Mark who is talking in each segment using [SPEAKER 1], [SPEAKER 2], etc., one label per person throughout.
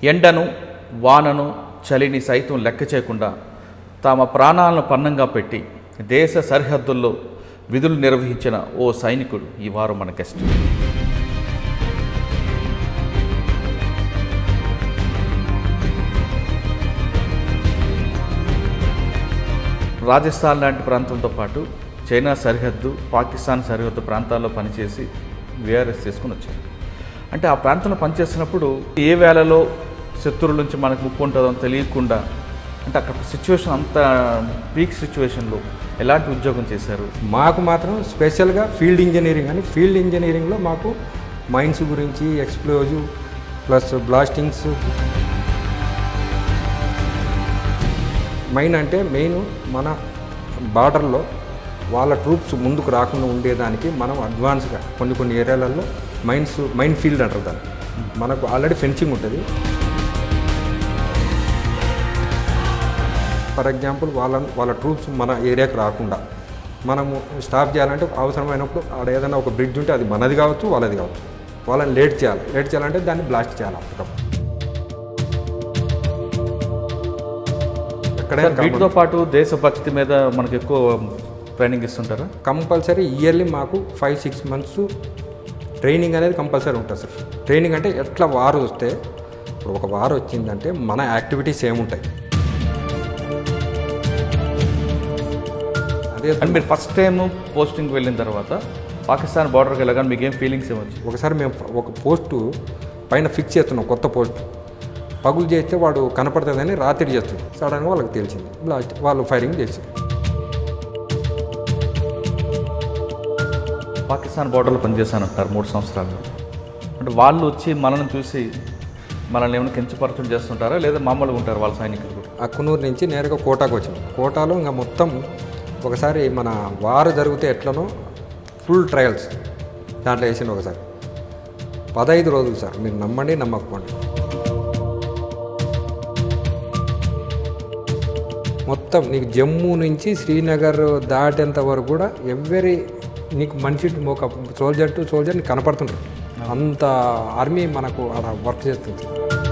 [SPEAKER 1] ఎండను వానను చలిని సైతం లెక్క చేయకుండా తమ ప్రాణాలను పన్నంగా పెట్టి దేశ సరిహద్దుల్లో విధులు నిర్వహించిన ఓ సైనికుడు ఈ వారం మన గెస్ట్ రాజస్థాన్ లాంటి ప్రాంతంతో పాటు చైనా సరిహద్దు పాకిస్తాన్ సరిహద్దు ప్రాంతాల్లో పనిచేసి విఆర్ఎస్ చేసుకుని వచ్చారు అంటే ఆ ప్రాంతంలో పనిచేస్తున్నప్పుడు ఏ వేళలో శత్రువుల నుంచి మనకు ముప్పు ఉంటుందో అని తెలియకుండా అంటే అక్కడ సిచ్యువేషన్ అంత పీక్ సిచ్యువేషన్లో ఎలాంటి ఉద్యోగం చేశారు
[SPEAKER 2] మాకు మాత్రం స్పెషల్గా ఫీల్డ్ ఇంజనీరింగ్ అని ఫీల్డ్ ఇంజనీరింగ్లో మాకు మైన్స్ గురించి ఎక్స్ప్లోజివ్ ప్లస్ బ్లాస్టింగ్స్ మైన్ అంటే మెయిన్ మన బార్డర్లో వాళ్ళ ట్రూప్స్ ముందుకు రాకుండా ఉండేదానికి మనం అడ్వాన్స్గా కొన్ని కొన్ని ఏరియాలలో మైన్స్ మైన్ ఫీల్డ్ అంటారు దాన్ని మనకు ఆల్రెడీ ఫెన్సింగ్ ఉంటుంది ఫర్ ఎగ్జాంపుల్ వాళ్ళ వాళ్ళ ట్రూప్స్ మన ఏరియాకి రాకుండా మనము స్టాప్ చేయాలంటే అవసరమైనప్పుడు ఆడ ఏదైనా ఒక బ్రిడ్జ్ ఉంటే అది మనది కావచ్చు వాళ్ళది కావచ్చు వాళ్ళని లేట్ చేయాలి లేట్ చేయాలంటే దాన్ని బ్లాస్ట్ చేయాలి అప్పటికప్పుడు ఎక్కడైనా
[SPEAKER 1] వీటితో పాటు దేశభక్తి మీద మనకు ఎక్కువ ట్రైనింగ్ ఇస్తుంటారా
[SPEAKER 2] కంపల్సరీ ఇయర్లీ మాకు ఫైవ్ సిక్స్ మంత్స్ ట్రైనింగ్ అనేది కంపల్సరీ ఉంటుంది సార్ ట్రైనింగ్ అంటే ఎట్లా వారు వస్తే ఇప్పుడు ఒక వారు వచ్చిందంటే మన యాక్టివిటీస్ ఏముంటాయి అదే
[SPEAKER 1] అండ్ మీరు ఫస్ట్ టైం పోస్టింగ్ వెళ్ళిన తర్వాత పాకిస్తాన్ బార్డర్కి వెళ్ళగానే మీకు ఏం ఫీలింగ్స్ ఏమొచ్చి
[SPEAKER 2] ఒకసారి మేము ఒక పోస్టు పైన ఫిక్స్ చేస్తున్నాం కొత్త పోస్ట్ పగులు చేస్తే వాడు కనపడుతుందని రాత్రి చేస్తుంది సడన్గా వాళ్ళకి తెలిసింది బ్లాస్ట్ వాళ్ళు ఫైరింగ్ చేసింది
[SPEAKER 1] పాకిస్తాన్ బార్డర్లో పనిచేశానంటారు మూడు సంవత్సరాలు అంటే వాళ్ళు వచ్చి మనల్ని చూసి మనల్ని ఏమైనా కించపరచడం చేస్తుంటారా లేదా మామూలుగా ఉంటారు వాళ్ళ సైనికులు కూడా
[SPEAKER 2] అక్కునూరు నుంచి నేరుగా కోటాకు వచ్చినాం కోటాలో ఇంకా మొత్తం ఒకసారి మన వారు జరిగితే ఎట్లనో ఫుల్ ట్రయల్స్ దాంట్లో వేసిన ఒకసారి పదహైదు రోజులు సార్ మీరు నమ్మండి నమ్మకపోండి మొత్తం నీకు జమ్మూ నుంచి శ్రీనగర్ దాటేంత వరకు కూడా ఎవరి నీకు మనిషి ఒక సోల్జర్ టు సోల్జర్ నీకు కనపడుతుంటారు అంత ఆర్మీ మనకు అలా వర్క్ చేస్తుంది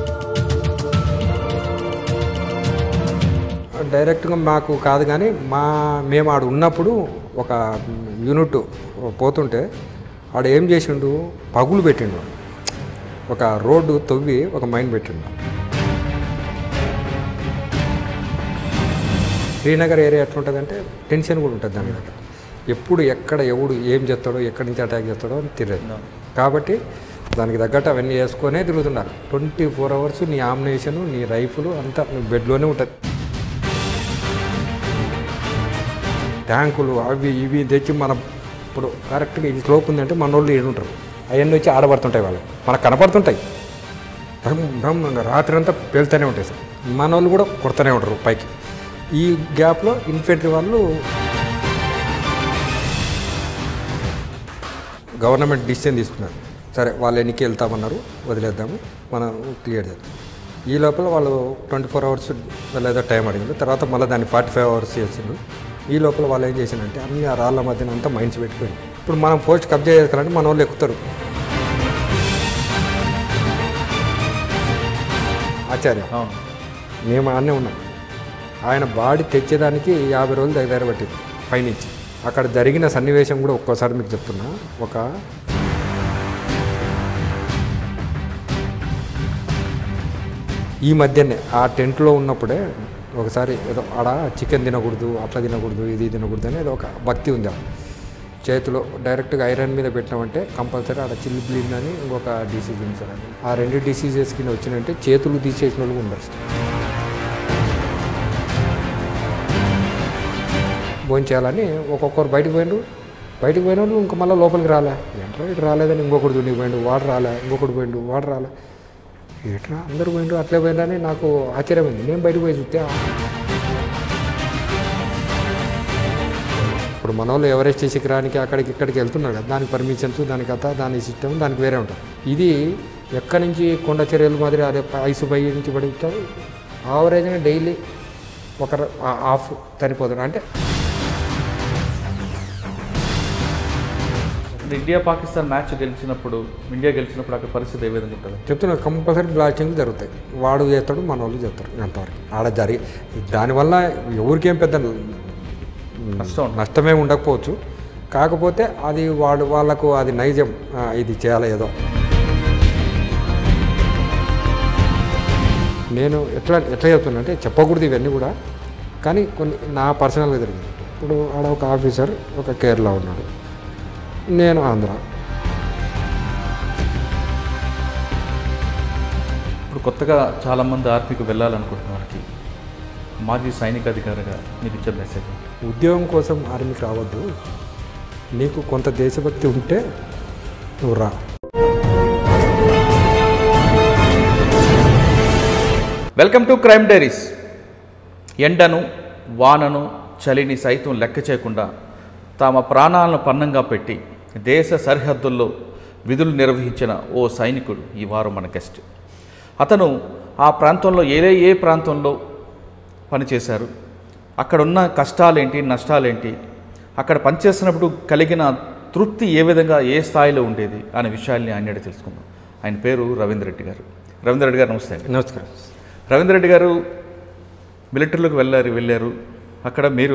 [SPEAKER 2] డైరెక్ట్గా మాకు కాదు కానీ మా మేము ఆడు ఉన్నప్పుడు ఒక యూనిట్ పోతుంటే ఆడు ఏం చేసిండు పగులు పెట్టిండు ఒక రోడ్డు తవ్వి ఒక మైన్ పెట్టిండు శ్రీనగర్ ఏరియా ఎట్లుంటుందంటే టెన్షన్ కూడా ఉంటుంది దాని దగ్గర ఎప్పుడు ఎక్కడ ఎవడు ఏం చేస్తాడో ఎక్కడి నుంచి అటాక్ చేస్తాడో అని తెలియదు కాబట్టి దానికి తగ్గట్టు అవన్నీ వేసుకొనే తిరుగుతున్నారు ట్వంటీ ఫోర్ అవర్స్ నీ ఆమ్నేషన్ నీ రైఫుల్ అంతా నీ బెడ్లోనే ఉంటుంది ట్యాంకులు అవి ఇవి తెచ్చి మనం ఇప్పుడు కరెక్ట్గా ఇది స్లోప్ ఉందంటే మన వాళ్ళు ఏడు ఉంటారు అవన్నీ వచ్చి ఆడబడుతుంటాయి వాళ్ళు మనకు కనపడుతుంటాయి బ్రహ్మ బ్రహ్మంగా రాత్రి అంతా పేలుతూనే ఉంటాయి సార్ మన వాళ్ళు కూడా కొడుతూనే ఉంటారు పైకి ఈ గ్యాప్లో ఇన్ఫెంట్రీ వాళ్ళు గవర్నమెంట్ డిసిషన్ తీసుకున్నారు సరే వాళ్ళు ఎన్నికి వెళ్తామన్నారు వదిలేద్దాము మనం క్లియర్ చేద్దాం ఈ లోపల వాళ్ళు ట్వంటీ ఫోర్ అవర్స్ లేదా టైం అడిగింది తర్వాత మళ్ళీ దాన్ని ఫార్టీ ఫైవ్ అవర్స్ చేసిండు ఈ లోపల వాళ్ళు ఏం చేసిందంటే అన్ని ఆ రాళ్ళ మధ్యన అంతా మైండ్స్ పెట్టుకోండి ఇప్పుడు మనం పోస్ట్ కబ్జా చేసుకోవాలంటే మన వాళ్ళు ఎక్కుతారు ఆచార్య
[SPEAKER 1] అవును
[SPEAKER 2] మేము ఆడనే ఉన్నాం ఆయన బాడీ తెచ్చేదానికి యాభై రోజులు దగ్గర పట్టింది పైనుంచి అక్కడ జరిగిన సన్నివేశం కూడా ఒక్కోసారి మీకు చెప్తున్నా ఒక ఈ మధ్యనే ఆ టెంట్లో ఉన్నప్పుడే ఒకసారి ఏదో ఆడ చికెన్ తినకూడదు అట్లా తినకూడదు ఇది తినకూడదు అని ఏదో ఒక భక్తి ఉంది ఆడ. చేతిలో డైరెక్ట్గా ఐరన్ మీద పెట్టినామంటే కంపల్సరీ ఆడ చిల్లి బ్లీడ్ అని ఇంకొక డిసీజ్ ఉంది సార్ అది ఆ రెండు డిసీజెస్ కింద వచ్చినంటే చేతులు తీసేసిన వాళ్ళు కూడా ఉండరు సార్ భోజనం చేయాలని ఒక్కొక్కరు బయటకు పోయిండు బయటకు పోయిన వాళ్ళు ఇంకా మళ్ళీ లోపలికి రాలే ఏంట్రా ఇటు రాలేదని ఇంకొకటి దునికి పోయిండు వాడు రాలే ఇంకొకటి పోయిండు వాడు రాలే ఏట్రా అందరూ పోయిండు అట్లే పోయిండ్రు నాకు ఆశ్చర్యమైంది నేను బయటకు పోయి చూస్తే ఇప్పుడు మన వాళ్ళు ఎవరెస్ట్ చేసి రానికి అక్కడికి ఇక్కడికి వెళ్తున్నారు కదా దానికి పర్మిషన్స్ దాని కథ దాని సిస్టమ్ దానికి వేరే ఉంటుంది ఇది ఎక్కడి నుంచి కొండ చర్యలు మాదిరి అదే ఐసు పై నుంచి పడుతారు ఆవరేజ్గా డైలీ ఒక ర- ఆ- హాఫ్ చనిపోతారు అంటే
[SPEAKER 1] అంటే ఇండియా పాకిస్తాన్ మ్యాచ్ గెలిచినప్పుడు ఇండియా గెలిచినప్పుడు అక్కడ పరిస్థితి ఏ విధంగా ఉంటుంది
[SPEAKER 2] చెప్తున్నా కంపల్సరీ బ్లాస్టింగ్ జరుగుతాయి వాడు చేస్తాడు మన వాళ్ళు చేస్తారు అంతవరకు ఆడ జరిగి దానివల్ల ఎవరికేం పెద్ద
[SPEAKER 1] కష్టం ఉండదు.
[SPEAKER 2] నష్టమే ఉండకపోవచ్చు కాకపోతే అది వాడు వాళ్ళకు అది నైజం ఆ, ఇది చేయాలి ఏదో నేను ఎట్లా ఎట్లా చెప్తున్నా అంటే చెప్పకూడదు ఇవన్నీ కూడా కానీ కొన్ని నా పర్సనల్గా జరిగింది ఇప్పుడు ఆడ ఒక ఆఫీసర్ ఒక కేరళ ఉన్నాడు నేను ఆంధ్ర
[SPEAKER 1] ఇప్పుడు కొత్తగా చాలామంది ఆర్మీకి వెళ్ళాలనుకుంటున్న వారికి మాజీ సైనిక అధికారిగా మీరు ఇచ్చే మెసేజ్
[SPEAKER 2] ఉద్యోగం కోసం ఆర్మీకి రావద్దు నీకు కొంత దేశభక్తి ఉంటే నువ్వు రా
[SPEAKER 1] వెల్కమ్ టు క్రైమ్ డైరీస్ ఎండను వానను చలిని సైతం లెక్క చేయకుండా తమ ప్రాణాలను పన్నంగా పెట్టి దేశ సరిహద్దుల్లో విధులు నిర్వహించిన ఓ సైనికుడు ఈ వారం మన గెస్ట్ అతను ఆ ప్రాంతంలో ఏ ఏ ప్రాంతంలో పనిచేశారు అక్కడ ఉన్న కష్టాలేంటి నష్టాలేంటి అక్కడ పనిచేస్తున్నప్పుడు కలిగిన తృప్తి ఏ విధంగా ఏ స్థాయిలో ఉండేది అనే విషయాల్ని ఆయన అడిగి తెలుసుకుందాం ఆయన పేరు రవీంద్ర రెడ్డి గారు రవీంద్ర రెడ్డి గారు నమస్తే అండి
[SPEAKER 2] నమస్కారం
[SPEAKER 1] రవీంద్ర రెడ్డి గారు మిలిటరీలోకి వెళ్ళారు వెళ్ళారు అక్కడ మీరు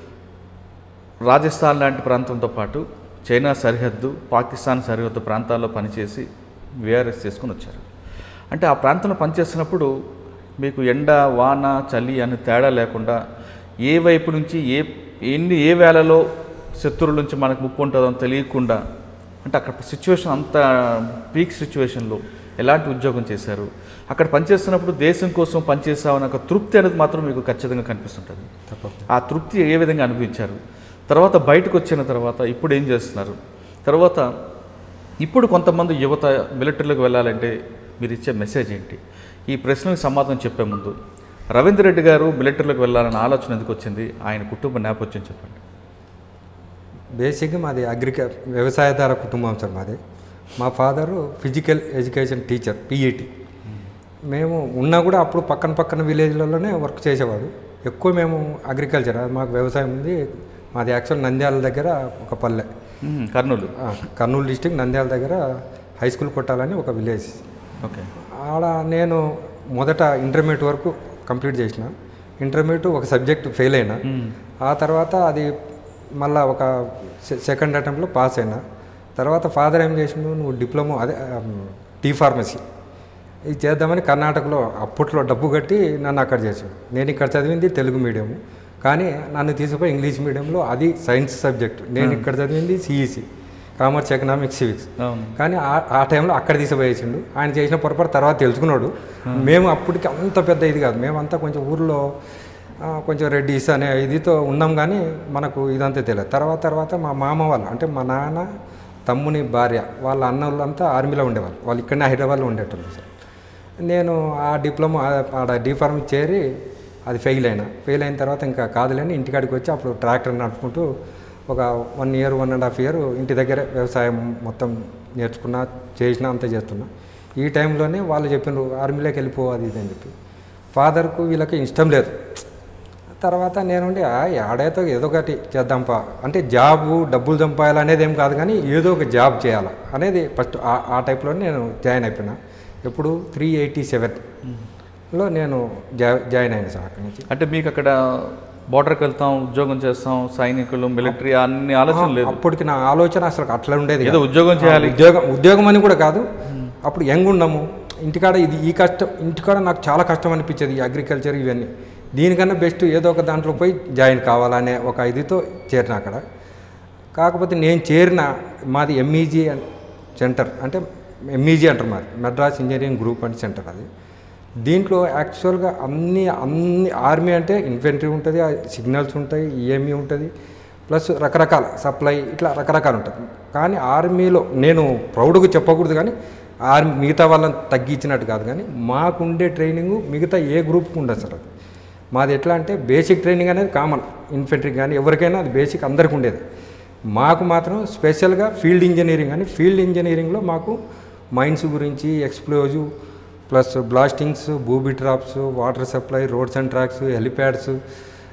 [SPEAKER 1] రాజస్థాన్ లాంటి ప్రాంతంతో పాటు చైనా సరిహద్దు పాకిస్తాన్ సరిహద్దు ప్రాంతాల్లో పనిచేసి విఆర్ఎస్ చేసుకుని వచ్చారు అంటే ఆ ప్రాంతంలో పనిచేస్తున్నప్పుడు మీకు ఎండ వాన చలి అని తేడా లేకుండా ఏ వైపు నుంచి ఏ ఎన్ని ఏ వేళలో శత్రువుల నుంచి మనకు ముప్పు ఉంటుందో అని తెలియకుండా అంటే అక్కడ సిచ్యువేషన్ అంత పీక్ సిచ్యువేషన్లో ఎలాంటి ఉద్యోగం చేశారు అక్కడ పనిచేస్తున్నప్పుడు దేశం కోసం పనిచేసామన్న ఒక తృప్తి అనేది మాత్రం మీకు ఖచ్చితంగా కనిపిస్తుంటుంది
[SPEAKER 2] తప్పకుండా
[SPEAKER 1] ఆ తృప్తి ఏ విధంగా అనిపించారు తర్వాత బయటకు వచ్చిన తర్వాత ఇప్పుడు ఏం చేస్తున్నారు తర్వాత ఇప్పుడు కొంతమంది యువత మిలిటరీలోకి వెళ్ళాలంటే మీరు ఇచ్చే మెసేజ్ ఏంటి ఈ ప్రశ్నలకు సమాధానం చెప్పే ముందు రవీంద్ర రెడ్డి గారు మిలిటరీలోకి వెళ్ళాలన్న ఆలోచన ఎందుకు వచ్చింది ఆయన కుటుంబ నేపథ్యం చెప్పండి
[SPEAKER 2] బేసిక్గా మాది అగ్రిక వ్యవసాయదార కుటుంబం సార్ మాది మా father physical education teacher PET మేము ఉన్నా కూడా అప్పుడు పక్కన పక్కన విలేజ్లలోనే వర్క్ చేసేవాడు ఎక్కువ మేము అగ్రికల్చర్ అది మాకు వ్యవసాయం ఉంది మాది యాక్చువల్ నంద్యాల దగ్గర ఒక పల్లె
[SPEAKER 1] మ్మ్, కర్నూలు
[SPEAKER 2] ఆ, కర్నూలు డిస్టిక్ నంద్యాల దగ్గర హై స్కూల్ కొట్టాలని ఒక విలేజ్
[SPEAKER 1] ఓకే
[SPEAKER 2] ఆడ నేను మొదట ఇంటర్మీడియట్ వరకు కంప్లీట్ చేసిన ఇంటర్మీడియట్ ఒక సబ్జెక్ట్ ఫెయిల్ అయినా
[SPEAKER 1] మ్మ్.
[SPEAKER 2] ఆ తర్వాత అది మళ్ళా ఒక సె- సెకండ్ అటెంప్ట్లో పాస్ అయినా తర్వాత ఫాదర్ ఏం చేసిండు నువ్వు డిప్లొమా అదే టీ ఫార్మసీ ఇది చేద్దామని కర్ణాటకలో అప్పట్లో డబ్బు కట్టి నన్ను అక్కడ చేసాడు నేను ఇక్కడ చదివింది తెలుగు మీడియం కానీ నన్ను తీసుకుపోయి ఇంగ్లీష్ మీడియంలో అది సైన్స్ సబ్జెక్ట్ నేను ఇక్కడ చదివింది సిఈసి కామర్స్ ఎకనామిక్స్ సివిక్స్
[SPEAKER 1] అవును
[SPEAKER 2] కానీ ఆ- ఆ టైంలో అక్కడ తీసిపోయేసిండు ఆయన చేసిన పొరపాటు తర్వాత తెలుసుకున్నాడు మేము అప్పటికి అంత పెద్ద ఇది కాదు మేమంతా కొంచెం ఊర్లో ఆ, కొంచెం రెడ్డిస్ అనే ఇదితో ఉన్నాం కానీ మనకు ఇదంతా తెలియదు తర్వాత తర్వాత మా మామ వాళ్ళు అంటే మా నాన్న తమ్ముని భార్య వాళ్ళ అన్న వాళ్ళంతా ఆర్మీలో ఉండేవాళ్ళు వాళ్ళు ఇక్కడనే హైదరాబాద్లో ఉండేటోళ్ళు సార్ నేను ఆ డిప్లొమా ఆ- ఆడ డిఫార్మ్ చేరి అది ఫెయిల్ అయినా ఫెయిల్ అయిన తర్వాత ఇంకా కాదులేని ఇంటికాడికి వచ్చి అప్పుడు ట్రాక్టర్ నడుపుకుంటూ ఒక one year one and half year ఇంటి దగ్గరే వ్యవసాయం మొత్తం నేర్చుకున్నా చేసినా అంతా చేస్తున్నా ఈ టైంలోనే వాళ్ళు చెప్పిండ్రు ఆర్మీలోకి వెళ్ళిపో అది ఇది అని చెప్పి ఫాదర్కు వీళ్ళకి ఇష్టం లేదు తర్వాత నేనుండి "ఆ, ఆడైతే ఏదో ఒకటి చేద్దాంపా అంటే జాబు డబ్బులు సంపాయాలనేది ఏం కాదు కానీ ఏదో ఒక జాబ్ చేయాలి అనేది ఫస్ట్ ఆ- ఆ టైప్లో నేను జాయిన్ అయిపోయినా ఎప్పుడు త్రీ ఎయిటీ సెవెన్లో నేను జా జాయిన్ అయినా సార్ అక్కడి నుంచి
[SPEAKER 1] అంటే మీకు అక్కడ బార్డర్కి వెళ్తాం ఉద్యోగం చేస్తాం సైనికులు మిలిటరీ అన్ని ఆలోచన లేదు
[SPEAKER 2] అప్పటికి నా ఆలోచన అసలు అట్లా ఉండేది
[SPEAKER 1] ఏదో
[SPEAKER 2] కాదు.
[SPEAKER 1] ఉద్యోగం చేయాలి
[SPEAKER 2] ఉద్యోగం ఉద్యోగం అని కూడా కాదు అప్పుడు యంగ్ ఉన్నాము ఇంటికాడ ఇది ఈ కష్టం ఇంటికాడ నాకు చాలా కష్టం అనిపించేది ఈ అగ్రికల్చర్ ఇవన్నీ దీనికన్నా బెస్ట్ ఏదో ఒక దాంట్లో పోయి జాయిన్ కావాలనే ఒక ఇదితో చేరిన అక్కడ కాకపోతే నేను చేరిన మాది ఎంఈజీ సెంటర్ అంటే ఎంఈజీ అంటారు మాది Madras engineering group and centre అది దీంట్లో యాక్చువల్గా అన్ని అన్ని ఆర్మీ అంటే ఇన్ఫెంట్రీ ఉంటుంది సిగ్నల్స్ ఉంటాయి ఈఎంఈ ఉంటుంది ప్లస్ రకరకాల సప్లై ఇట్లా రకరకాలు ఉంటుంది కానీ ఆర్మీలో నేను ప్రౌడ్గా చెప్పకూడదు కానీ ఆర్మీ మిగతా వాళ్ళని తగ్గించినట్టు కాదు కానీ మాకుండే ట్రైనింగ్ మిగతా ఏ గ్రూప్కి ఉండదు సార్ అది మాది ఎట్లా అంటే బేసిక్ ట్రైనింగ్ అనేది కామన్ ఇన్ఫెంట్రీ కానీ ఎవరికైనా అది బేసిక్ అందరికి ఉండేది మాకు మాత్రం స్పెషల్గా ఫీల్డ్ ఇంజనీరింగ్ అని ఫీల్డ్ ఇంజనీరింగ్లో మాకు మైన్స్ గురించి explosive plus blastings booby traps water supply roads and tracks helipads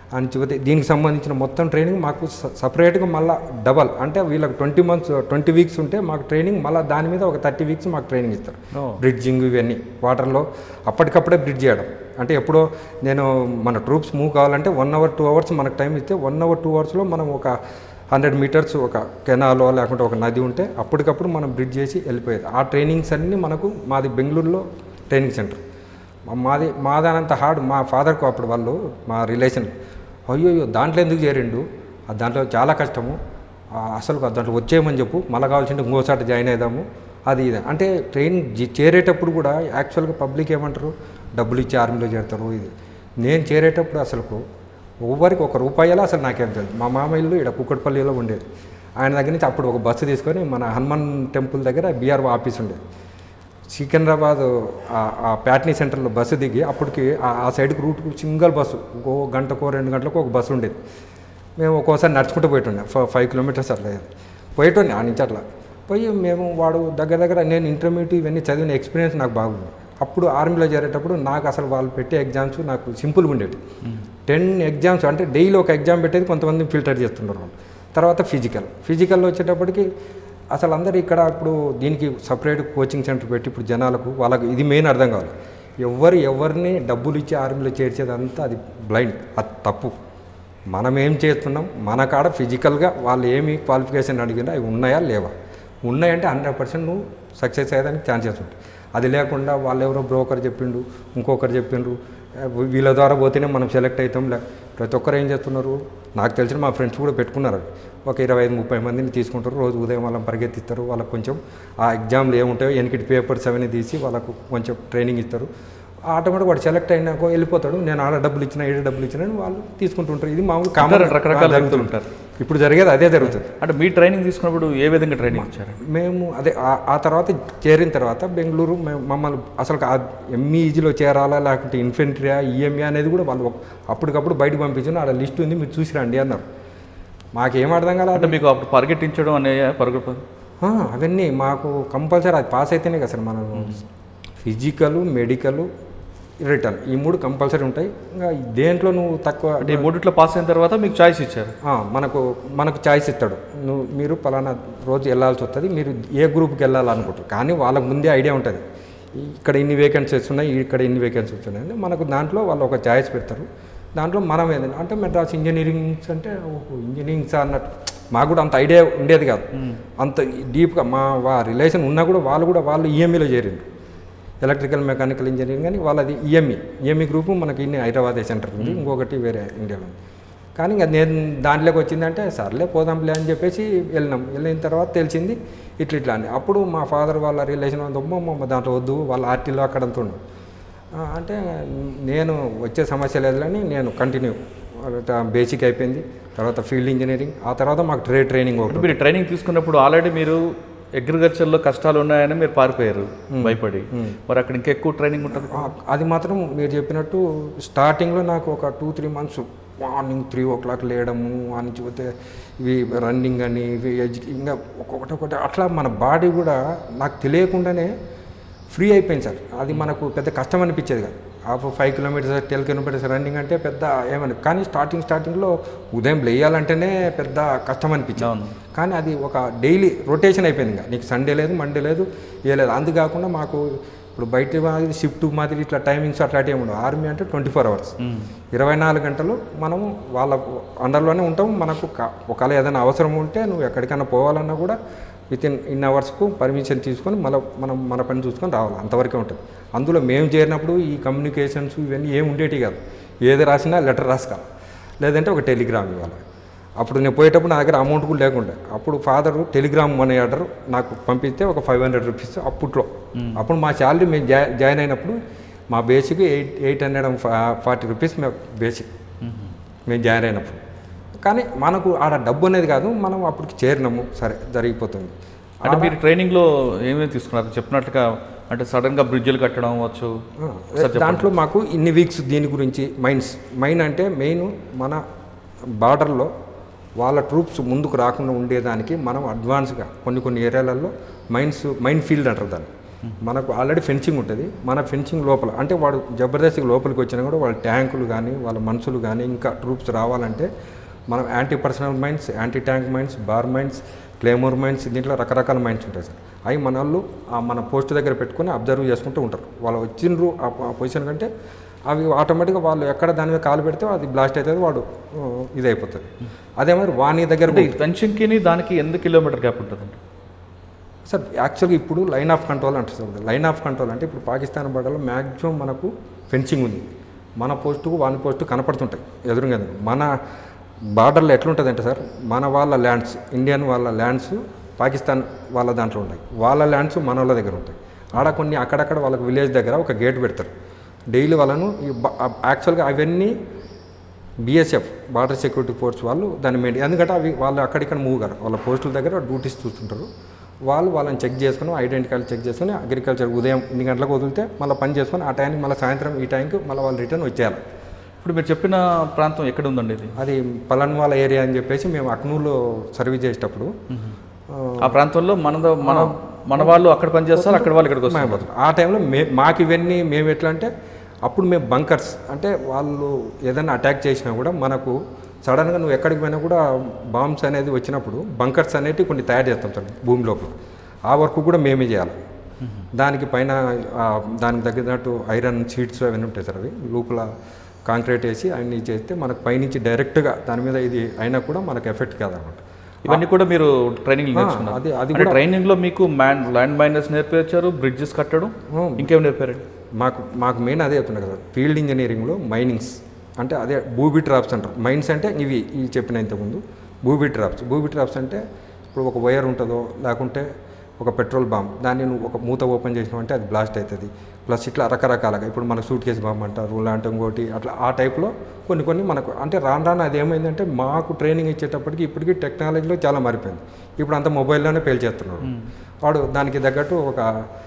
[SPEAKER 2] అని చెబితే దీనికి సంబంధించిన మొత్తం ట్రైనింగ్ మాకు స- సపరేట్గా మళ్ళీ డబల్ అంటే వీళ్ళకి ట్వంటీ మంత్స్ ట్వంటీ వీక్స్ ఉంటే మాకు ట్రైనింగ్ మళ్ళీ దాని మీద ఒక థర్టీ వీక్స్ మాకు ట్రైనింగ్ ఇస్తారు
[SPEAKER 1] ఓ.
[SPEAKER 2] బ్రిడ్జింగ్ ఇవన్నీ వాటర్లో అప్పటికప్పుడే బ్రిడ్జ్ చేయడం అంటే ఎప్పుడో నేను మన ట్రూప్స్ మూవ్ కావాలంటే వన్ అవర్ టూ అవర్స్ మనకు టైం ఇస్తే వన్ అవర్ టూ అవర్స్లో మనం ఒక హండ్రెడ్ మీటర్స్ ఒక కెనాలో లేకుంటే ఒక నది ఉంటే అప్పటికప్పుడు మనం బ్రిడ్జ్ చేసి వెళ్ళిపోయేది ఆ ట్రైనింగ్స్ అన్నీ మనకు మాది బెంగళూరులో ట్రైనింగ్ సెంటర్ మా- మాది మాదానంత హార్డ్ మా ఫాదర్కు అప్పుడు వాళ్ళు మా రిలేషన్ అయ్యో అయ్యో దాంట్లో ఎందుకు చేరిండు ఆ దాంట్లో చాలా కష్టము ఆ అసలు దాంట్లో వచ్చేయమని చెప్పు మళ్ళీ కావాల్సింటే ఇంకోసారి జాయిన్ అవుదాము అది ఇది అంటే ట్రైన్ జి- చేరేటప్పుడు కూడా యాక్చువల్గా పబ్లిక్ ఏమంటారు డబ్బులు ఇచ్చి ఆర్మీలో చేరుతారు ఇది నేను చేరేటప్పుడు అసలుకు ఎవరికి ఒక రూపాయలా అసలు నాకేం తెలియదు మా మామ ఇల్లు ఇక్కడ కుక్కట్పల్లిలో ఉండేది ఆయన దగ్గర నుంచి అప్పుడు ఒక బస్సు తీసుకొని మన హనుమాన్ టెంపుల్ దగ్గర బీఆర్ఓ ఆఫీస్ ఉండేది సికింద్రాబాద్ ఆ- ఆ ప్యాట్నీ సెంటర్లో బస్సు దిగి అప్పటికి ఆ- ఆ సైడ్కి రూట్కు సింగిల్ బస్సు ఇంకో గంటకో రెండు గంటలకు ఒక బస్సు ఉండేది మేము ఒక్కోసారి నడుచుకుంటూ పోయిటుండే ఫ- ఫైవ్ కిలోమీటర్స్ అట్లా పోయేటోని ఆ నుంచి అట్లా పోయి మేము వాడు దగ్గర దగ్గర నేను ఇంటర్మీడియట్ ఇవన్నీ చదివిన ఎక్స్పీరియన్స్ నాకు బాగుంది అప్పుడు ఆర్మీలో చేరేటప్పుడు నాకు అసలు వాళ్ళు పెట్టే ఎగ్జామ్స్ నాకు సింపుల్గా ఉండేవి టెన్ ఎగ్జామ్స్ అంటే డైలీ ఒక ఎగ్జామ్ పెట్టేది కొంతమంది ఫిల్టర్ చేస్తున్నారు వాళ్ళు తర్వాత ఫిజికల్ ఫిజికల్లో వచ్చేటప్పటికి అసలు అందరు ఇక్కడ ఇప్పుడు దీనికి సపరేట్ కోచింగ్ సెంటర్ పెట్టి ఇప్పుడు జనాలకు వాళ్ళకు ఇది మెయిన్ అర్థం కావాలి ఎవరు ఎవరిని డబ్బులు ఇచ్చి ఆర్మీలో చేర్చేదంతా అది బ్లైండ్ అది తప్పు మనం ఏం చేస్తున్నాం మన కాడ ఫిజికల్గా వాళ్ళు ఏమి క్వాలిఫికేషన్ అడిగినా అవి ఉన్నాయా లేవా ఉన్నాయంటే హండ్రెడ్ పర్సెంట్ నువ్వు సక్సెస్ అయ్యేదానికి ఛాన్సెస్ ఉంటాయి అది లేకుండా వాళ్ళు ఎవరో బ్రోకర్ చెప్పిండు ఇంకొకరు చెప్పిండ్రు ఆ, వీళ్ళ ద్వారా పోతేనే మనం సెలెక్ట్ అవుతాం లే ప్రతి ఒక్కరు ఏం చేస్తున్నారు నాకు తెలిసిన మా ఫ్రెండ్స్ కూడా పెట్టుకున్నారు అవి. ఒక ఇరవై ఐదు ముప్పై మందిని తీసుకుంటారు రోజు ఉదయం వాళ్ళని పరిగెత్తిస్తారు వాళ్ళకు కొంచెం ఆ ఎగ్జామ్లు ఏముంటాయో వెనకటి పేపర్స్ అవన్నీ తీసి వాళ్ళకు కొంచెం ట్రైనింగ్ ఇస్తారు ఆటోమేటిక్ వాడు సెలెక్ట్ అయినాక వెళ్ళిపోతాడు నేను ఆడ డబ్బులు ఇచ్చిన ఈడ డబ్బులు ఇచ్చిన అని వాళ్ళు తీసుకుంటుంటారు ఇది మామూలు కామన్
[SPEAKER 1] రకరకాలు
[SPEAKER 2] జరుగుతుంది
[SPEAKER 1] ఉంటారు.
[SPEAKER 2] ఇప్పుడు జరిగేది అదే జరుగుతుంది
[SPEAKER 1] అంటే మీ ట్రైనింగ్ తీసుకున్నప్పుడు ఏ విధంగా ట్రైనింగ్ ఇచ్చారు
[SPEAKER 2] మేము అదే ఆ- ఆ తర్వాత చేరిన తర్వాత బెంగళూరు మేము మమ్మల్ని అసలు ఎంఈజీలో చేరాలా లేకుంటే ఇన్ఫెంట్రీయా ఈఎంఏ అనేది కూడా వాళ్ళు ఒక- అప్పటికప్పుడు బయటకు పంపించాను ఆడ లిస్ట్ ఉంది మీరు చూసి రండి అన్నారు మాకేం అర్థం కాలే
[SPEAKER 1] అంటే మీకు అప్పుడు పరిగెట్టించడం అనే పరుగు
[SPEAKER 2] ఆ, అవన్నీ మాకు కంపల్సరీ అది పాస్ అయితేనే కదా సార్ మనం ఫిజికల్ మెడికల్ రిటర్న్ ఈ మూడు కంపల్సరీ ఉంటాయి ఇంకా దేంట్లో నువ్వు తక్కువ
[SPEAKER 1] అంటే ఈ మూడిట్లో పాస్ అయిన తర్వాత మీకు చాయిస్ ఇచ్చారు
[SPEAKER 2] ఆ, మనకు మనకు చాయిస్ ఇస్తాడు నువ్వు మీరు పలానా రోజు వెళ్ళాల్సి వస్తుంది మీరు ఏ గ్రూప్కి వెళ్ళాలనుకుంటారు కానీ వాళ్ళకి ముందే ఐడియా ఉంటుంది ఇక్కడ ఇన్ని వేకెన్సీస్ ఉన్నాయి ఇక్కడ ఇన్ని వేకెన్సీస్ ఉన్నాయి అని మనకు దాంట్లో వాళ్ళు ఒక చాయిస్ పెడతారు దాంట్లో మనం ఏదైనా అంటే మెడ్రాస్ ఇంజనీరింగ్స్ అంటే ఓహో ఇంజనీరింగ్స్ అన్నట్టు మాకు కూడా అంత ఐడియా ఉండేది కాదు అంత డీప్గా మా వా రిలేషన్ ఉన్నా కూడా వాళ్ళు కూడా వాళ్ళు ఈఎంఈలో చేరిండ్రు ఎలక్ట్రికల్ మెకానికల్ ఇంజనీరింగ్ అని వాళ్ళది ఈఎంఈ ఈఎంఈ గ్రూపు మనకి ఇన్ని హైదరాబాద్ సెంటర్ ఉంది ఇంకొకటి వేరే ఇండియాలో ఉంది కానీ ఇంకా నేను దాంట్లోకి వచ్చిందంటే సర్లే పోదాంలే అని చెప్పేసి వెళ్ళినాం వెళ్ళిన తర్వాత తెలిసింది ఇట్లా ఇట్లా అని అప్పుడు మా ఫాదర్ వాళ్ళ రిలేషన్ అంతా అమ్మ దాంట్లో వద్దు వాళ్ళ ఆర్టీలో అక్కడ అంతా ఉండు ఆ, అంటే నేను వచ్చే సమస్య లేదులని నేను కంటిన్యూ బేసిక్ అయిపోయింది తర్వాత ఫీల్డ్ ఇంజనీరింగ్ ఆ తర్వాత మాకు ట్రేడ్ ట్రైనింగ్
[SPEAKER 1] అంటే
[SPEAKER 2] ఒకటి
[SPEAKER 1] మీరు ట్రైనింగ్ తీసుకున్నప్పుడు ఆల్రెడీ మీరు అగ్రికల్చర్లో కష్టాలు ఉన్నాయని మీరు పారిపోయారు భయపడి మరి అక్కడ ఇంకా ఎక్కువ ట్రైనింగ్ ఉంటుంది
[SPEAKER 2] ఆ, అది మాత్రం మీరు చెప్పినట్టు స్టార్టింగ్లో నాకు ఒక two three months morning three o'clock లేయడము ఆ నుంచి పోతే ఇవి రన్నింగ్ అని ఇవి ఎడ్జ్ ఇంకా ఒక్కొక్కటి ఒకటి అట్లా మన బాడీ కూడా నాకు తెలియకుండానే ఫ్రీ అయిపోయింది సార్ అది మనకు పెద్ద కష్టం అనిపించేది కాదు half five kilometres ten kilometres running అంటే పెద్ద ఏమని కానీ స్టార్టింగ్ స్టార్టింగ్లో ఉదయం లేయాలంటేనే పెద్ద కష్టం అనిపించింది
[SPEAKER 1] అవును
[SPEAKER 2] కానీ అది ఒక డైలీ రొటేషన్ అయిపోయింది ఇంకా నీకు సండే లేదు మండే లేదు ఏ లేదు అందుకాకుండా మాకు ఇప్పుడు బయట మాదిరి షిఫ్ట్ మాదిరి ఇట్లా టైమింగ్స్ అట్లాంటివి ఏమి ఉండవు ఆర్మీ అంటే ట్వంటీ ఫోర్ అవర్స్ ఇరవై నాలుగు గంటలు మనము వాళ్ళ అండర్లోనే ఉంటాం మనకు కా- ఒకవేళ ఏదైనా అవసరం ఉంటే నువ్వు ఎక్కడికైనా పోవాలన్నా కూడా విత్ ఇన్ ఇన్ అవర్స్కు పర్మిషన్ తీసుకొని మళ్ళీ మనం మన పని చూసుకొని రావాలి అంతవరకే ఉంటుంది అందులో మేము చేరినప్పుడు ఈ కమ్యూనికేషన్స్ ఇవన్నీ ఏమి ఉండేటివి కాదు ఏది రాసినా లెటర్ రాసుకోవాలి లేదంటే ఒక టెలిగ్రామ్ ఇవ్వాలి అప్పుడు నేను పోయేటప్పుడు నా దగ్గర అమౌంట్ కూడా లేకుండే అప్పుడు ఫాదర్ టెలిగ్రామ్ మనీ ఆర్డర్ నాకు పంపిస్తే ఒక ఫైవ్ హండ్రెడ్ రూపీస్ అప్పట్లో అప్పుడు మా శాలరీ మేము జా- జాయిన్ అయినప్పుడు మా basic eight eight hundred and forty rupees మేము బేసిక్ మేము జాయిన్ అయినప్పుడు కానీ మనకు ఆడ డబ్బు అనేది కాదు మనం అప్పటికి చేరినాము సరే జరిగిపోతుంది
[SPEAKER 1] అంటే మీరు ట్రైనింగ్లో ఏమేమి తీసుకున్నారు చెప్పినట్లుగా అంటే సడన్గా బ్రిడ్జిలు కట్టడం అవ్వచ్చు
[SPEAKER 2] దాంట్లో మాకు ఇన్ని వీక్స్ దీని గురించి మైన్స్ మైన్ అంటే మెయిన్ మన బార్డర్లో వాళ్ళ ట్రూప్స్ ముందుకు రాకుండా ఉండేదానికి మనం అడ్వాన్స్గా కొన్ని కొన్ని ఏరియాలలో మైన్స్ మైన్ ఫీల్డ్ అంటారు దాన్ని మనకు ఆల్రెడీ ఫెన్సింగ్ ఉంటుంది మన ఫెన్సింగ్ లోపల అంటే వాడు జబర్దస్త్కి లోపలికి వచ్చినా కూడా వాళ్ళ ట్యాంకులు కానీ వాళ్ళ మనుషులు కానీ ఇంకా ట్రూప్స్ రావాలంటే మనం anti personnel mines anti tank mines bar mines claymore mines దీంట్లో రకరకాల మైన్స్ ఉంటాయి సార్ అవి మన వాళ్ళు ఆ మన పోస్ట్ దగ్గర పెట్టుకొని అబ్జర్వ్ చేసుకుంటూ ఉంటారు వాళ్ళు వచ్చిండ్రు ఆ ఆ పొజిషన్ కంటే అవి ఆటోమేటిక్గా వాళ్ళు ఎక్కడ దాని మీద కాలు పెడితే అది బ్లాస్ట్ అవుతుంది వాడు ఆ, ఇది అయిపోతుంది అదే మరి వాణి దగ్గర
[SPEAKER 1] అంటే ఫెన్షింగ్కి దానికి ఎన్ని కిలోమీటర్ గ్యాప్ ఉంటుందండి
[SPEAKER 2] సార్ యాక్చువల్గా ఇప్పుడు లైన్ ఆఫ్ కంట్రోల్ అంటారు సార్ లైన్ ఆఫ్ కంట్రోల్ అంటే ఇప్పుడు పాకిస్తాన్ బోర్డర్లో మ్యాక్సిమం మనకు ఫెన్సింగ్ ఉంది మన పోస్టుకు వాళ్ళ పోస్టు కనపడుతుంటాయి ఎదురుగా ఎదురు. మన బార్డర్లో ఎట్లుంటుందంటే సార్ మన వాళ్ళ ల్యాండ్స్ ఇండియన్ వాళ్ళ ల్యాండ్స్ పాకిస్తాన్ వాళ్ళ దాంట్లో ఉంటాయి వాళ్ళ ల్యాండ్స్ మన వాళ్ళ దగ్గర ఉంటాయి ఆడ కొన్ని అక్కడక్కడ వాళ్ళకి విలేజ్ దగ్గర ఒక గేట్ పెడతారు డైలీ వాళ్ళను ఈ బ- యాక్చువల్గా అవన్నీ బీఎస్ఎఫ్ బార్డర్ సెక్యూరిటీ ఫోర్స్ వాళ్ళు దాన్ని మెయింటైన్ ఎందుకంటే అవి వాళ్ళు అక్కడిక్కడ మూవ్ గారు వాళ్ళ పోస్టుల దగ్గర డ్యూటీస్ చూస్తుంటారు వాళ్ళు వాళ్ళని చెక్ చేసుకుని ఐడెంటిటీ కార్డు చెక్ చేసుకుని అగ్రికల్చర్ ఉదయం ఇన్ని గంటలకు వదిలితే మళ్ళీ పని చేసుకొని ఆ టైంకి మళ్ళీ సాయంత్రం ఈ టైంకి మళ్ళీ వాళ్ళు రిటర్న్ వచ్చేయాలి
[SPEAKER 1] ఇప్పుడు మీరు చెప్పిన ప్రాంతం ఎక్కడ ఉందండి ఇది
[SPEAKER 2] అది పలన్వాల ఏరియా అని చెప్పేసి మేము అక్నూర్లో సర్వీస్ చేసేటప్పుడు ఆ,
[SPEAKER 1] ఆ ప్రాంతంలో మన మన మన వాళ్ళు అక్కడ పనిచేస్తారు అక్కడ వాళ్ళు ఇక్కడికి వస్తారు
[SPEAKER 2] మాయమవుతారు ఆ టైంలో మే మాకు ఇవన్నీ మేము ఎట్లా అంటే అప్పుడు మేము బంకర్స్ అంటే వాళ్ళు ఏదైనా అటాక్ చేసినా కూడా మనకు సడన్గా నువ్వు ఎక్కడికి పోయినా కూడా బాంబ్స్ అనేది వచ్చినప్పుడు బంకర్స్ అనేవి కొన్ని తయారు చేస్తాం సార్ భూమి లోపల ఆ వర్క్ కూడా మేమే చేయాలి దానికి పైన ఆ, దానికి తగ్గినట్టు ఐరన్ షీట్స్ అవన్నీ ఉంటాయి సార్ అవి లోపల కాంక్రీట్ వేసి అన్నీ చేస్తే మనకు పైనుంచి డైరెక్ట్గా దాని మీద ఇది అయినా కూడా మనకు ఎఫెక్ట్ కాదనమాట
[SPEAKER 1] ఇవన్నీ కూడా మీరు ట్రైనింగ్ నేర్చుకున్నారు
[SPEAKER 2] అది అది
[SPEAKER 1] అంటే ట్రైనింగ్ లో మీకు మ్యాన్ ల్యాండ్ మైనర్స్ నేర్పించారు బ్రిడ్జెస్ కట్టడం ఇంకేం నేర్పారండి
[SPEAKER 2] మాకు మాకు మెయిన్ అదే చెప్తున్నా కదా ఫీల్డ్ ఇంజనీరింగ్లో మైనింగ్స్ అంటే అదే బూబీ ట్రాప్స్ అంటారు మైన్స్ అంటే ఇవి ఇవి చెప్పిన ఇంతకుముందు బూబీ ట్రాప్స్ బూబీ ట్రాప్స్ అంటే ఇప్పుడు ఒక వైర్ ఉంటుందో లేకుంటే ఒక పెట్రోల్ బాంబ్ దాన్ని నువ్వు ఒక మూత ఓపెన్ చేసినావంటే అది బ్లాస్ట్ అవుతుంది ప్లస్ ఇట్లా రకరకాలుగా ఇప్పుడు మన సూట్ కేసు బాంబ్ అంటారు లాంటి ఇంకోటి అట్లా ఆ టైప్లో కొన్ని కొన్ని మనకు అంటే రాను రాను అది ఏమైందంటే మాకు ట్రైనింగ్ ఇచ్చేటప్పటికి ఇప్పటికీ టెక్నాలజీలో చాలా మారిపోయింది ఇప్పుడు అంతా మొబైల్లోనే పేల్చేస్తున్నాడు వాడు దానికి తగ్గట్టు ఒక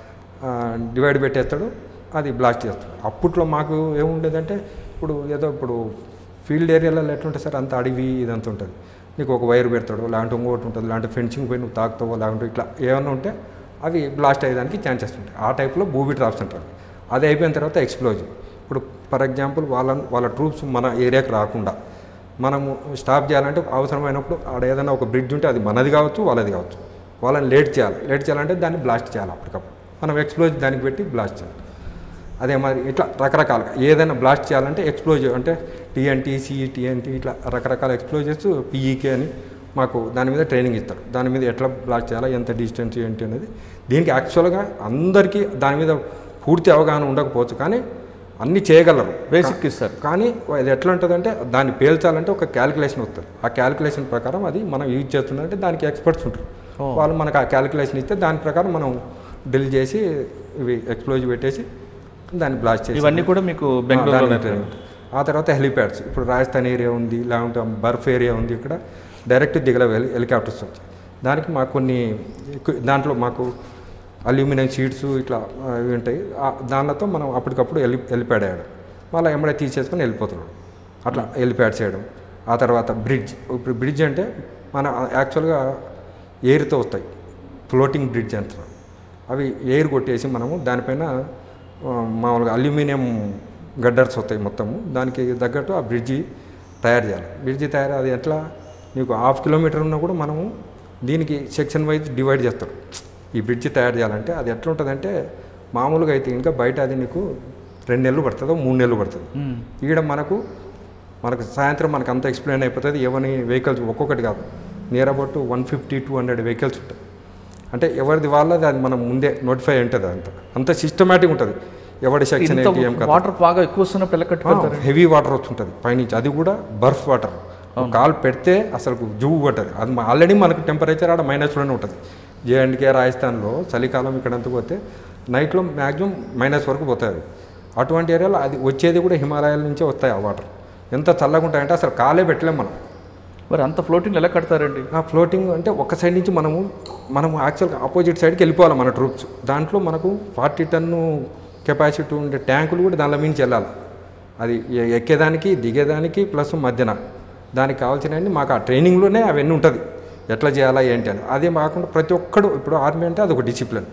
[SPEAKER 2] డివైడ్ పెట్టేస్తాడు అది బ్లాస్ట్ చేస్తాడు అప్పట్లో మాకు ఏముండేదంటే ఇప్పుడు ఏదో ఇప్పుడు ఫీల్డ్ ఏరియాలలో ఎట్లుంటుంది సార్ అంత అడవి ఇదంతా ఉంటుంది నీకు ఒక వైర్ పెడతాడు లాంటి ఇంకోటి ఉంటుంది లాంటి ఫెన్సింగ్ పోయి నువ్వు తాకుతావో లేకుంటే ఇట్లా ఏమన్నా ఉంటే అవి బ్లాస్ట్ అయ్యేదానికి ఛాన్సెస్ ఉంటాయి ఆ టైప్లో బూబీ ట్రాప్స్ అంటారు అది అయిపోయిన తర్వాత ఎక్స్ప్లోజన్ ఇప్పుడు ఫర్ ఎగ్జాంపుల్ వాళ్ళ వాళ్ళ ట్రూప్స్ మన ఏరియాకి రాకుండా మనము స్టాప్ చేయాలంటే అవసరమైనప్పుడు ఆడ ఏదైనా ఒక బ్రిడ్జ్ ఉంటే అది మనది కావచ్చు వాళ్ళది కావచ్చు వాళ్ళని లేట్ చేయాలి లేట్ చేయాలంటే దాన్ని బ్లాస్ట్ చేయాలి అప్పటికప్పుడు మనం ఎక్స్ప్లోజ్ దానికి పెట్టి బ్లాస్ట్ చేయాలి అదే మరి ఇట్లా రకరకాలుగా ఏదైనా బ్లాస్ట్ చేయాలంటే ఎక్స్ప్లోజ్ అంటే టీఎన్టీ సిఈ టీఎన్టీ ఇట్లా రకరకాల ఎక్స్ప్లోజర్స్ పీఈకే అని మాకు దాని మీద ట్రైనింగ్ ఇస్తారు దాని మీద ఎట్లా బ్లాస్ట్ చేయాలా ఎంత డిస్టెన్స్ ఏంటి అనేది దీనికి యాక్చువల్గా అందరికీ దాని మీద పూర్తి అవగాహన ఉండకపోవచ్చు కానీ అన్నీ చేయగలరు
[SPEAKER 1] బేసిక్ ఇస్తారు
[SPEAKER 2] కానీ అది ఎట్లా ఉంటుందంటే దాన్ని పేల్చాలంటే ఒక క్యాలిక్యులేషన్ వస్తుంది ఆ క్యాలిక్యులేషన్ ప్రకారం అది మనం యూజ్ చేస్తుందంటే దానికి ఎక్స్పర్ట్స్ ఉంటారు
[SPEAKER 1] Oh.
[SPEAKER 2] వాళ్ళు మనకు ఆ క్యాలిక్యులేషన్ ఇస్తే దాని ప్రకారం మనం డ్రిల్ చేసి ఇవి ఎక్స్ప్లోజ్ పెట్టేసి దాన్ని బ్లాస్ట్ చేసి
[SPEAKER 1] ఇవన్నీ కూడా మీకు
[SPEAKER 2] ఆ,
[SPEAKER 1] బెంగళూరులో
[SPEAKER 2] దాని
[SPEAKER 1] నేర్పారు
[SPEAKER 2] ట్రైనింగ్. ఆ తర్వాత హెలిప్యాడ్స్ ఇప్పుడు రాజస్థాన్ ఏరియా ఉంది లేకుంటే బర్ఫ్ ఏరియా ఉంది ఇక్కడ డైరెక్ట్ దిగల హెలికాప్టర్స్ వచ్చాయి దానికి మాకు కొన్ని ఎక్కువ- దాంట్లో మాకు అల్యూమినియం షీట్స్ ఇట్లా ఆ, ఇవి ఉంటాయి ఆ, దానితో మనం అప్పటికప్పుడు హెలి హెలిప్యాడ్ వేయడం మళ్ళీ ఎమ్మడే తీసేసుకొని వెళ్ళిపోతున్నాడు అట్లా హెలిప్యాడ్స్ చేయడం ఆ తర్వాత బ్రిడ్జ్ ఇప్పుడు బ్రిడ్జ్ అంటే మన యాక్చువల్గా ఎయిర్తో వస్తాయి ఫ్లోటింగ్ బ్రిడ్జ్ అంటారు అవి ఎయిర్ కొట్టేసి మనము దానిపైన ఆ, మామూలుగా అల్యూమినియం గడ్డర్స్ వస్తాయి మొత్తము దానికి తగ్గట్టు ఆ బ్రిడ్జి తయారు చేయాలి బ్రిడ్జి తయారు అది ఎట్లా నీకు హాఫ్ కిలోమీటర్ ఉన్నా కూడా మనము దీనికి సెక్షన్ వైజ్ డివైడ్ చేస్తారు ఈ బ్రిడ్జి తయారు చేయాలంటే అది ఎట్లా ఉంటుందంటే మామూలుగా అయితే ఇంకా బయట అది నీకు రెండు నెలలు పడుతుందో మూడు నెలలు పడుతుంది
[SPEAKER 1] మ్మ్.
[SPEAKER 2] ఈడ మనకు మనకు సాయంత్రం మనకు అంతా ఎక్స్ప్లెయిన్ అయిపోతుంది ఏమని వెహికల్స్ ఒక్కొక్కటి కాదు near about one fifty two hundred vehicles ఉంటాయి అంటే ఎవరిది వాళ్ళది అది మనం ముందే నోటిఫై ఉంటుంది అంత అంత సిస్టమేటిక్ ఉంటుంది ఎవరి సెక్షన్
[SPEAKER 1] ఇంత
[SPEAKER 2] ఏంటి ఏం కదా
[SPEAKER 1] వాటర్ బాగా ఎక్కువ వస్తున్నప్పుడు ఎలా కట్టుకుంటారు
[SPEAKER 2] హెవీ వాటర్ వస్తుంటుంది పైనుంచి అది కూడా బర్ఫ్ వాటర్ కాలు పెడితే అసలు జువ్వు పట్టదు అది ఆల్రెడీ మనకు టెంపరేచర్ ఆడ మైనస్లోనే ఉంటుంది జేఎండ్కే రాజస్థాన్లో చలికాలం ఇక్కడంతా పోతే నైట్లో మ్యాక్సిమం మైనస్ వరకు పోతాయి అవి. అటువంటి ఏరియాలో అది వచ్చేది కూడా హిమాలయాల నుంచే వస్తాయి ఆ వాటర్ ఎంత చల్లగా ఉంటాయంటే అసలు కాలే పెట్టలేం మనం
[SPEAKER 1] మరి అంత ఫ్లోటింగ్ ఎలా కడతారండి
[SPEAKER 2] ఆ ఫ్లోటింగ్ అంటే ఒక సైడ్ నుంచి మనము మనము యాక్చువల్గా ఆపోజిట్ సైడ్కి వెళ్ళిపోవాలి మన ట్రూప్స్ దాంట్లో మనకు ఫార్టీ టన్ను కెపాసిటీ ఉండే ట్యాంకులు కూడా దానిలో మించి వెళ్ళాలి అది ఎ- ఎక్కేదానికి దిగేదానికి ప్లస్ మధ్యన దానికి కావాల్సినవన్నీ మాకు ఆ ట్రైనింగ్లోనే అవన్నీ ఉంటుంది ఎట్లా చేయాలా ఏంటి అని అదే కాకుండా ప్రతి ఒక్కడు ఇప్పుడు ఆర్మీ అంటే అదొక డిసిప్లిన్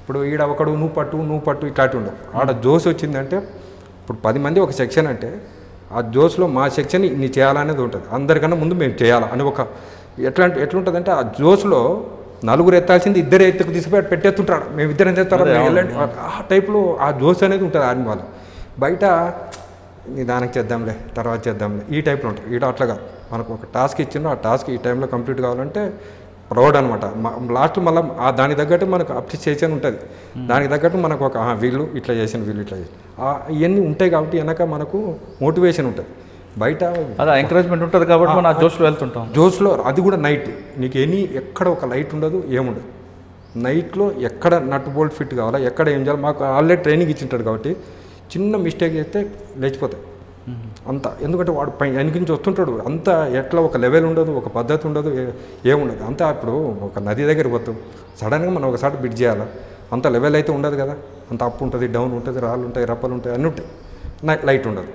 [SPEAKER 2] ఇప్పుడు ఈడ ఒకడు నువ్వు పట్టు నువ్వు పట్టు ఇట్లాంటి ఉండవు ఆడ జోస్ వచ్చిందంటే ఇప్పుడు పది మంది ఒక సెక్షన్ అంటే ఆ జోస్లో మా సెక్షన్ ఇన్ని చేయాలనేది ఉంటుంది అందరికన్నా ముందు మేము చేయాలి అని ఒక ఎట్లా ఎట్లుంటుందంటే ఆ జోస్లో నలుగురు ఎత్తాల్సింది ఇద్దరు ఎత్తుకు తీసుకుపోయి అటు పెట్టేస్తుంటారు మేము ఇద్దరం ఎత్తారు
[SPEAKER 1] అదే, అవును.
[SPEAKER 2] వెళ్ళండి ఆ టైప్లో ఆ జోస్ అనేది ఉంటుంది ఆర్మీ వాళ్ళు బయట నిదానికి చేద్దాంలే తర్వాత చేద్దాంలే ఈ టైప్లో ఉంటుంది ఈడ అట్లా కాదు మనకు ఒక టాస్క్ ఇచ్చిండ్రు ఆ టాస్క్ ఈ టైంలో కంప్లీట్ కావాలంటే ప్రౌడ్ అనమాట లాస్ట్ మళ్ళీ ఆ దానికి తగ్గట్టు మనకు అప్రిసియేషన్ ఉంటుంది దానికి తగ్గట్టు మనకు ఒక "ఆహా, వీళ్ళు ఇట్లా చేసిన వీళ్ళు ఇట్లా చేసిన ఇవన్నీ ఉంటాయి కాబట్టి వెనక మనకు మోటివేషన్ ఉంటుంది బయట
[SPEAKER 1] అదే ఎంకరేజ్మెంట్ ఉంటుంది కాబట్టి మనం ఆ జోష్లో వెళ్తుంటాం
[SPEAKER 2] జోస్లో అది కూడా నైట్ నీకు ఎనీ ఎక్కడ ఒక లైట్ ఉండదు ఏముండదు నైట్లో ఎక్కడ నట్ బోల్ట్ ఫిట్ కావాలా ఎక్కడ ఏం చేయాలి మాకు ఆల్రెడీ ట్రైనింగ్ ఇచ్చింటాడు కాబట్టి చిన్న మిస్టేక్ చేస్తే లేచిపోతాయి అంత ఎందుకంటే వాడు పై వెనక నుంచి వస్తుంటాడు అంత ఎట్లా ఒక లెవెల్ ఉండదు ఒక పద్ధతి ఉండదు ఏ- ఏముండదు అంతా ఇప్పుడు ఒక నది దగ్గరికి పోతాం సడన్గా మనం ఒకసారి బిడ్ చేయాలా అంత లెవెల్ అయితే ఉండదు కదా అంత అప్ ఉంటుంది డౌన్ ఉంటుంది రాళ్ళు ఉంటాయి రప్పలు ఉంటాయి అన్నీ ఉంటాయి నై- లైట్ ఉండదు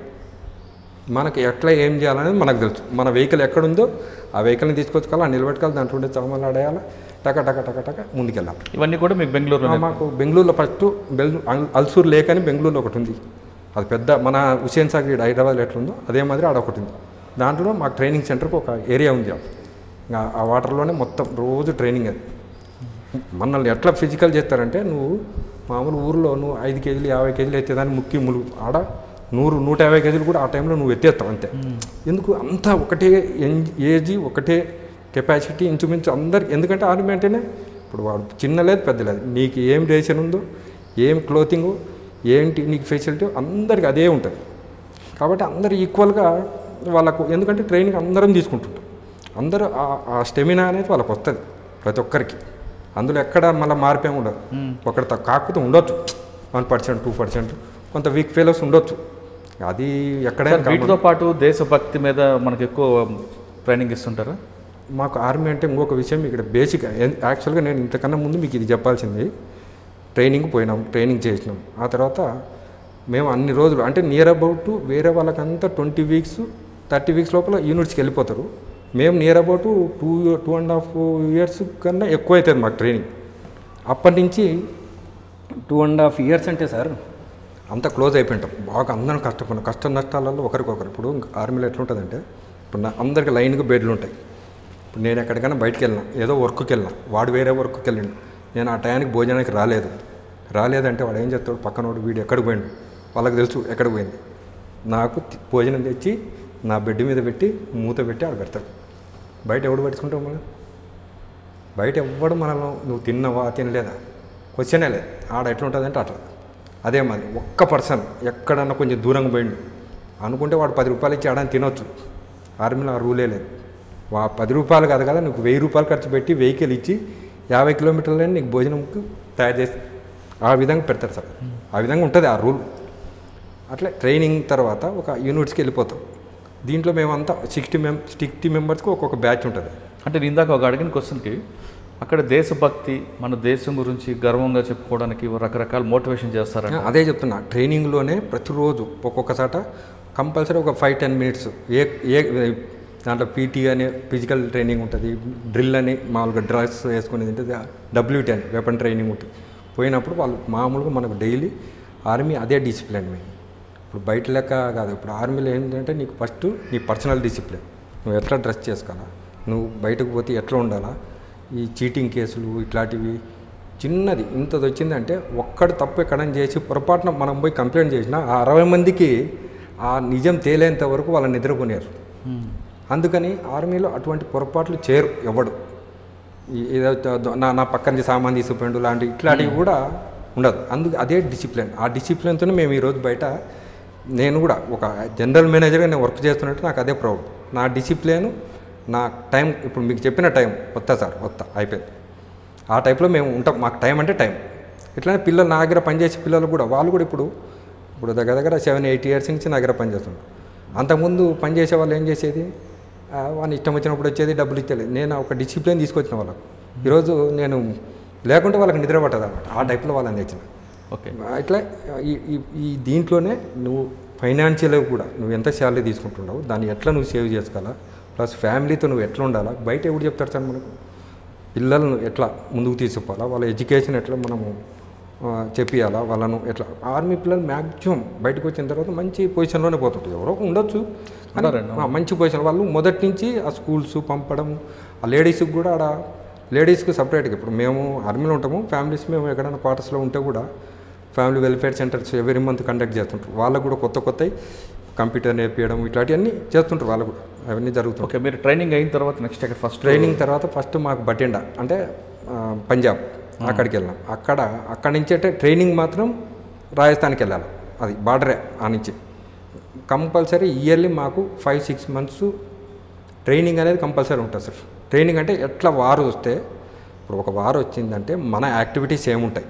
[SPEAKER 2] మనకి ఎట్లా ఏం చేయాలనేది మనకు తెలుసు మన వెహికల్ ఎక్కడుందో ఆ వెహికల్ని తీసుకొచ్చుకోవాలి నిలబెట్టుకోవాలి దాంట్లో ఉండే చామాలు ఆడేయాలి టక టక టక టక ముందుకెళ్ళాలి
[SPEAKER 1] ఇవన్నీ కూడా మీకు బెంగళూరులో
[SPEAKER 2] ఆ, మాకు బెంగళూరులో ఫస్ట్ బెంగళూరు అల్- అల్సూర్ లేక్ అని బెంగళూరులో ఒకటి ఉంది అది పెద్ద మన హుసేన్ సాగర్ ఈడ హైదరాబాద్లో ఎట్లుందో అదే మాదిరి ఆడ ఒకటి ఉంది దాంట్లో మాకు ట్రైనింగ్ సెంటర్కి ఒక ఏరియా ఉంది ఆడ. ఇంకా ఆ వాటర్లోనే మొత్తం రోజు ట్రైనింగ్ అది మనల్ని ఎట్లా ఫిజికల్ చేస్తారంటే నువ్వు మామూలు ఊర్లో నువ్వు ఐదు కేజీలు యాభై కేజీలు ఎత్తేదాన్ని ముక్కి ములుగు ఆడ నూరు నూట యాభై కేజీలు కూడా ఆ టైంలో నువ్వు ఎత్తేస్తావు అంతే ఎందుకు అంతా ఒకటే ఎన్- ఏజ్ ఒకటే కెపాసిటీ ఇంచుమించు అందరికి ఎందుకంటే ఆర్మీ అంటేనే ఇప్పుడు వాడు చిన్న లేదు పెద్ద లేదు నీకు ఏం రేషన్ ఉందో ఏం క్లోతింగ్ ఏంటి నీకు ఫెసిలిటీ అందరికి అదే ఉంటుంది కాబట్టి అందరు ఈక్వల్గా వాళ్ళకు ఎందుకంటే ట్రైనింగ్ అందరం తీసుకుంటుంటాం అందరూ ఆ- ఆ స్టెమినా అనేది వాళ్ళకి వస్తుంది ప్రతి ఒక్కరికి అందులో ఎక్కడ మళ్ళీ మార్పేం ఉండదు ఒకటి తక్కువ కాకపోతే ఉండొచ్చు వన్ పర్సెంట్ టూ పర్సెంట్ కొంత వీక్ ఫెలోస్ ఉండొచ్చు అది ఎక్కడైనా common.
[SPEAKER 1] వీటితో పాటు దేశభక్తి మీద మనకు ఎక్కువ ట్రైనింగ్ ఇస్తుంటారా
[SPEAKER 2] మాకు ఆర్మీ అంటే ఇంకొక విషయం ఇక్కడ బేసిక్ యాక్చువల్గా నేను ఇంతకన్నా ముందు మీకు ఇది చెప్పాల్సింది ట్రైనింగ్ పోయినాం ట్రైనింగ్ చేసినాం ఆ తర్వాత మేము అన్ని రోజులు అంటే నియర్ అబౌట్ వేరే వాళ్ళకంతా ట్వంటీ వీక్స్ థర్టీ వీక్స్ లోపల యూనిట్స్కి వెళ్ళిపోతారు మేము near about two two and half years కన్నా ఎక్కువ అవుతుంది మాకు ట్రైనింగ్ అప్పటి నుంచి టూ అండ్ హాఫ్ ఇయర్స్ అంటే సార్ అంత క్లోజ్ అయిపోయింటాం బాగా అందరం కష్టపడినాం కష్ట నష్టాలలో ఒకరికొకరు ఇప్పుడు ఆర్మీలో ఎట్లుంటుందంటే ఇప్పుడు నా అందరికి లైన్గా బెడ్లు ఉంటాయి ఇప్పుడు నేను ఎక్కడికైనా బయటికి వెళ్ళినా ఏదో వర్క్కి వెళ్ళినా వాడు వేరే వర్క్కి వెళ్ళిండు నేను ఆ టయానికి భోజనానికి రాలేదు రాలేదంటే వాడు ఏం చేస్తాడు పక్కన వాడు వీడు ఎక్కడికి పోయిండు వాళ్ళకి తెలుసు ఎక్కడికి పోయింది నాకు తి- భోజనం తెచ్చి నా బెడ్ మీద పెట్టి మూత పెట్టి ఆడ పెడతాడు బయట ఎవడు పట్టుకుంటావు మనం బయట ఎవ్వడు మనలో నువ్వు తిన్నావా తినలేదా క్వశ్చనే లేదు ఆడ ఎట్లుంటుందంటే అట్లా అదే మాది ఒక్క పర్సన్ ఎక్కడన్నా కొంచెం దూరంగా పోయిండు అనుకుంటే వాడు పది రూపాయలు ఇచ్చి ఆడని తినొచ్చు ఆర్మీలో ఆ రూలే లేదు వా పది రూపాయలు కాదు కదా నీకు వెయ్యి రూపాయలు ఖర్చు పెట్టి వెహికల్ ఇచ్చి యాభై కిలోమీటర్లని నీకు భోజనంకు తయారు చేసి ఆ విధంగా పెడతారు సార్ ఆ విధంగా ఉంటుంది ఆ రూల్ అట్లా ట్రైనింగ్ తర్వాత ఒక యూనిట్స్కి వెళ్ళిపోతాం దీంట్లో మేమంతా సిక్స్టీ మెం సిక్స్టీ మెంబర్స్కి ఒక్కొక్క బ్యాచ్ ఉంటుంది
[SPEAKER 1] అంటే నేను ఇందాక ఒక అడిగిన క్వశ్చన్కి అక్కడ దేశభక్తి మన దేశం గురించి గర్వంగా చెప్పుకోవడానికి రకరకాల మోటివేషన్ చేస్తారంట
[SPEAKER 2] అదే చెప్తున్నా ట్రైనింగ్లోనే ప్రతిరోజు ఒక్కొక్కసాట కంపల్సరీ ఒక ఫైవ్ టెన్ మినిట్స్ ఏ ఏ దాంట్లో పీటీ అని ఫిజికల్ ట్రైనింగ్ ఉంటుంది డ్రిల్ అని మామూలుగా డ్రెస్ వేసుకునేది ఉంటుంది డబ్ల్యూటీ అని వెపన్ ట్రైనింగ్ ఉంటుంది పోయినప్పుడు వాళ్ళు మామూలుగా మనకు డైలీ ఆర్మీ అదే డిసిప్లిన్ మేము ఇప్పుడు బయట లెక్క కాదు ఇప్పుడు ఆర్మీలో ఏంటంటే నీకు ఫస్ట్ నీ పర్సనల్ డిసిప్లిన్ నువ్వు ఎట్లా డ్రెస్ చేసుకోవాలా నువ్వు బయటకు పోతే ఎట్లా ఉండాలా ఈ చీటింగ్ కేసులు ఇట్లాంటివి చిన్నది ఇంతది వచ్చిందంటే ఒక్కడు తప్పు ఎక్కడని చేసి పొరపాటున మనం పోయి కంప్లైంట్ చేసినా ఆ అరవై మందికి ఆ నిజం తేలేంత వరకు వాళ్ళని నిద్రపోయారు అందుకని ఆర్మీలో అటువంటి పొరపాట్లు చేరు ఎవడు ఈ- ఏదో ద- నా నా పక్కన సామాన్ తీసుకుపోయిండు లాంటి ఇట్లాంటివి కూడా ఉండదు అందుకు అదే డిసిప్లిన్ ఆ డిసిప్లిన్తోనే మేము ఈరోజు బయట నేను కూడా ఒక జనరల్ మేనేజర్గా నేను వర్క్ చేస్తున్నట్టు నాకు అదే ప్రౌడ్ నా డిసిప్లిన్ నా టైం ఇప్పుడు మీకు చెప్పిన టైం వస్తా సార్ వస్తా అయిపోయింది ఆ టైప్లో మేము ఉంటాం మాకు టైం అంటే టైం ఇట్లానే పిల్లలు నా దగ్గర పనిచేసే పిల్లలు కూడా వాళ్ళు కూడా ఇప్పుడు ఇప్పుడు దగ్గర దగ్గర సెవెన్ ఎయిట్ ఇయర్స్ నుంచి నా దగ్గర పనిచేస్తున్నారు అంతకుముందు పనిచేసే వాళ్ళు ఏం చేసేది ఆ, వాని ఇష్టం వచ్చినప్పుడు వచ్చేది డబ్బులు ఇచ్చేది నేను ఒక డిసిప్లిన్ తీసుకొచ్చిన వాళ్ళకు ఈరోజు నేను లేకుంటే వాళ్ళకి నిద్ర పట్టదు అనమాట ఆ టైప్లో వాళ్ళని తెచ్చిన
[SPEAKER 1] ఓకే
[SPEAKER 2] ఇట్లా ఈ ఈ- ఈ దీంట్లోనే నువ్వు ఫైనాన్షియల్గా కూడా నువ్వు ఎంత శాలరీ తీసుకుంటున్నావు దాన్ని ఎట్లా నువ్వు సేవ్ చేసుకోవాలా ప్లస్ ఫ్యామిలీతో నువ్వు ఎట్లా ఉండాలా బయట ఎవడు చెప్తాడు సార్ మనకు పిల్లలను ఎట్లా ముందుకు తీసుకుపోవాలా వాళ్ళ ఎడ్యుకేషన్ ఎట్లా మనము ఆ, చెప్పియాలా వాళ్ళను ఎట్లా ఆర్మీ పిల్లలు మ్యాక్సిమం బయటకు వచ్చిన తర్వాత మంచి పొజిషన్లోనే పోతుంటారు ఎవరో ఒకరు ఉండొచ్చు కానీ
[SPEAKER 1] ఉన్నారండి,
[SPEAKER 2] ఆ, మంచి పొజిషన్ వాళ్ళు మొదటి నుంచి ఆ స్కూల్స్ పంపడం ఆ లేడీస్కి కూడా ఆడ లేడీస్కి సపరేట్గా ఇప్పుడు మేము ఆర్మీలో ఉంటాము ఫ్యామిలీస్ మేము ఎక్కడైనా క్వార్టర్స్లో ఉంటే కూడా family welfare centres every month conduct చేస్తుంటారు వాళ్ళకు కూడా కొత్త కొత్త కంప్యూటర్ నేర్పించడం ఇట్లాంటివన్నీ చేస్తుంటారు వాళ్ళు కూడా అవన్నీ జరుగుతుంటాయి
[SPEAKER 1] ఓకే మీరు ట్రైనింగ్ అయిన తర్వాత నెక్స్ట్ ఎక్కడ ఫస్ట్
[SPEAKER 2] ట్రైనింగ్ తర్వాత ఫస్ట్ మాకు బటిండా అంటే ఆ, పంజాబ్ అక్కడికి వెళ్ళాం అక్కడ అక్కడి నుంచి అంటే ట్రైనింగ్ మాత్రం రాజస్థాన్కి వెళ్ళాలి అది బార్డరే ఆ నుంచి కంపల్సరీ ఇయర్లీ మాకు ఫైవ్ సిక్స్ మంత్స్ ట్రైనింగ్ అనేది కంపల్సరీ ఉంటుంది సార్ ట్రైనింగ్ అంటే ఎట్లా వారు వస్తే ఇప్పుడు ఒక వారు వచ్చిందంటే మన యాక్టివిటీస్ ఏముంటాయి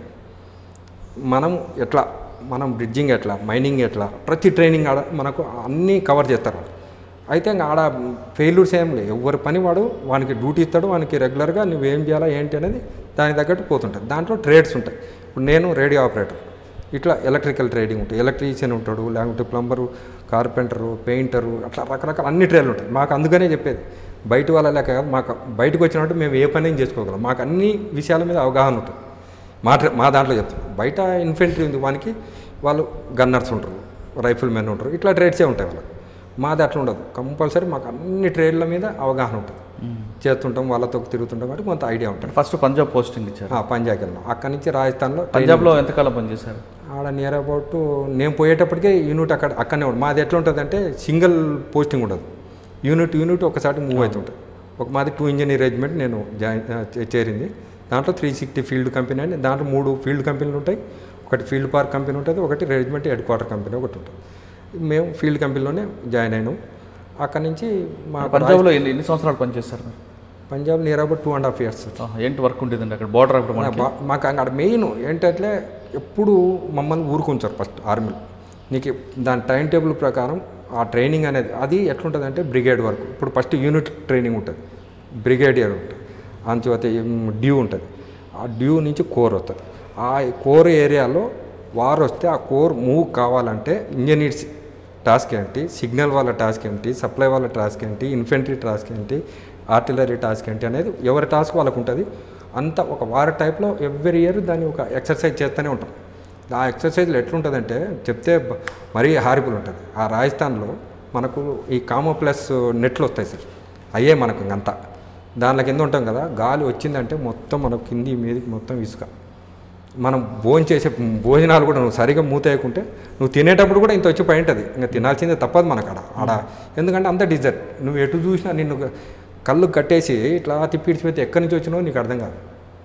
[SPEAKER 2] మనం ఎట్లా మనం బ్రిడ్జింగ్ ఎట్లా మైనింగ్ ఎట్లా ప్రతి ట్రైనింగ్ ఆడ మనకు అన్నీ కవర్ చేస్తారు వాళ్ళు. అయితే ఇంకా ఆడ ఫెయిల్యూర్స్ ఏం లేవు ఎవరి పని వాడు వానికి డ్యూటీ ఇస్తాడు వానికి రెగ్యులర్గా నువ్వేం చేయాలా ఏంటి అనేది దానికి తగ్గట్టు పోతుంటుంది దాంట్లో ట్రేడ్స్ ఉంటాయి ఇప్పుడు నేను రేడియో ఆపరేటర్ ఇట్లా ఎలక్ట్రికల్ ట్రేడింగ్ ఉంటుంది ఎలక్ట్రీషియన్ ఉంటాడు లేకుంటే ప్లంబరు కార్పెంటరు పెయింటరు అట్లా రకరకాల అన్ని ట్రేడ్లు ఉంటాయి మాకు అందుకనే చెప్పేది బయట వాళ్ళ లెక్క కాదు మాకు బయటకు వచ్చినట్టు మేము ఏ పని చేసుకోగలం మాకు అన్ని విషయాల మీద అవగాహన ఉంటుంది మా ట్ర- మా దాంట్లో చెప్తాం బయట ఇన్ఫెంట్రీ ఉంది వానికి వాళ్ళు గన్నర్స్ ఉంటారు రైఫిల్ మెన్ ఉంటారు ఇట్లా ట్రేడ్సే ఉంటాయి వాళ్ళకి మాది అట్లా ఉండదు కంపల్సరీ మాకు అన్ని ట్రేడ్ల మీద అవగాహన ఉంటుంది చేస్తుంటాం వాళ్ళతో తిరుగుతుంటాం కాబట్టి కొంత ఐడియా ఉంటుంది
[SPEAKER 1] ఫస్ట్ పంజాబ్ పోస్టింగ్ ఇచ్చారు
[SPEAKER 2] ఆ, పంజాబ్కి వెళ్ళాం అక్కడి నుంచి రాజస్థాన్లో
[SPEAKER 1] పంజాబ్లో ఎంతకాలం పనిచేశారు
[SPEAKER 2] ఆడ నియర్ అబౌట్ నేను పోయేటప్పటికే యూనిట్ అక్కడ అక్కడనే ఉంటుంది మాది ఎట్లా ఉంటుంది అంటే సింగిల్ పోస్టింగ్ ఉండదు యూనిట్ యూనిట్ ఒకసారి మూవ్ అవుతుంటుంది ఒక మాది టూ ఇంజనీర్ రెజిమెంట్ నేను జాయిన్ ఆ, చే- చేరింది దాంట్లో త్రీ సిక్స్టీ ఫీల్డ్ కంపెనీ అని దాంట్లో మూడు ఫీల్డ్ కంపెనీలు ఉంటాయి ఒకటి ఫీల్డ్ పార్క్ కంపెనీ ఉంటుంది ఒకటి రెజిమెంట్ హెడ్ క్వార్టర్ కంపెనీ ఒకటి ఉంటుంది మేము ఫీల్డ్ కంపెనీలోనే జాయిన్ అయినాం అక్కడి నుంచి మా
[SPEAKER 1] పంజాబ్లో ఎన్ని ఎన్ని సంవత్సరాలు పనిచేశారు మీరు
[SPEAKER 2] Punjab near about two and half years
[SPEAKER 1] ఆహా, ఏంటి వర్క్ ఉండేదండి అక్కడ బార్డర్ అప్పుడు మనకి
[SPEAKER 2] బా- మాకు అక్కడ మెయిన్ ఏంటంటే ఎప్పుడు మమ్మల్ని ఊరుకుంటారు ఫస్ట్ ఆర్మీలో నీకు దాని టైం టేబుల్ ప్రకారం ఆ ట్రైనింగ్ అనేది అది ఎట్లుంటుంది అంటే బ్రిగేడ్ వరకు ఇప్పుడు ఫస్ట్ యూనిట్ ట్రైనింగ్ ఉంటుంది బ్రిగేడియర్ ఉంటుంది అంచువతే డ్యూ ఉంటుంది ఆ డ్యూ నుంచి కోర్ వస్తుంది ఆ కోర్ ఏరియాలో వార్ వస్తే ఆ కోర్ మూవ్ కావాలంటే ఇంజనీర్స్ టాస్క్ ఏంటి సిగ్నల్ వాళ్ళ టాస్క్ ఏంటి సప్లై వాళ్ళ టాస్క్ ఏంటి ఇన్ఫెంట్రీ టాస్క్ ఏంటి ఆర్టిలరీ టాస్క్ ఏంటి అనేది ఎవరి టాస్క్ వాళ్ళకు ఉంటుంది అంత ఒక వార టైప్లో ఎవ్రీ ఇయర్ దాన్ని ఒక ఎక్సర్సైజ్ చేస్తూనే ఉంటాం ఆ ఎక్సర్సైజ్లో ఎట్లుంటుందంటే చెప్తే బ- మరీ హారిబుల్ ఉంటుంది ఆ రాజస్థాన్లో మనకు ఈ కామో ప్లస్ నెట్లు వస్తాయి సార్ అయ్యే మనకు ఇంకంతా దానిలో కింద ఉంటాం కదా గాలి వచ్చిందంటే మొత్తం మనకు కింది మీదకి మొత్తం ఇసుక మనం భోజనం చేసే భోజనాలు కూడా నువ్వు సరిగా మూతేయకుంటే నువ్వు తినేటప్పుడు కూడా ఇంత వచ్చి పై ఉంటుంది ఇంకా తినాల్సిందే తప్పదు మనకు ఆడ ఆడ ఎందుకంటే అంత డిజర్ట్ నువ్వు ఎటు చూసినా నిన్ను కళ్ళు కట్టేసి ఇట్లా తిప్పి ఇడిచిపెడితే ఎక్కడి నుంచి వచ్చినావో నీకు అర్థం కాదు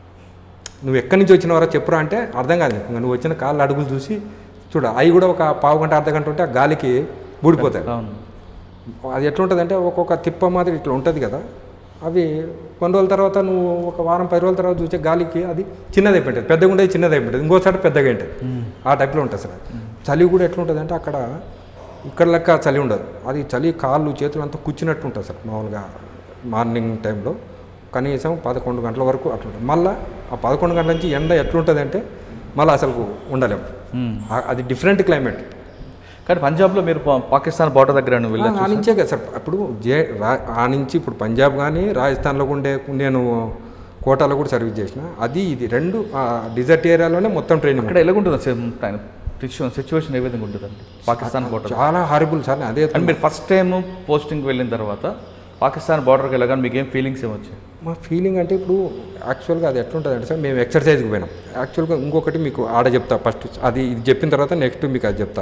[SPEAKER 2] నువ్వు ఎక్కడి నుంచి వచ్చినవారో చెప్పురా అంటే అర్థం కాదు నీకు. ఇంకా నువ్వు వచ్చిన కాళ్ళు అడుగులు చూసి చూడ అవి కూడా ఒక పావు గంట అర్ధ గంట ఉంటే ఆ గాలికి బూడిపోతాయి
[SPEAKER 1] అవును
[SPEAKER 2] అది ఎట్లుంటుంది అంటే ఒక్కొక్క తిప్ప మాదిరి ఇట్లా ఉంటుంది కదా అవి కొన్ని రోజుల తర్వాత నువ్వు ఒక వారం పది రోజుల తర్వాత చూసే గాలికి అది చిన్నది అయిపోయింటుంది పెద్దగా ఉండేది చిన్నది అయిపోయింటుంది ఇంకోసారి పెద్దగా ఉంటుంది ఆ టైప్లో ఉంటుంది సార్ చలి కూడా ఎట్లుంటుంది అంటే అక్కడ ఇక్కడ లెక్క చలి ఉండదు అది చలి కాళ్ళు చేతులు అంతా కూర్చున్నట్టు ఉంటుంది సార్ మామూలుగా మార్నింగ్ టైంలో కనీసం పదకొండు గంటల వరకు అట్లుంటుంది మళ్ళీ ఆ పదకొండు గంటల నుంచి ఎండ ఎట్లుంటుంది అంటే మళ్ళీ అసలు ఉండలేము
[SPEAKER 1] మ్మ్.
[SPEAKER 2] ఆ- అది డిఫరెంట్ క్లైమేట్
[SPEAKER 1] కానీ పంజాబ్లో మీరు పా- పాకిస్తాన్ బార్డర్ దగ్గర
[SPEAKER 2] ఆ
[SPEAKER 1] వెళ్ళచ్చు
[SPEAKER 2] నుంచే కదా సార్ అప్పుడు జే రా- ఆ నుంచి ఇప్పుడు పంజాబ్ కానీ రాజస్థాన్లో ఉండే నేను కోటాలో కూడా సర్వీస్ చేసిన అది ఇది రెండు ఆ డిజర్ట్ ఏరియాలోనే మొత్తం ట్రైనింగ్
[SPEAKER 1] అక్కడ ఎలాగుంటుంది సిచ్యువేషన్ ఏ విధంగా ఉంటుందండి పాకిస్తాన్ బార్డర్
[SPEAKER 2] చాలా హారిబుల్ సార్ అదే
[SPEAKER 1] అండ్ మీరు ఫస్ట్ టైం పోస్టింగ్ వెళ్ళిన తర్వాత పాకిస్తాన్ బార్డర్కి వెళ్ళగానే మీకు ఏం ఫీలింగ్స్ ఏమొచ్చాయి
[SPEAKER 2] మా ఫీలింగ్ అంటే ఇప్పుడు యాక్చువల్గా అది ఎట్లుంటుంది అంటే సార్ మేము ఎక్సర్సైజ్కి పోయినాం యాక్చువల్గా ఇంకొకటి మీకు ఆడ చెప్తా ఫస్ట్ అది ఇది చెప్పిన తర్వాత నెక్స్ట్ మీకు అది చెప్తా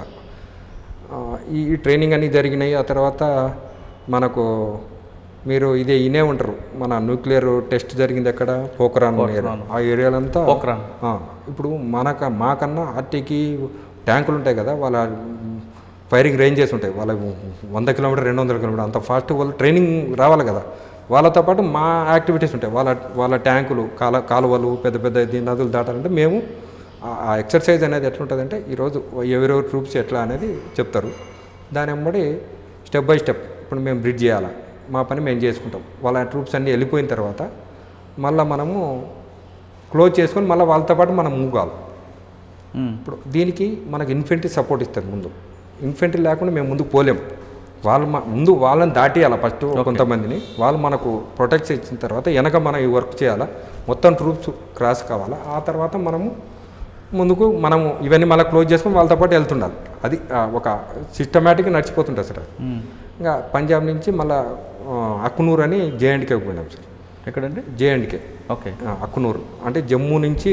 [SPEAKER 2] ఆ, ఈ ఈ ట్రైనింగ్ అన్నీ జరిగినాయి ఆ తర్వాత మనకు మీరు ఇదే ఇనే ఉంటారు మన న్యూక్లియర్ టెస్ట్ జరిగింది ఎక్కడ పోఖరాన్ ఏరియా ఆ ఏరియాలంతా
[SPEAKER 1] పోఖ్రాన్.
[SPEAKER 2] ఆ, ఇప్పుడు మనక మాకన్నా ఆర్టీకి ట్యాంకులు ఉంటాయి కదా వాళ్ళ ఫైరింగ్ రేంజెస్ ఉంటాయి వాళ్ళ వంద కిలోమీటర్ రెండు వందల కిలోమీటర్ అంత ఫాస్ట్ వాళ్ళు ట్రైనింగ్ రావాలి కదా వాళ్ళతో పాటు మా యాక్టివిటీస్ ఉంటాయి వాళ్ళ వాళ్ళ ట్యాంకులు కాల కాలువలు పెద్ద పెద్ద ఇది నదులు దాటాలంటే మేము ఆ- ఆ ఎక్సర్సైజ్ అనేది ఎట్లుంటుందంటే ఈరోజు ఎవరెవరు ట్రూప్స్ ఎట్లా అనేది చెప్తారు దాని వెంబడి స్టెప్ బై స్టెప్ ఇప్పుడు మేము బ్రిడ్జ్ చేయాలా మా పని మేము చేసుకుంటాం వాళ్ళ ట్రూప్స్ అన్నీ వెళ్ళిపోయిన తర్వాత మళ్ళీ మనము క్లోజ్ చేసుకొని మళ్ళీ వాళ్ళతో పాటు మనం మూవ్ కావాలి
[SPEAKER 1] మ్మ్.
[SPEAKER 2] ఇప్పుడు దీనికి మనకి ఇన్ఫెంట్రీ సపోర్ట్ ఇస్తారు ముందు ఇన్ఫెంట్రీ లేకుండా మేము ముందుకు పోలేము వాళ్ళు మా ముందు వాళ్ళని దాటియాల ఫస్ట్ కొంతమందిని వాళ్ళు మనకు ప్రొటెక్ట్ ఇచ్చిన తర్వాత వెనక మనం ఈ వర్క్ చేయాలా మొత్తం ట్రూప్స్ క్రాస్ కావాలా ఆ తర్వాత మనము ముందుకు మనము ఇవన్నీ మళ్ళీ క్లోజ్ చేసుకొని వాళ్ళతో పాటు వెళ్తుండాలి అది ఆ, ఒక సిస్టమేటిక్గా నడిచిపోతుంటుంది సార్ అది.
[SPEAKER 1] మ్మ్.
[SPEAKER 2] ఇంకా పంజాబ్ నుంచి మళ్ళీ అక్కునూరు అని జేఎండ్కేకి పోయినాం సార్
[SPEAKER 1] ఎక్కడండి
[SPEAKER 2] జేఎండ్కే
[SPEAKER 1] ఓకే
[SPEAKER 2] అక్కునూరు అంటే జమ్మూ నుంచి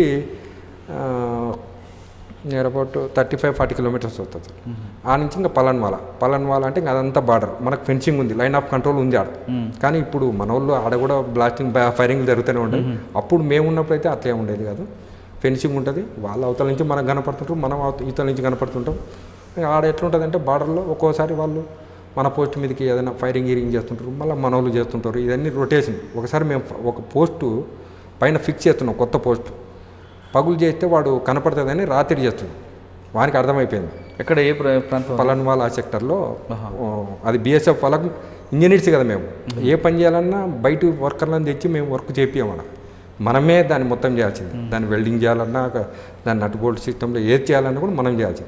[SPEAKER 2] near about thirty five forty kilometres వస్తుంది సార్ ఆ నుంచి ఇంకా పలన్వాల పలన్వాల అంటే ఇంకా అదంతా బార్డర్ మనకు ఫెన్సింగ్ ఉంది లైన్ ఆఫ్ కంట్రోల్ ఉంది ఆడ కానీ ఇప్పుడు మన వాళ్ళు ఆడ కూడా బ్లాస్టింగ్ ఫైరింగ్ జరుగుతూనే ఉంటాయి అప్పుడు మేము ఉన్నప్పుడు అయితే అట్లే ఉండేది కాదు ఫెన్సింగ్ ఉంటుంది వాళ్ళ అవతల నుంచి మనకు కనపడుతుంటారు మనం అవత- ఇవతల నుంచి కనపడుతుంటాం ఇంకా ఆడ ఎట్లుంటుంది అంటే బార్డర్లో ఒక్కోసారి వాళ్ళు మన పోస్ట్ మీదకి ఏదైనా ఫైరింగ్ గీరింగ్ చేస్తుంటారు మళ్ళీ మన వాళ్ళు చేస్తుంటారు ఇవన్నీ రొటేషన్ ఒకసారి మేము ఫ- ఒక పోస్టు పైన ఫిక్స్ చేస్తున్నాం కొత్త పోస్ట్ పగులు చేస్తే వాడు కనపడుతుందని రాత్రి చేస్తున్నాం వానికి అర్థమైపోయింది
[SPEAKER 1] ఎక్కడ ఏ ప్ర- ప్రాంతం
[SPEAKER 2] పలన్వాల్ ఆ సెక్టర్లో ఓ, అది బీఎస్ఎఫ్ వాళ్ళకు ఇంజనీర్స్ కదా మేము ఏ పని చేయాలన్నా బయట వర్కర్లను తెచ్చి మేము వర్క్ చేపియమన్నా మనమే దాన్ని మొత్తం చేయాల్సింది దాన్ని వెల్డింగ్ చేయాలన్నా ఒక- దాన్ని నట్ బోల్ట్ సిస్టంలో ఏది చేయాలన్నా కూడా మనం చేయాల్సింది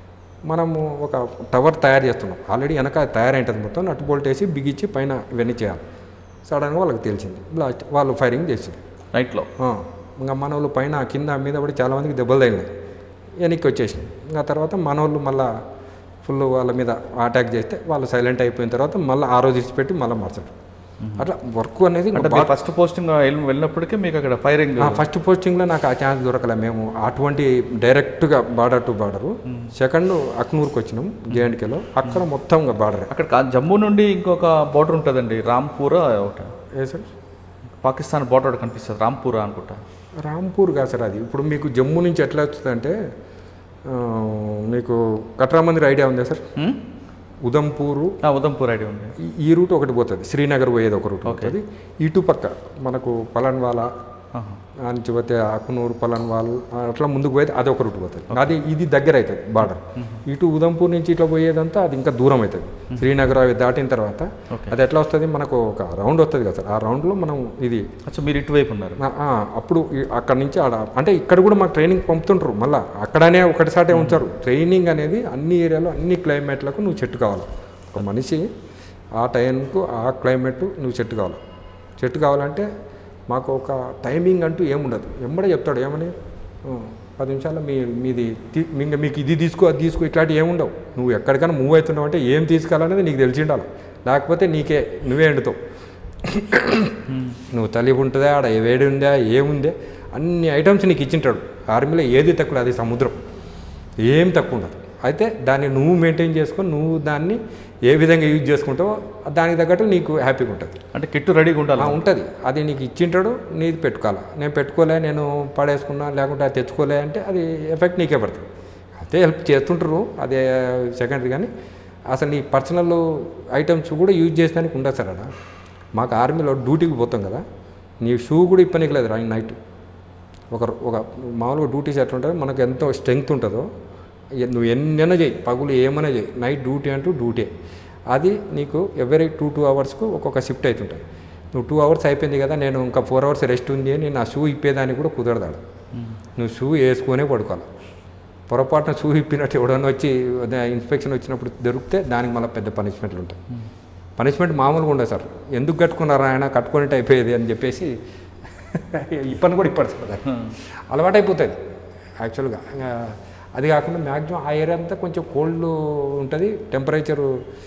[SPEAKER 2] మనము ఒక టవర్ తయారు చేస్తున్నాం ఆల్రెడీ వెనక తయారైంటుంది మొత్తం నట్ బోల్ట్ వేసి బిగించి పైన ఇవన్నీ చేయాలి సడన్గా వాళ్ళకి తెలిసింది బ్లాస్ట్ వాళ్ళు ఫైరింగ్ చేసింది
[SPEAKER 1] నైట్లో
[SPEAKER 2] ఆ, ఇంకా మనోళ్ళు పైన కింద మీద పడి చాలామందికి దెబ్బలు తగిలినాయి వెనక్కి వచ్చేసినాయి ఇంకా తర్వాత మనోళ్ళు మళ్ళా ఫుల్ వాళ్ళ మీద అటాక్ చేస్తే వాళ్ళు సైలెంట్ అయిపోయిన తర్వాత మళ్ళీ ఆ రోజు ఇచ్చిపెట్టి మళ్ళీ మార్చడం అట్లా వర్క్ అనేది
[SPEAKER 1] అంటే మీరు ఫస్ట్ పోస్టింగ్ వెళ్ళి- వెళ్ళినప్పటికీ మీకు అక్కడ ఫైరింగ్
[SPEAKER 2] ఫస్ట్ పోస్టింగ్లో నాకు ఆ ఛాన్స్ దొరకలే మేము అటువంటి డైరెక్ట్గా బార్డర్ టు బార్డరు సెకండ్ అక్నూర్కి వచ్చినాం జేఎండ్కేలో అక్కడ మొత్తంగా బార్డర్
[SPEAKER 1] అక్కడ కా- జమ్మూ నుండి ఇంకొక బోర్డర్ ఉంటుందండి రాంపూరా ఒకటి
[SPEAKER 2] ఏ సార్
[SPEAKER 1] పాకిస్తాన్ బోర్డర్ ఒకటి కనిపిస్తుంది రాంపూరా అనుకుంటా
[SPEAKER 2] రాంపూర్ కాదు సార్ అది ఇప్పుడు మీకు జమ్మూ నుంచి ఎట్లా వస్తుందంటే ఆ, మీకు కట్రా మందిర్ ఐడియా ఉందా సార్
[SPEAKER 1] హ్మ్?
[SPEAKER 2] ఉదంపూరు
[SPEAKER 1] ఆ, ఉదంపూర్ ఐడి ఉంది
[SPEAKER 2] ఈ- ఈ రూట్ ఒకటి పోతుంది శ్రీనగర్ పోయేది ఒక రూట్ పోతుంది ఇటు పక్క మనకు పలన్వాలా
[SPEAKER 1] ఆహా.
[SPEAKER 2] ఆ నుంచి పోతే అకునూరు పలన్వాల్ ఆ, అట్లా ముందుకు పోతే అది ఒక రూట్ పోతుంది అది ఇది దగ్గర అవుతుంది బార్డర్ ఇటు ఉదంపూర్ నుంచి ఇట్లా పోయేదంతా అది ఇంకా దూరం అవుతుంది శ్రీనగర్ అవి దాటిన తర్వాత అది ఎట్లా వస్తుంది మనకు ఒక రౌండ్ వస్తుంది కదా సార్ ఆ రౌండ్లో మనం ఇది
[SPEAKER 1] అచ్చా మీరు ఇటువైపు ఉన్నారు
[SPEAKER 2] ఆ, ఆ, అప్పుడు ఈ- అక్కడ నుంచి ఆడ అంటే ఇక్కడ కూడా మాకు ట్రైనింగ్ పంపుతుంటారు మళ్ళీ అక్కడనే ఒకటిసాటే ఉంచారు ట్రైనింగ్ అనేది అన్ని ఏరియాలో అన్ని క్లైమేట్లకు నువ్వు చెట్టు కావాలి ఒక మనిషి ఆ టైంకు ఆ క్లైమేట్ నువ్వు చెట్టు కావాలి చెట్టు కావాలంటే మాకు ఒక టైమింగ్ అంటూ ఏముండదు ఎంబడే చెప్తాడు ఏమని "ఆ, పది నిమిషాల్లో మీ మీది తీ- ఇంకా మీకు ఇది తీసుకో అది తీసుకో ఇట్లాంటివి ఏముండవు నువ్వు ఎక్కడికైనా మూవ్ అవుతున్నావు అంటే ఏం తీసుకెళ్ళాలనేది నీకు తెలిసి ఉండాలి లేకపోతే నీకే నువ్వే ఎండుతావు నువ్వు తల్లి ఉంటుందా ఆడ ఏ వేడి ఉందా ఏముందే అన్ని ఐటమ్స్ నీకు ఇచ్చింటాడు ఆర్మీలో ఏది తక్కువ లేదు, అది సముద్రం ఏం తక్కువ ఉండదు అయితే దాన్ని నువ్వు మెయింటైన్ చేసుకొని నువ్వు దాన్ని ఏ విధంగా యూజ్ చేసుకుంటావో దానికి తగ్గట్టు నీకు హ్యాపీగా ఉంటుంది
[SPEAKER 1] అంటే కిట్టు రెడీగా ఉండాలి
[SPEAKER 2] ఉంటుంది అది నీకు ఇచ్చింటాడు నీది పెట్టుకోవాలి నేను పెట్టుకోలే నేను పడేసుకున్నా లేకుంటే అది తెచ్చుకోలే అంటే అది ఎఫెక్ట్ నీకే పడుతుంది అయితే హెల్ప్ చేస్తుంటారు అదే సెకండరీ కానీ అసలు నీ పర్సనల్ ఐటమ్స్ కూడా యూజ్ చేసేదానికి ఉండదు సార్ అక్కడ మాకు ఆర్మీలో డ్యూటీకి పోతాం కదా నీ షూ కూడా ఇప్పనికి లేదు రా నైట్ ఒక ఒక మామూలుగా డ్యూటీస్ ఎట్లా ఉంటుంది మనకు ఎంతో స్ట్రెంగ్త్ ఉంటుందో ఎ- నువ్వు ఎన్నైనా చేయి పగులు ఏమైనా చేయి నైట్ డ్యూటీ అంటూ డ్యూటీ అది నీకు ఎవరీ టూ టూ అవర్స్కు ఒక్కొక్క షిఫ్ట్ అవుతుంటుంది నువ్వు టూ అవర్స్ అయిపోయింది కదా నేను ఇంకా ఫోర్ అవర్స్ రెస్ట్ ఉంది అని నా షూ ఇప్పేదానికి కూడా కుదరదు ఆడ. నువ్వు షూ వేసుకొనే పడుకోవాలి పొరపాటున షూ ఇప్పినట్టు ఎవడన్నా వచ్చి ఇన్స్పెక్షన్ వచ్చినప్పుడు దొరికితే దానికి మళ్ళీ పెద్ద పనిష్మెంట్లు ఉంటాయి పనిష్మెంట్ మామూలుగా ఉండదు సార్ ఎందుకు కట్టుకున్నారు ఆయన కట్టుకునేట్టు అయిపోయేది అని చెప్పేసి ఇప్పని కూడా ఇప్పడు సార్ అది. అలవాటు అయిపోతుంది యాక్చువల్గా ఇంకా అది కాకుండా మ్యాక్సిమం ఆ ఏరియా అంతా కొంచెం కోల్డ్ ఉంటుంది టెంపరేచరు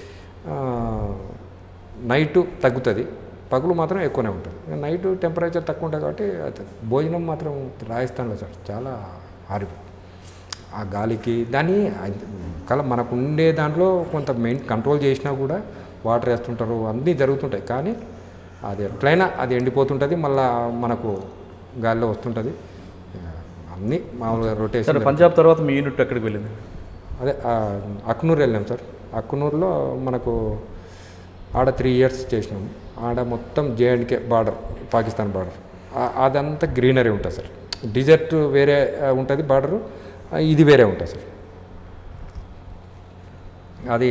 [SPEAKER 2] నైట్ తగ్గుతుంది పగులు మాత్రం ఎక్కువనే ఉంటుంది ఇంకా నైట్ టెంపరేచర్ తక్కువ ఉంటుంది కాబట్టి అది భోజనం మాత్రం రాజస్థాన్లో సార్ చాలా హారిబుల్ ఆ గాలికి దాన్ని అది- కల మనకు ఉండే దాంట్లో కొంత మెయిన్ కంట్రోల్ చేసినా కూడా వాటర్ వేస్తుంటారు అన్నీ జరుగుతుంటాయి కానీ అది ఎట్లయినా అది ఎండిపోతుంటుంది మళ్ళీ మనకు గాలిలో వస్తుంటుంది అన్నీ మామూలుగా
[SPEAKER 1] సరే
[SPEAKER 2] రొటేషన్
[SPEAKER 1] పంజాబ్ తర్వాత మీ యూనిట్ ఎక్కడికి వెళ్ళింది
[SPEAKER 2] అదే ఆ, అక్నూర్ వెళ్ళాం సార్ అక్నూర్లో మనకు ఆడ త్రీ ఇయర్స్ చేసినాం ఆడ మొత్తం జేఎండ్కే బార్డర్ పాకిస్తాన్ బార్డర్ అదంతా గ్రీనరీ ఉంటుంది సార్ డిజర్ట్ వేరే ఉంటుంది బార్డరు ఇది వేరే ఉంటుంది సార్ అది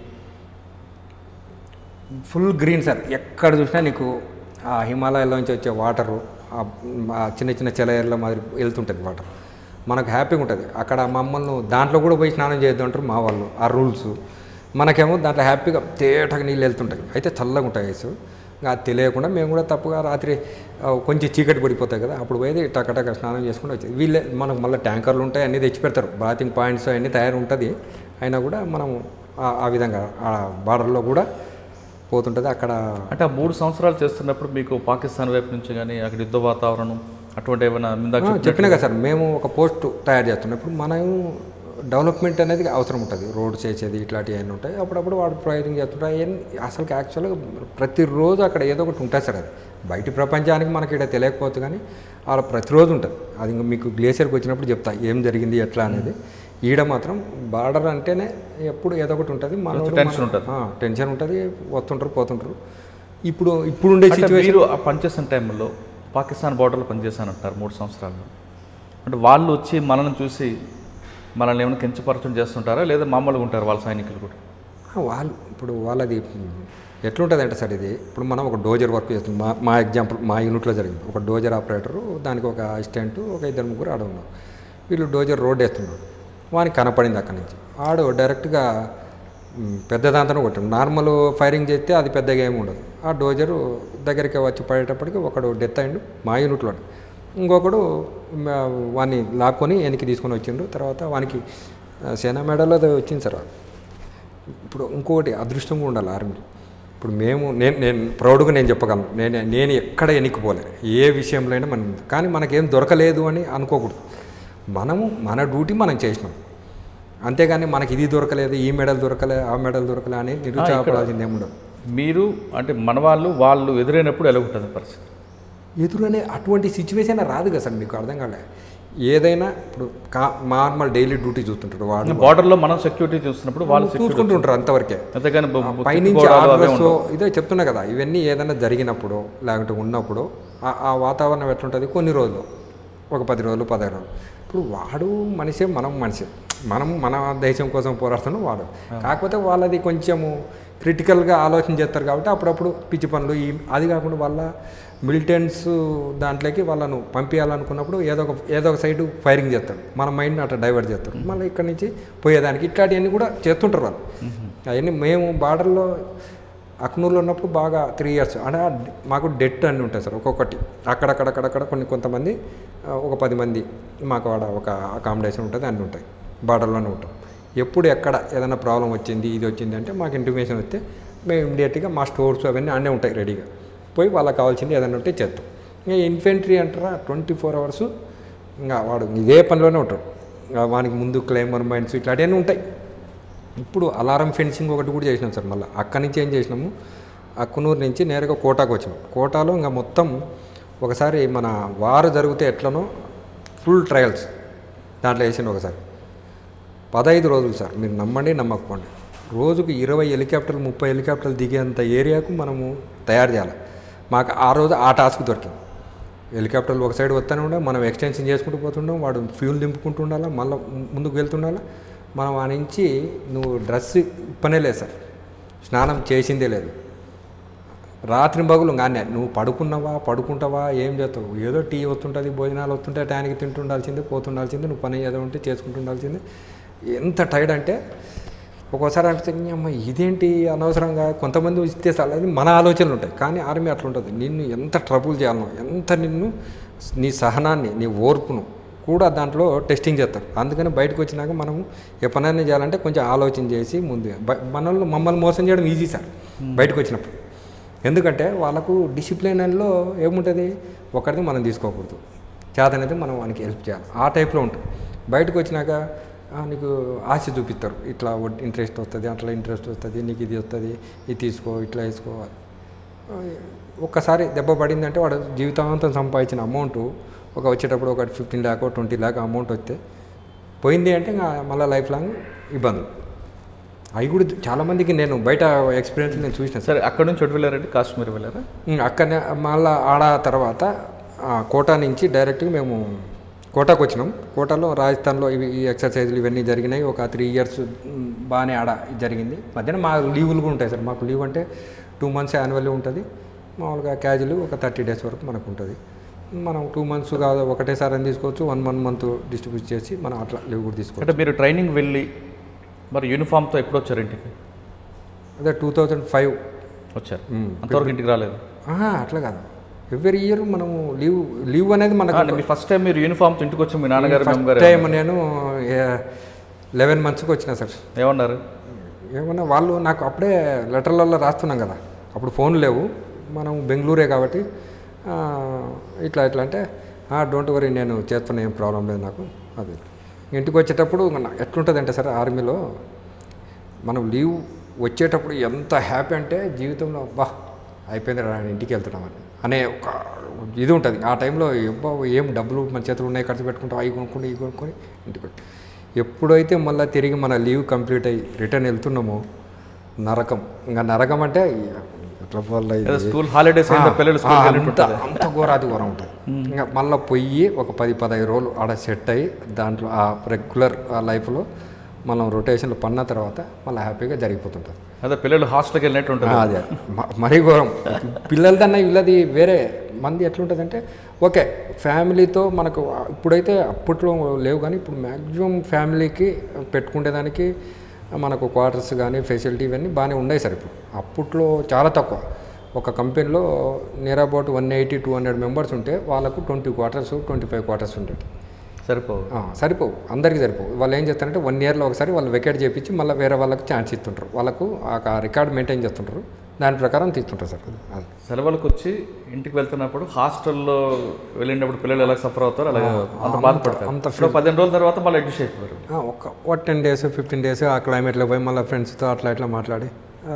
[SPEAKER 2] ఫుల్ గ్రీన్ సార్ ఎక్కడ చూసినా నీకు ఆ హిమాలయాల్లోంచి వచ్చే వాటరు ఆ ఆ చిన్న చిన్న చెలయర్ల మాదిరి వెళ్తుంటుంది వాటర్ మనకు హ్యాపీగా ఉంటుంది అక్కడ మమ్మల్ని దాంట్లో కూడా పోయి స్నానం చేద్దామంటారు మా వాళ్ళు ఆ రూల్స్ మనకేమో దాంట్లో హ్యాపీగా తేటగా నీళ్ళు వెళ్తుంటాయి అయితే చల్లగా ఉంటాయి ఐస్ ఇంకా అది తెలియకుండా మేము కూడా తప్పుగా రాత్రి ఆ, కొంచెం చీకటి పడిపోతాయి కదా అప్పుడు పోయేది టకటక స్నానం చేసుకుంటూ వచ్చేది వీళ్ళే మనకు మళ్ళీ ట్యాంకర్లు ఉంటాయి అన్నీ తెచ్చి పెడతారు బాతింగ్ పాయింట్స్ అన్నీ తయారు ఉంటుంది అయినా కూడా మనం ఆ- ఆ విధంగా ఆ బార్డర్లో కూడా పోతుంటుంది అక్కడ
[SPEAKER 1] అంటే ఆ మూడు సంవత్సరాలు చేస్తున్నప్పుడు మీకు పాకిస్తాన్ వైపు నుంచి కానీ అక్కడ యుద్ధ వాతావరణం అటువంటి ఏమైనా ఇందాక
[SPEAKER 2] ఆ,
[SPEAKER 1] చెప్పినట్టు-
[SPEAKER 2] చెప్పినా కదా సార్ మేము ఒక పోస్ట్ తయారు చేస్తున్నప్పుడు మనం డెవలప్మెంట్ అనేది అవసరం ఉంటుంది రోడ్స్ వేసేది ఇట్లాంటివి అన్నీ ఉంటాయి అప్పుడప్పుడు వాడు ప్రయోజనం చేస్తుంటాయి అవన్నీ అసలు యాక్చువల్గా ప్రతిరోజు అక్కడ ఏదో ఒకటి ఉంటుంది సార్ అది బయటి ప్రపంచానికి మనకి ఇక్కడ తెలియకపోవచ్చు కానీ అలా ప్రతిరోజు ఉంటుంది అది ఇంకా మీకు గ్లేషియర్కి వచ్చినప్పుడు చెప్తా ఏం జరిగింది ఎట్లా అనేది ఈడ మాత్రం బార్డర్ అంటేనే ఎప్పుడు ఏదో ఒకటి ఉంటుంది మన
[SPEAKER 1] టెన్షన్ ఉంటుంది.
[SPEAKER 2] టెన్షన్ ఉంటుంది వస్తుంటారు పోతుంటారు ఇప్పుడు ఇప్పుడు ఉండే
[SPEAKER 1] అంటే
[SPEAKER 2] సిచ్యువేషన్
[SPEAKER 1] మీరు ఆ పనిచేసిన టైంలో పాకిస్తాన్ బార్డర్లో పనిచేశానంటారు మూడు సంవత్సరాల్లో అంటే వాళ్ళు వచ్చి మనల్ని చూసి మనల్ని ఏమైనా కించపరచడం చేస్తుంటారా లేదా మామూలుగా ఉంటారు వాళ్ళ సైనికులు కూడా
[SPEAKER 2] ఆ, వాళ్ళు ఇప్పుడు వాళ్ళది ఎట్లుంటుంది అంటే సార్ ఇది ఇప్పుడు మనం ఒక డోజర్ వర్క్ చేస్తున్నాం మా మా ఎగ్జాంపుల్ మా యూనిట్లో జరిగింది ఒక డోజర్ ఆపరేటరు దానికి ఒక అసిస్టెంట్ ఒక ఇద్దరు ముగ్గురు ఆడ ఉన్నారు వీళ్ళు డోజర్ రోడ్ వేస్తున్నాడు వానికి కనపడింది అక్కడి నుంచి ఆడు డైరెక్ట్గా మ్, పెద్ద దాంతో కొట్టాడు నార్మల్ ఫైరింగ్ చేస్తే అది పెద్దగా ఏమి ఉండదు ఆ డోజరు దగ్గరికి వచ్చి పడేటప్పటికి ఒకడు డెత్ అయిండు మా యూనిట్లో ఇంకొకడు మ, వాన్ని లాక్కొని వెనక్కి తీసుకొని వచ్చిండు తర్వాత వానికి ఆ, సేనా మెడలో అది వచ్చింది సార్ ఇప్పుడు ఇంకొకటి అదృష్టంగా ఉండాలి ఆర్మీ ఇప్పుడు మేము నేను నేను ప్రౌడ్గా నేను చెప్పగలను నేను నేను ఎక్కడ ఎన్నికపోలే ఏ విషయంలో అయినా మనం కానీ మనకేం దొరకలేదు అని అనుకోకూడదు మనము మన డ్యూటీ మనం చేసినాం అంతేగాని మనకి ఇది దొరకలేదు ఈ మెడల్ దొరకలే ఆ మెడల్ దొరకలే అని నిరుత్సాహపడాల్సింది ఏముండదు
[SPEAKER 1] మీరు అంటే మన వాళ్ళు వాళ్ళు ఎదురైనప్పుడు ఎలా ఉంటుంది పరిస్థితి
[SPEAKER 2] ఎదురనే అటువంటి సిచ్యువేషన్ రాదు కదా సార్ మీకు అర్థం కాలే ఏదైనా ఇప్పుడు కా నార్మల్ డైలీ డ్యూటీ చూస్తుంటాడు వాడు
[SPEAKER 1] బార్డర్లో మనం సెక్యూరిటీ చూస్తున్నప్పుడు వాళ్ళు security-
[SPEAKER 2] చూసుకుంటుంటారు అంతవరకే
[SPEAKER 1] అంతేగాని బొ- బొ-
[SPEAKER 2] పైనుంచి
[SPEAKER 1] తిట్టుకోవడాలు అవే
[SPEAKER 2] ఆర్డర్స్
[SPEAKER 1] ఉండవు.
[SPEAKER 2] ఇదే చెప్తున్నా కదా ఇవన్నీ ఏదైనా జరిగినప్పుడు లేకుంటే ఉన్నప్పుడు ఆ- ఆ వాతావరణం ఎట్లుంటుంది కొన్ని రోజులు ఒక పది రోజులు పదహైదు రోజులు ఇప్పుడు వాడు మనిషే మనం మనిషి మనం మన దేశం కోసం పోరాడుతున్నాం వాడు కాకపోతే వాళ్ళది కొంచెము క్రిటికల్గా ఆలోచన చేస్తారు కాబట్టి అప్పుడప్పుడు పిచ్చి పనులు ఈ అది కాకుండా వాళ్ళ మిలిటెంట్స్ దాంట్లోకి వాళ్ళను పంపించాలనుకున్నప్పుడు ఏదో ఒక ఏదో ఒక సైడ్ ఫైరింగ్ చేస్తారు మన మైండ్ని అట్లా డైవర్ట్ చేస్తారు మళ్ళీ ఇక్కడి నుంచి పోయేదానికి ఇట్లాంటివన్నీ కూడా చేస్తుంటారు వాళ్ళు అవన్నీ మేము బార్డర్లో అక్నూర్లో ఉన్నప్పుడు బాగా త్రీ ఇయర్స్ అంటే ఆ డ- మాకు డెట్ అన్నీ ఉంటాయి సార్ ఒక్కొక్కటి అక్కడక్కడక్కడక్కడ కొన్ని కొంతమంది ఆ, ఒక పది మంది మాకు ఆడ ఒక అకామిడేషన్ ఉంటుంది అన్నీ ఉంటాయి బార్డర్లోనే ఉంటాం ఎప్పుడు ఎక్కడ ఏదైనా ప్రాబ్లం వచ్చింది ఇది వచ్చింది అంటే మాకు ఇంటిమేషన్ వస్తే మేము ఇమీడియట్గా మా స్టోర్స్ అవన్నీ అన్నీ ఉంటాయి రెడీగా పోయి వాళ్ళకి కావాల్సింది ఏదైనా ఉంటే చేస్తాం ఇంకా ఇన్ఫెంట్రీ అంటారా ట్వంటీ ఫోర్ అవర్స్ ఇంకా వాడు ఇదే పనిలోనే ఉంటాడు ఇంకా వానికి ముందు క్లైమర్ మైండ్స్ ఇట్లాంటివన్నీ ఉంటాయి ఇప్పుడు అలారం ఫెన్సింగ్ ఒకటి కూడా చేసినాం సార్ మళ్ళీ అక్కడి నుంచి ఏం చేసినాము అక్కునూరు నుంచి నేరుగా కోటాకు వచ్చినాం కోటాలో ఇంకా మొత్తం ఒకసారి మన వారు జరిగితే ఎట్లనో ఫుల్ ట్రయల్స్ దాంట్లో వేసిండు ఒకసారి పదహైదు రోజులు సార్ మీరు నమ్మండి నమ్మకపోండి రోజుకు ఇరవై హెలికాప్టర్లు ముప్పై హెలికాప్టర్లు దిగేంత ఏరియాకు మనము తయారు చేయాలి మాకు ఆ రోజు ఆ టాస్క్ దొరికింది హెలికాప్టర్లు ఒక సైడ్ వస్తూనే ఉండే మనం ఎక్స్టెన్షన్ చేసుకుంటూ పోతుండాం వాడు ఫ్యూల్ దింపుకుంటూ ఉండాలా మళ్ళీ ముందుకు వెళ్తుండాలా మనం ఆ నుంచి నువ్వు డ్రెస్ ఇప్పనే లేదు సార్ స్నానం చేసిందే లేదు రాత్రి బగులు కానీ నువ్వు పడుకున్నావా పడుకుంటావా ఏం చేస్తావు ఏదో టీ వస్తుంటుంది భోజనాలు వస్తుంటాయి టైంకి తింటుండాల్సిందే పోతుండాల్సిందే నువ్వు పని ఏదో ఉంటే చేసుకుంటుండాల్సిందే ఎంత టైర్డ్ అంటే ఒక్కోసారి అనిపిస్తుంది అమ్మ ఇదేంటి అనవసరంగా కొంతమంది ఇస్తే చాలు అది మన ఆలోచనలు ఉంటాయి కానీ ఆర్మీ అట్లా ఉంటుంది నిన్ను ఎంత ట్రబుల్ చేయాలనో ఎంత నిన్ను నీ సహనాన్ని నీ ఓర్పును కూడా దాంట్లో టెస్టింగ్ చేస్తారు అందుకని బయటకు వచ్చినాక మనం ఏ పనైనా చేయాలంటే కొంచెం ఆలోచన చేసి ముందు మనల్ని మమ్మల్ని మోసం చేయడం ఈజీ సార్ బయటకు వచ్చినప్పుడు ఎందుకంటే వాళ్ళకు డిసిప్లిన్లో ఏముంటుంది ఒకరిది మనం తీసుకోకూడదు చేతనైతే మనం వానికి హెల్ప్ చేయాలి ఆ టైప్లో ఉంటుంది బయటకు వచ్చినాక "ఆ, నీకు ఆశ చూపిస్తారు ఇట్లా ఇంట్రెస్ట్ వస్తుంది అట్లా ఇంట్రెస్ట్ వస్తుంది నీకు ఇది వస్తుంది ఇది తీసుకో ఇట్లా వేసుకో ఒక్కసారి దెబ్బ పడిందంటే వాడు జీవితాంతం సంపాదించిన అమౌంట్ ఒక వచ్చేటప్పుడు ఒక fifteen lakh twenty lakh amount వస్తే పోయింది అంటే ఇంకా మళ్ళీ లైఫ్ లాంగ్ ఇబ్బందులు అవి కూడా చాలామందికి నేను బయట ఎక్స్పీరియన్స్ నేను చూసిన
[SPEAKER 1] సరే అక్కడ నుంచి ఎటు వెళ్ళారంటే కాశ్మీర్ వెళ్ళారా
[SPEAKER 2] ఉమ్, అక్కడనే మళ్ళా ఆడ తర్వాత ఆ, కోటా నుంచి డైరెక్ట్గా మేము కోటాకు వచ్చినాం కోటాలో రాజస్థాన్లో ఇవి ఈ ఎక్సర్సైజులు ఇవన్నీ జరిగినాయి ఒక త్రీ ఇయర్స్ బాగానే ఆడ జరిగింది మధ్యన మా లీవులు కూడా ఉంటాయి సార్ మాకు లీవ్ అంటే టూ మంత్స్ యాన్యువల్లీ ఉంటుంది మామూలుగా క్యాజువల్ ఒక థర్టీ డేస్ వరకు మనకు ఉంటుంది మనం టూ మంత్స్ కాదు ఒకటేసారి అని తీసుకోవచ్చు వన్ వన్ మంత్ డిస్ట్రిబ్యూట్ చేసి మనం అట్లా లీవ్ కూడా తీసుకోవచ్చు
[SPEAKER 1] అంటే మీరు ట్రైనింగ్ వెళ్ళి మరి యూనిఫామ్తో ఎప్పుడు వచ్చారు ఇంటికి
[SPEAKER 2] అదే టూ థౌజండ్ ఫైవ్
[SPEAKER 1] వచ్చారు అంతవరకు ఇంటికి రాలేదు
[SPEAKER 2] ఆహా, అట్లా కాదు ఎవ్రీ ఇయర్ మనము లీవ్ లీవ్ అనేది మనకు
[SPEAKER 1] ఆ, మీ ఫస్ట్ టైం మీరు యూనిఫామ్తో ఇంటికి వచ్చి మీ నాన్నగారు మీ అమ్మగారు
[SPEAKER 2] టైం నేను లెవెన్ మంత్స్కి వచ్చిన సార్
[SPEAKER 1] ఏమన్నారు
[SPEAKER 2] ఏమన్నా వాళ్ళు నాకు అప్పుడే లెటర్లలో రాస్తున్నాం కదా అప్పుడు ఫోన్ లేవు మనం బెంగళూరే కాబట్టి ఆ, ఇట్లా ఇట్లా అంటే డోంట్ వరీ నేను చేస్తున్నా ఏం ప్రాబ్లం లేదు నాకు అది ఇంటికి వచ్చేటప్పుడు నా- ఎట్లుంటుంది అంటే సార్ ఆర్మీలో మనం లీవ్ వచ్చేటప్పుడు ఎంత హ్యాపీ అంటే జీవితంలో అబ్బా అయిపోయింది రా ఇంటికి వెళ్తున్నామని అనే ఒక ఇది ఉంటుంది ఆ టైంలో అబ్బా ఏం డబ్బులు మన చేతులు ఉన్నాయి ఖర్చు పెట్టుకుంటాం అవి కొనుక్కుంటే ఇవి కొనుక్కొని ఇంటికి వచ్చి ఎప్పుడైతే మళ్ళీ తిరిగి మన లీవ్ కంప్లీట్ అయ్యి రిటర్న్ వెళ్తున్నామో నరకం ఇంకా నరకం అంటే ఎట్లా పోవాలా ఇది?
[SPEAKER 1] ఏదో స్కూల్ హాలిడేస్ అయిన పిల్లలు
[SPEAKER 2] ఆ,
[SPEAKER 1] స్కూల్
[SPEAKER 2] అంత
[SPEAKER 1] వెళ్ళింటుంటారు
[SPEAKER 2] అంత ఘోరాది ఘోరం ఉంటుంది ఇంకా మళ్ళీ పొయ్యి ఒక పది పదహైదు రోజులు ఆడ సెట్ అయ్యి దాంట్లో ఆ రెగ్యులర్ ఆ లైఫ్లో మనం రొటేషన్లు పన్న తర్వాత మళ్ళీ హ్యాపీగా జరిగిపోతుంటుంది
[SPEAKER 1] అదే పిల్లలు హాస్టల్కి వెళ్ళినట్టు ఉంటుంది
[SPEAKER 2] ఆ, అదే మ- మరీ ఘోరం పిల్లలదన్నా వీళ్ళది వేరే మంది ఎట్లుంటుందంటే ఓకే ఫ్యామిలీతో మనకు ఇప్పుడైతే అప్పట్లో లేవు కానీ ఇప్పుడు మ్యాక్సిమం ఫ్యామిలీకి పెట్టుకునేదానికి మనకు క్వార్టర్స్ కానీ ఫెసిలిటీ ఇవన్నీ బాగానే ఉన్నాయి సార్ ఇప్పుడు అప్పట్లో చాలా తక్కువ ఒక కంపెనీలో near about one eighty two hundred members ఉంటే వాళ్ళకు twenty quarters twenty five quarters ఉండేది
[SPEAKER 1] సరిపోవు
[SPEAKER 2] ఆ, సరిపోవు అందరికీ సరిపోవు వాళ్ళు ఏం చేస్తారంటే వన్ ఇయర్లో ఒకసారి వాళ్ళు వెకేట్ చేయించి మళ్ళీ వేరే వాళ్ళకి ఛాన్స్ ఇస్తుంటారు వాళ్ళకు ఆ రికార్డ్ మెయింటైన్ చేస్తుంటారు దాని ప్రకారం తీస్తుంటారు సార్ అది
[SPEAKER 1] సెలవులకు వచ్చి ఇంటికి వెళ్తున్నప్పుడు హాస్టల్లో వెళ్ళినప్పుడు పిల్లలు ఎలా సఫర్ అవుతారు అలాగే అంత బాధపడతారు
[SPEAKER 2] అంత
[SPEAKER 1] ఇప్పుడు పదిహేను రోజుల తర్వాత మళ్ళీ అడ్జస్ట్ అయిపోయారు
[SPEAKER 2] ఆ, ఒక ఒక టెన్ డేస్ ఫిఫ్టీన్ డేస్ ఆ క్లైమేట్లో పోయి మళ్ళీ ఫ్రెండ్స్తో అట్లా ఇట్లా మాట్లాడి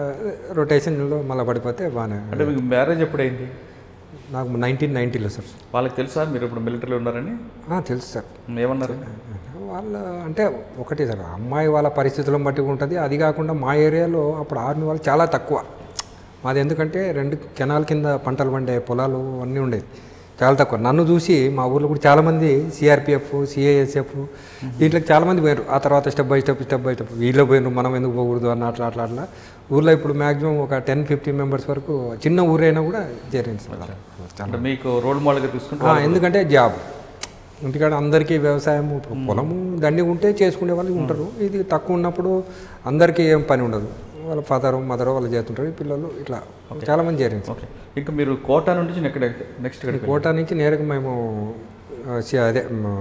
[SPEAKER 2] రొటేషన్లో మళ్ళీ పడిపోతే బాగానే
[SPEAKER 1] అంటే మీకు మ్యారేజ్ ఎప్పుడైంది
[SPEAKER 2] నాకు నైన్టీన్ నైంటీలో సార్
[SPEAKER 1] వాళ్ళకి తెలుసా మీరు ఇప్పుడు మిలిటరీలో ఉన్నారని
[SPEAKER 2] ఆ, తెలుసు సార్
[SPEAKER 1] ఏమన్నారు
[SPEAKER 2] వాళ్ళ అంటే ఒకటి సార్ అమ్మాయి వాళ్ళ పరిస్థితులను బట్టి ఉంటుంది అది కాకుండా మా ఏరియాలో అప్పుడు ఆర్మీ వాళ్ళు చాలా తక్కువ మాది ఎందుకంటే రెండు కెనాల్ కింద పంటలు పండే పొలాలు అన్నీ ఉండేవి చాలా తక్కువ నన్ను చూసి మా ఊర్లో కూడా చాలామంది సిఆర్పిఎఫ్ సిఐఎస్ఎఫ్ దీంట్లోకి చాలామంది పోయారు ఆ తర్వాత step by step step by step వీళ్ళు పోయినారు మనం ఎందుకు పోకూడదు అన్న అట్లా అట్లా అట్లా ఊర్లో ఇప్పుడు మ్యాక్సిమం ఒక టెన్ ఫిఫ్టీన్ మెంబర్స్ వరకు చిన్న ఊరైనా కూడా చేరింది సార్ చాలా
[SPEAKER 1] అంటే మీకు రోల్ మోడల్గా తీసుకుంటే
[SPEAKER 2] ఆ, ఎందుకంటే జాబ్ ఇంటికాడ అందరికీ వ్యవసాయం ఇప్పుడు పొలము దండి ఉంటే చేసుకునే వాళ్ళు ఉంటారు ఇది తక్కువ ఉన్నప్పుడు అందరికీ ఏం పని ఉండదు వాళ్ళ ఫాదర్ మదర్ వాళ్ళు చేస్తుంటారు ఈ పిల్లలు ఇట్లా చాలామంది చేరింది సార్
[SPEAKER 1] ఓకే ఇంకా మీరు కోటా నుండి ఎక్కడ నెక్స్ట్ ఎక్కడికి
[SPEAKER 2] కోట నుంచి నేరుగా మేము ఆ, సి- అదే మ,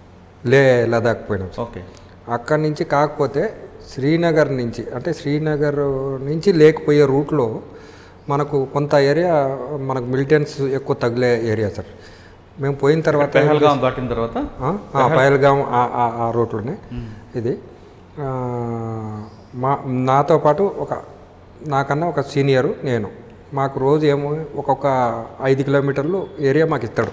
[SPEAKER 2] లే లదాఖ్ పోయినాం సార్
[SPEAKER 1] ఓకే
[SPEAKER 2] అక్కడి నుంచి కాకపోతే శ్రీనగర్ నుంచి అంటే శ్రీనగర్ నుంచి లేకపోయే రూట్లో మనకు కొంత ఏరియా మనకు మిలిటెన్స్ ఎక్కువ తగిలే ఏరియా సార్ మేము పోయిన తర్వాత
[SPEAKER 1] పెహల్గాం దాటిన తర్వాత
[SPEAKER 2] ఆ, ఆ, పహల్గాం ఆ- ఆ- ఆ రూట్లోనే ఇది ఆ, మా నాతో పాటు ఒక నాకన్నా ఒక సీనియరు నేను మాకు రోజు ఏమో ఒక్కొక్క ఐదు కిలోమీటర్లు ఏరియా మాకు ఇస్తాడు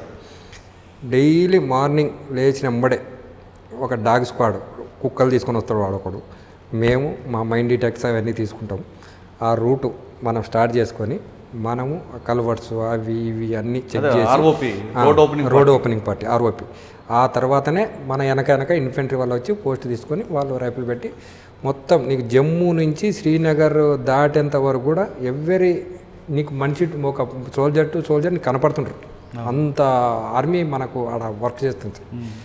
[SPEAKER 2] డైలీ మార్నింగ్ లేచిన వెంబడే ఒక డాగ్ స్క్వాడ్ కుక్కలు తీసుకొని వస్తాడు వాడొకడు మేము మా మైండ్ డిటెక్స్ అవన్నీ తీసుకుంటాం ఆ రూటు మనం స్టార్ట్ చేసుకొని మనము కల్వర్ట్స్ అవి ఇవి అన్నీ చెక్
[SPEAKER 1] అదే
[SPEAKER 2] చేసి
[SPEAKER 1] ROP road opening
[SPEAKER 2] road opening party ROP ఆ తర్వాతనే మన వెనక వెనక ఇన్ఫెంట్రీ వాళ్ళు వచ్చి పోస్ట్ తీసుకొని వాళ్ళు రైపులు పెట్టి మొత్తం నీకు జమ్మూ నుంచి శ్రీనగర్ దాటేంత వరకు కూడా ఎవ్రీ నీకు మనిషి ఒక సోల్జర్ టు సోల్జర్ నీకు కనపడుతుంటారు అంత ఆర్మీ మనకు ఆడ వర్క్ చేస్తుంది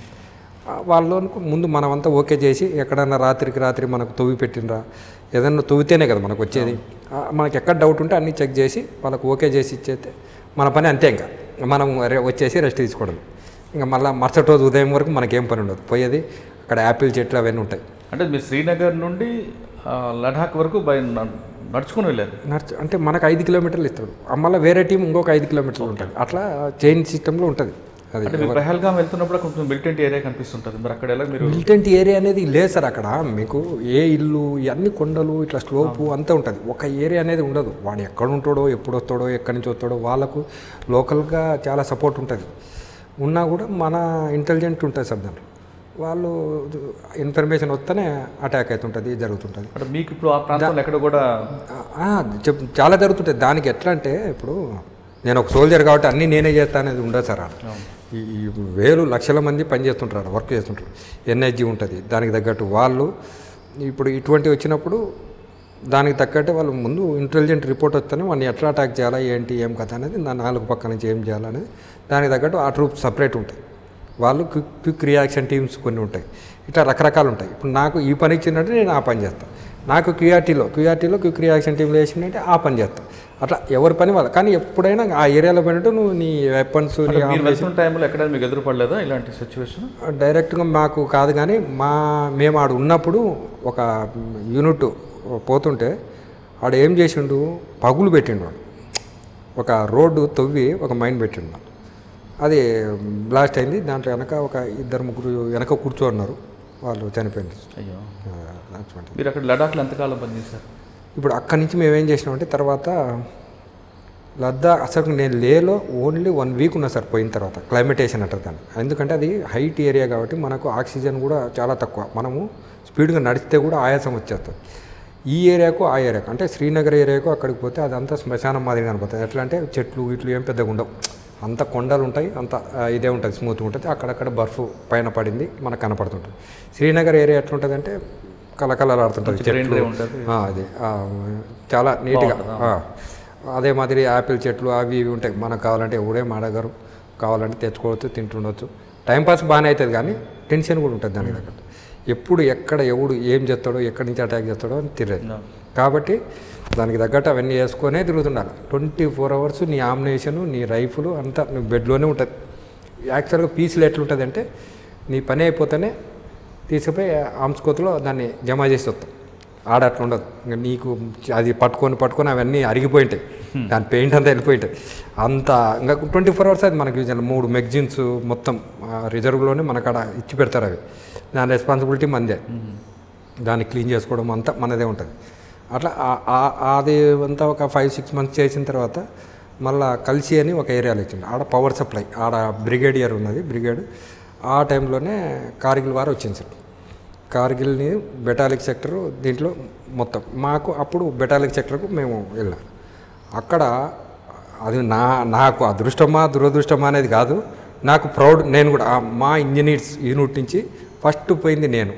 [SPEAKER 2] ఆ వాళ్ళు ముందు మనమంతా ఓకే చేసి ఎక్కడన్నా రాత్రికి రాత్రి మనకు తవ్వి పెట్టినరా ఏదన్నా తవ్వితేనే కదా మనకు వచ్చేది ఆ, మనకి ఎక్కడ డౌట్ ఉంటే అన్నీ చెక్ చేసి వాళ్ళకు ఓకే చేసి ఇచ్చేస్తే మన పని అంతే ఇంకా మనం రె- వచ్చేసి రెస్ట్ తీసుకోవడం ఇంకా మళ్ళీ మరుసటి రోజు ఉదయం వరకు మనకేం పని ఉండదు పోయేది అక్కడ యాపిల్ చెట్లు అవన్నీ ఉంటాయి
[SPEAKER 1] అంటే మీరు శ్రీనగర్ నుండి ఆ, లడాక్ వరకు బై న- నడుచుకుని వెళ్ళారు
[SPEAKER 2] నడుచు అంటే మనకు ఐదు కిలోమీటర్లు ఇస్తాడు ఆ మళ్ళీ వేరే టీం ఇంకొక ఐదు కిలోమీటర్లు ఉంటుంది అట్లా చైన్ సిస్టంలో ఉంటుంది అది
[SPEAKER 1] అంటే మీరు పెహల్గాం వెళ్తున్నప్పుడు కొంచెం మిలిటెంట్ ఏరియా కనిపిస్తుంటుంది మరి అక్కడ ఎలా మీరు
[SPEAKER 2] మిలిటెంట్ ఏరియా అనేది లేదు సార్ అక్కడ మీకు ఏ ఇల్లు ఇవన్నీ కొండలు ఇట్లా స్లోపు అంతా ఉంటుంది ఒక ఏరియా అనేది ఉండదు వాడు ఎక్కడ ఉంటాడో ఎప్పుడు వస్తాడో ఎక్కడి నుంచి వస్తాడో వాళ్ళకు లోకల్గా చాలా సపోర్ట్ ఉంటుంది ఉన్నా కూడా మన ఇంటెలిజెంట్ ఉంటుంది సార్ దాంట్లో వాళ్ళు ఇన్ఫర్మేషన్ వస్తేనే అటాక్ అవుతుంటుంది జరుగుతుంటుంది
[SPEAKER 1] అంటే మీకు ఇప్పుడు ఆ ప్రాంతంలో ఎక్కడ కూడా
[SPEAKER 2] ఆ, చెప్ చాలా జరుగుతుంటాయి దానికి ఎట్లా అంటే ఇప్పుడు నేను ఒక సోల్జర్ కాబట్టి అన్నీ నేనే చేస్తా అనేది ఉండదు సార్ ఆడ. ఈ ఈ వేలు లక్షల మంది పని చేస్తుంటారు ఆడ, వర్క్ చేస్తుంటారు ఎన్ఎస్జీ ఉంటుంది దానికి తగ్గట్టు వాళ్ళు ఇప్పుడు ఇటువంటి వచ్చినప్పుడు దానికి తగ్గట్టు వాళ్ళు ముందు ఇంటెలిజెంట్ రిపోర్ట్ వస్తేనే వాడిని ఎట్లా అటాక్ చేయాలా ఏంటి ఏం కథ అనేది దాని నాలుగు పక్క నుంచి ఏం చేయాలనేది దానికి తగ్గట్టు ఆ ట్రూప్ సపరేట్ ఉంటాయి వాళ్ళు క్విక్ క్విక్ రియాక్షన్ టీమ్స్ కొన్ని ఉంటాయి ఇట్లా రకరకాలు ఉంటాయి ఇప్పుడు నాకు ఈ పని ఇచ్చినట్టు నేను ఆ పని చేస్తాను నాకు క్యూఆర్టీలో క్యూఆర్టీలో క్విక్ రియాక్షన్ టీంలో వేసిందంటే ఆ పని చేస్తా అట్లా ఎవరి పని వాళ్ళు కానీ ఎప్పుడైనా ఆ ఏరియాలో పోయినట్టు నువ్వు నీ వెపన్స్ నీ
[SPEAKER 1] మీరు వెళ్తున్న టైంలో ఎక్కడ మీకు ఎదురుపడలేదా ఇలాంటి సిచ్యువేషన్
[SPEAKER 2] డైరెక్ట్గా మాకు కాదు కానీ మా మేము ఆడు ఉన్నప్పుడు ఒక యూనిట్ పోతుంటే ఆడు ఏం చేసిండు పగులు పెట్టిండు వాడు ఒక రోడ్డు తవ్వి ఒక మైన్ పెట్టిండు అది బ్లాస్ట్ అయింది దాంట్లో వెనక ఒక ఇద్దరు ముగ్గురు వెనక కూర్చోన్నారు వాళ్ళు చనిపోయింది
[SPEAKER 1] అయ్యో
[SPEAKER 2] ఆ, అటువంటి.
[SPEAKER 1] మీరు అక్కడ లడాఖ్లో ఎంతకాలం పనిచేశారు
[SPEAKER 2] ఇప్పుడు అక్కడి నుంచి మేము ఏం చేసినామంటే తర్వాత లద్దాఖ్ అసలు నేను లేలో ఓన్లీ వన్ వీక్ ఉన్నా సార్ పోయిన తర్వాత క్లైమేటేషన్ అంటారు దాన్ని ఎందుకంటే అది హైట్ ఏరియా కాబట్టి మనకు ఆక్సిజన్ కూడా చాలా తక్కువ మనము స్పీడ్గా నడిస్తే కూడా ఆయాసం వచ్చేస్తుంది ఈ ఏరియాకు ఆ ఏరియాకు అంటే శ్రీనగర్ ఏరియాకు అక్కడికి పోతే అదంతా శ్మశానం మాదిరిగా కనిపోతుంది ఎట్లా అంటే చెట్లు ఇట్లు ఏం పెద్దగా ఉండవు అంత కొండలు ఉంటాయి అంత ఆ, ఇదే ఉంటుంది స్మూత్గా ఉంటుంది అక్కడక్కడ బర్ఫ్ పైన పడింది మనకు కనపడుతుంటుంది శ్రీనగర్ ఏరియా ఎట్లుంటుంది అంటే కలకలలాడుతుంటుంది చెట్లు
[SPEAKER 1] greenery ఉంటుంది.
[SPEAKER 2] ఆ, అది ఆ, చాలా నీట్గా ఆ. అదే మాదిరి యాపిల్ చెట్లు అవి ఇవి ఉంటాయి మనకు కావాలంటే ఎవడే మాడగారు కావాలంటే తెచ్చుకోవచ్చు తింటుండొచ్చు టైంపాస్ బాగానే అవుతుంది కానీ టెన్షన్ కూడా ఉంటుంది దానికి దగ్గర ఎప్పుడు ఎక్కడ ఎవడు ఏం చేస్తాడో ఎక్కడి నుంచి అటాక్ చేస్తాడో అని తెలియదు
[SPEAKER 1] No.
[SPEAKER 2] కాబట్టి దానికి తగ్గట్టు అవన్నీ వేసుకొనే తిరుగుతుండాలి ట్వంటీ ఫోర్ అవర్స్ నీ ఆమ్నేషన్ నీ రైఫుల్ అంతా నీ బెడ్లోనే ఉంటుంది యాక్చువల్గా పీసులు ఎట్లుంటుంది అంటే నీ పని అయిపోతేనే తీసుకుపోయి ఆమ్స్ కోతలో దాన్ని జమ చేసి వస్తాం ఆడ అట్లా ఉండదు ఇంకా నీకు అది పట్టుకొని పట్టుకొని అవన్నీ అరిగిపోయి ఉంటాయి దాని పెయింట్ అంతా వెళ్ళిపోయి ఉంటుంది అంత ఇంకా ట్వంటీ ఫోర్ అవర్స్ అది మనకి యూజ్ మూడు మెగ్జిన్స్ మొత్తం రిజర్వ్లోనే మనకు అక్కడ ఇచ్చి పెడతారు అవి దాని రెస్పాన్సిబిలిటీ మందే దాన్ని క్లీన్ చేసుకోవడం అంతా మనదే ఉంటుంది అట్లా ఆ- ఆ- అది అంతా ఒక ఫైవ్ సిక్స్ మంత్స్ చేసిన తర్వాత మళ్ళా కలిసి అని ఒక ఏరియాలో ఇచ్చింది ఆడ పవర్ సప్లై ఆడ బ్రిగేడియర్ ఉన్నది బ్రిగేడ్ ఆ టైంలోనే కార్గిల్ వారు వచ్చింది సార్ కార్గిల్ని బెటాలిక్ సెక్టర్ దీంట్లో మొత్తం మాకు అప్పుడు బెటాలిక్ సెక్టర్కు మేము వెళ్ళాం అక్కడ అది నా నాకు అదృష్టమా దురదృష్టమా అనేది కాదు నాకు ప్రౌడ్ నేను కూడా ఆ మా ఇంజనీర్స్ యూనిట్ నుంచి ఫస్ట్ పోయింది నేను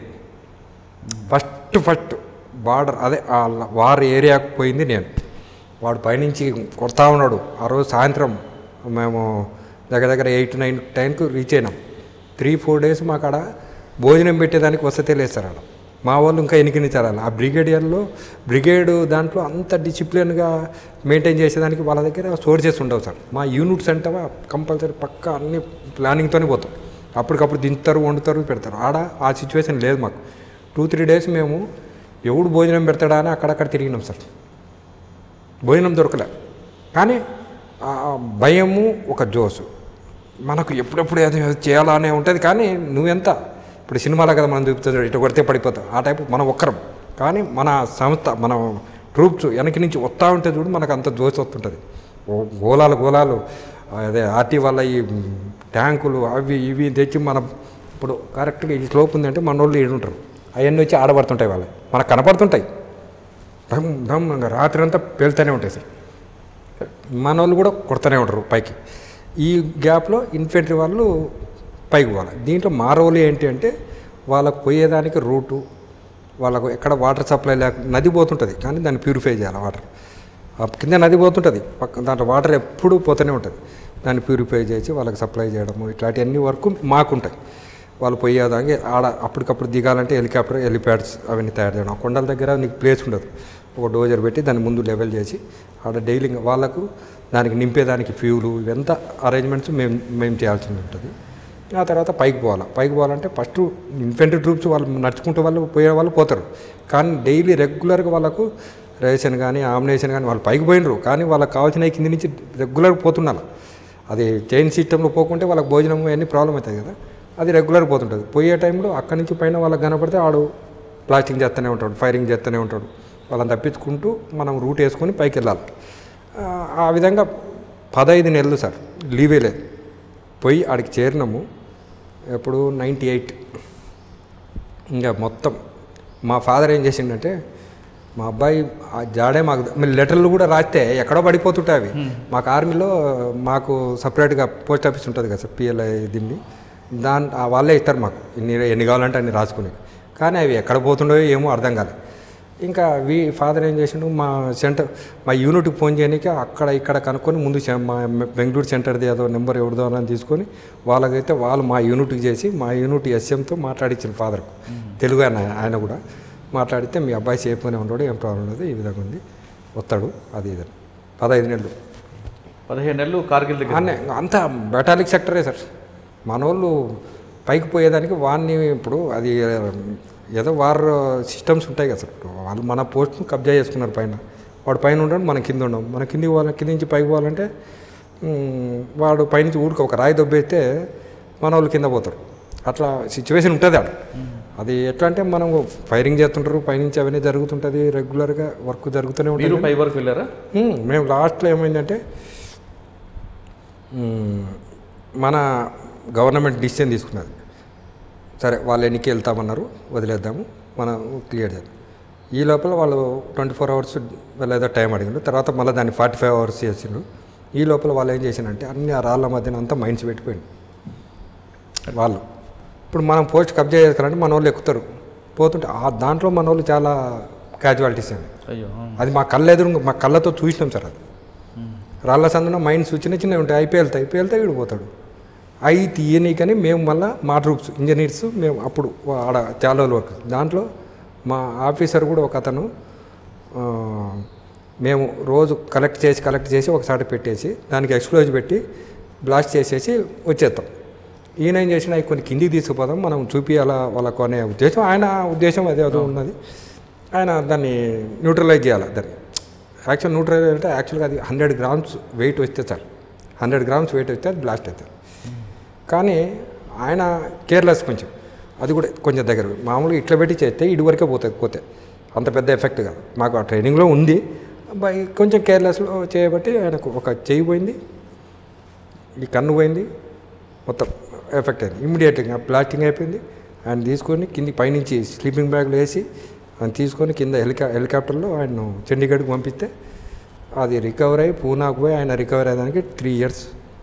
[SPEAKER 2] ఫస్ట్ ఫస్ట్ బార్డర్ అదే ఆ వారి ఏరియాకు పోయింది నేను వాడు పైనుంచి కొడతా ఉన్నాడు ఆ రోజు సాయంత్రం మేము దగ్గర దగ్గర ఎయిట్ నైన్ టైంకు రీచ్ అయినాం త్రీ ఫోర్ డేస్ మాకు ఆడ భోజనం పెట్టేదానికి వసతే లేదు సార్ ఆడ మా వాళ్ళు ఇంకా ఎన్నికనిచ్చారు ఆ బ్రిగేడియర్లో బ్రిగేడ్ దాంట్లో అంత డిసిప్లిన్గా మెయింటైన్ చేసేదానికి వాళ్ళ దగ్గర సోర్సెస్ ఉండవు సార్ మా యూనిట్స్ అంటే కంపల్సరీ పక్క అన్ని ప్లానింగ్తోనే పోతాం అప్పటికప్పుడు దించుతారు వండుతారు పెడతారు ఆడ ఆ సిచ్యువేషన్ లేదు మాకు టూ త్రీ డేస్ మేము ఎవడు భోజనం పెడతాడా అని అక్కడక్కడ తిరిగినాం సార్ భోజనం దొరకలే కానీ ఆ భయము ఒక జోసు మనకు ఎప్పుడెప్పుడు ఏదో చేయాలనే ఉంటుంది కానీ నువ్వెంత ఇప్పుడు సినిమాలో కదా మనం చూపుతుంది ఇటు కొడితే పడిపోతాం ఆ టైపు మనం ఒక్కరం కానీ మన సంస్థ మన ట్రూప్స్ వెనక నుంచి వస్తూ ఉంటే చూడు మనకు అంత జోసి వస్తుంటుంది ఓ గోలాలు గోలాలు అదే ఆర్టీ వల్ల ఈ ట్యాంకులు అవి ఇవి తెచ్చి మనం ఇప్పుడు కరెక్ట్గా ఈ స్లోప్ ఉందంటే మన వాళ్ళు ఈడు ఉంటారు అవన్నీ వచ్చి ఆడబడుతుంటాయి వాళ్ళు మనకు కనపడుతుంటాయి ఢమ్ ఢమ్ ఇంకా రాత్రి అంతా పేలుతూనే ఉంటాయి సార్ మన వాళ్ళు కూడా కొడుతూనే ఉంటారు పైకి ఈ గ్యాప్లో ఇన్ఫెంట్రీ వాళ్ళు పైకి పోవాలి దీంట్లో మా రోల్ ఏంటి అంటే వాళ్ళకు పోయేదానికి రూటు వాళ్ళకు ఎక్కడ వాటర్ సప్లై లేక నది పోతుంటుంది కానీ దాన్ని ప్యూరిఫై చేయాలి వాటర్ ఆ కింద నది పోతుంటుంది పక్క దాంట్లో వాటర్ ఎప్పుడూ పోతూనే ఉంటుంది దాన్ని ప్యూరిఫై చేసి వాళ్ళకి సప్లై చేయడము ఇట్లాంటివన్నీ వరకు మాకుంటాయి వాళ్ళు పోయేదానికి ఆడ అప్పటికప్పుడు దిగాలంటే హెలికాప్టర్ హెలిప్యాడ్స్ అవన్నీ తయారు చేయడం ఆ కొండల దగ్గర నీకు ప్లేస్ ఉండదు ఒక డోజర్ పెట్టి దాన్ని ముందు లెవెల్ చేసి ఆడ డైలీ వాళ్ళకు దానికి నింపేదానికి ఫ్యూలు ఇవంతా అరేంజ్మెంట్స్ మేము మేము చేయాల్సి ఉంటుంది ఆ తర్వాత పైకి పోవాలి పైకి పోవాలంటే ఫస్ట్ ఇన్ఫెంట్రీ ట్రూప్స్ వాళ్ళు నడుచుకుంటూ వాళ్ళు పోయే వాళ్ళు పోతారు కానీ డైలీ రెగ్యులర్గా వాళ్ళకు రేషన్ కానీ ఆమ్నేషన్ కానీ వాళ్ళు పైకి పోయినరు కానీ వాళ్ళకి కావాల్సిన కింది నుంచి రెగ్యులర్గా పోతున్నారు అది చైన్ సిస్టంలో పోకుంటే వాళ్ళకి భోజనం అన్నీ ప్రాబ్లం అవుతాయి కదా అది రెగ్యులర్ పోతుంటుంది పోయే టైంలో అక్కడి నుంచి పైన వాళ్ళకి కనపడితే ఆడు ప్లాస్టింగ్ చేస్తూనే ఉంటాడు ఫైరింగ్ చేస్తూనే ఉంటాడు వాళ్ళని తప్పించుకుంటూ మనం రూట్ వేసుకొని పైకి వెళ్ళాలి ఆ, ఆ విధంగా పదహైదు నెలలు సార్ లీవే లేదు పోయి ఆడికి చేరినాము ఎప్పుడు నైంటీ ఎయిట్ ఇంకా మొత్తం మా ఫాదర్ ఏం చేసిండంటే మా అబ్బాయి ఆ జాడే మాకు మళ్ళీ లెటర్లు కూడా రాస్తే ఎక్కడో పడిపోతుంటాయి అవి మాకు ఆర్మీలో మాకు సపరేట్గా పోస్ట్ ఆఫీస్ ఉంటుంది కదా సార్ పిఎల్ఐ దీన్ని దాని ఆ వాళ్ళే ఇస్తారు మాకు ఇన్ని ఎన్ని కావాలంటే అన్ని రాసుకుని కానీ అవి ఎక్కడ పోతుండో ఏమో అర్థం కాలేదు ఇంకా వి ఫాదర్ ఏం చేసిండు మా సెంటర్ మా యూనిట్కి ఫోన్ చేయడానికి అక్కడ ఇక్కడ కనుక్కొని ముందు సె- మా బెంగళూరు సెంటర్ది ఏదో నెంబర్ ఎవరిదో అని తీసుకొని వాళ్ళకైతే వాళ్ళు మా యూనిట్కి చేసి మా యూనిట్ ఎస్ఎంతో మాట్లాడించిన ఫాదర్కు తెలుగు ఆయన ఆయన కూడా మాట్లాడితే మీ అబ్బాయి సేఫ్గానే ఉన్నాడు ఏం ప్రాబ్లం లేదు ఈ విధంగా ఉంది వస్తాడు అది ఇది అని. పదహైదు నెలలు
[SPEAKER 1] పదిహేను నెలలు కార్గిల్ దగ్గర
[SPEAKER 2] అన్నీ అంతా బెటాలిక్ సెక్టరే సార్ మన వాళ్ళు పైకి పోయేదానికి వాడిని ఇప్పుడు అది ఏదో వార్ సిస్టమ్స్ ఉంటాయి కదా సార్ వాళ్ళు మన పోస్ట్ను కబ్జా చేసుకున్నారు పైన వాడు పైన ఉండడం మనం కింద ఉండం మన కింది పోవాలి కింద నుంచి పైకి పోవాలంటే మ్, వాడు పైనుంచి ఊరికి ఒక రాయి దొబ్బేస్తే మన వాళ్ళు కింద పోతారు అట్లా సిచ్యువేషన్ ఉంటుంది అక్కడ అది ఎట్లా అంటే మనం ఫైరింగ్ చేస్తుంటారు పైనుంచి అవన్నీ జరుగుతుంటుంది రెగ్యులర్గా వర్క్ జరుగుతూనే ఉంటుంది
[SPEAKER 1] మీరు పై వరకు వెళ్ళారా
[SPEAKER 2] మ్మ్. మేము లాస్ట్లో ఏమైందంటే మ్మ్, మన గవర్నమెంట్ డిసిషన్ తీసుకున్నది సరే వాళ్ళు ఎన్నికి వెళ్తామన్నారు వదిలేద్దాము మనం క్లియర్ చేద్దాం ఈ లోపల వాళ్ళు ట్వంటీ ఫోర్ అవర్స్ ఏదో టైం అడిగిండు తర్వాత మళ్ళీ దాన్ని ఫార్టీ ఫైవ్ అవర్స్ చేసిండు ఈ లోపల వాళ్ళు ఏం చేసిందంటే అన్ని ఆ రాళ్ళ మధ్యన అంతా మైండ్స్ పెట్టిపోయింది వాళ్ళు ఇప్పుడు మనం పోస్ట్ కబ్జా చేసుకోవాలంటే మన వాళ్ళు ఎక్కుతారు పోతుంటే ఆ దాంట్లో మన వాళ్ళు చాలా క్యాజువాలిటీస్ అండి
[SPEAKER 1] అయ్యో
[SPEAKER 2] అది మా కళ్ళ ఎదురు మా కళ్ళతో చూసినాం సార్ అది రాళ్ళ సందున మైండ్స్ చిన్న చిన్నవి ఉంటాయి అయిపోయి వెళ్తాయి అయిపోయి వెళ్తే వీడిపోతాడు అవి తీయని కానీ మేము మళ్ళీ మా ట్రూప్స్ ఇంజనీర్స్ మేము అప్పుడు ఆడ చాలా రోజులు వర్క్ దాంట్లో మా ఆఫీసర్ కూడా ఒక అతను ఆ, మేము రోజు కలెక్ట్ చేసి కలెక్ట్ చేసి ఒకసారి పెట్టేసి దానికి ఎక్స్క్లోజ్ పెట్టి బ్లాస్ట్ చేసేసి వచ్చేస్తాం ఈయన ఏం చేసిన అవి కొన్ని కిందికి తీసుకుపోదాం మనం చూపించాలా వాళ్ళకు అనే ఉద్దేశం ఆయన ఉద్దేశం అదే అదో ఉన్నది ఆయన దాన్ని న్యూట్రలైజ్ చేయాలి దాన్ని యాక్చువల్ న్యూట్రలైజ్ అంటే యాక్చువల్గా అది హండ్రెడ్ గ్రామ్స్ వెయిట్ వస్తే సార్ హండ్రెడ్ గ్రామ్స్ వెయిట్ వస్తే అది బ్లాస్ట్ అవుతుంది కానీ ఆయన కేర్లెస్ కొంచెం అది కూడా కొంచెం దగ్గర మామూలుగా ఇట్లా పెట్టి చేస్తే ఇటు వరకే పోతుంది పోతే అంత పెద్ద ఎఫెక్ట్ కాదు మాకు ఆ ట్రైనింగ్లో ఉంది బై కొంచెం కేర్లెస్లో చేయబట్టి ఆయనకు ఒక చెయ్యి పోయింది ఈ కన్ను పోయింది మొత్తం ఎఫెక్ట్ అయింది ఇమ్మీడియట్గా ప్లాస్టింగ్ అయిపోయింది ఆయన తీసుకొని కింది పైనుంచి స్లీపింగ్ బ్యాగ్లో వేసి ఆయన తీసుకొని కింద హెలికా హెలికాప్టర్లో ఆయన చండీగఢ్కి పంపిస్తే అది రికవర్ అయ్యి పూనాకు పోయి ఆయన రికవర్ అయ్యేదానికి త్రీ ఇయర్స్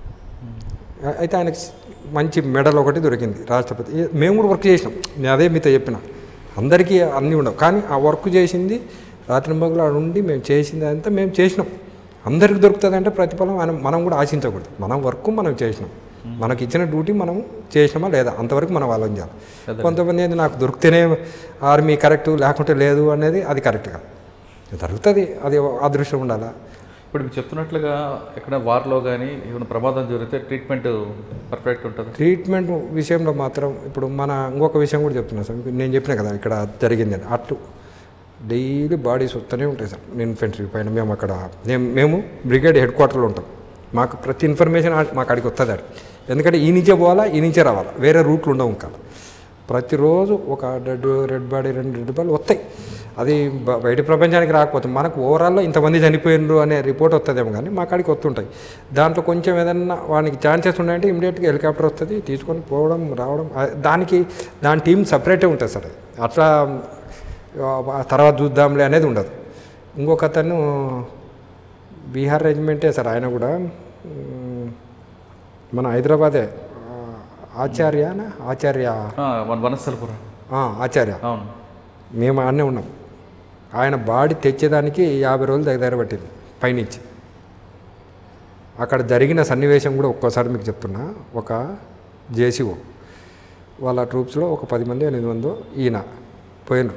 [SPEAKER 2] అయితే ఆయనకి మంచి మెడల్ ఒకటి దొరికింది రాష్ట్రపతి ఏ- మేము కూడా వర్క్ చేసినాం నేను అదే మీతో చెప్పిన అందరికీ అన్నీ ఉండవు కానీ ఆ వర్క్ చేసింది రాత్రి మగలు ఆడ ఉండి మేము చేసింది అంతా మేము చేసినాం అందరికి దొరుకుతుంది అంటే ప్రతిఫలం మనం మనం కూడా ఆశించకూడదు మనం వర్క్ మనం చేసినాం మనకి ఇచ్చిన డ్యూటీ మనం చేసినామా లేదా అంతవరకు మనం ఆలోచించాలి కొంతమంది ఏంది నాకు దొరికితేనే ఆర్మీ కరెక్ట్ లేకుంటే లేదు అనేది అది కరెక్ట్ కాదు దొరుకుతుంది అది అదృష్టం ఉండాలా
[SPEAKER 1] ఇప్పుడు మీరు చెప్తున్నట్లుగా ఎక్కడ వార్లో కానీ ఏమైనా ప్రమాదం జరిగితే ట్రీట్మెంట్ పర్ఫెక్ట్ ఉంటుంది
[SPEAKER 2] ట్రీట్మెంట్ విషయంలో మాత్రం ఇప్పుడు మన ఇంకొక విషయం కూడా చెప్తున్నా సార్ మీకు నేను చెప్పిన కదా ఇక్కడ జరిగిందని అట్లు డైలీ బాడీస్ వస్తూనే ఉంటాయి సార్ ఇన్ఫెంట్రీ పైన మేము అక్కడ మేము మేము బ్రిగేడ్ హెడ్ క్వార్టర్లో ఉంటాం మాకు ప్రతి ఇన్ఫర్మేషన్ ఆ- మాకు అడిగి వస్తుంది అది ఎందుకంటే ఈ నుంచే పోవాలా ఈ నుంచే రావాలా వేరే రూట్లు ఉండవు ఇంకా ప్రతిరోజు ఒక రెడ్ రెడ్ బాడీ రెండు రెడ్ బాడీ వస్తాయి అది బ- బయట ప్రపంచానికి రాకపోతే మనకు ఓవరాల్లో ఇంతమంది చనిపోయినరు అనే రిపోర్ట్ వస్తుందేమో కానీ మా కాడికి వస్తుంటాయి దాంట్లో కొంచెం ఏదన్నా వానికి ఛాన్సెస్ ఉన్నాయంటే ఇమీడియట్గా హెలికాప్టర్ వస్తుంది తీసుకొని పోవడం రావడం ఆ- దానికి దాని టీం సపరేటే ఉంటుంది సార్ అది. అట్లా ఆ తర్వాత చూద్దాంలే అనేది ఉండదు ఇంకొక అతను బీహార్ రెజిమెంటే సార్ ఆయన కూడా మ్, మన హైదరాబాదే ఆ, ఆచార్యనా ఆచార్య
[SPEAKER 1] వన్ వనస్థలపురం
[SPEAKER 2] ఆ, ఆచార్య
[SPEAKER 1] అవును
[SPEAKER 2] మేము ఆడనే ఉన్నాం ఆయన బాడీ తెచ్చేదానికి యాభై రోజులు దగ్గర దగ్గర పట్టింది పైనుంచి అక్కడ జరిగిన సన్నివేశం కూడా ఒక్కోసారి మీకు చెప్తున్నా ఒక జేసీఓ వాళ్ళ ట్రూప్స్లో ఒక పది మంది ఎనిమిది మందో ఈయన పోయినరు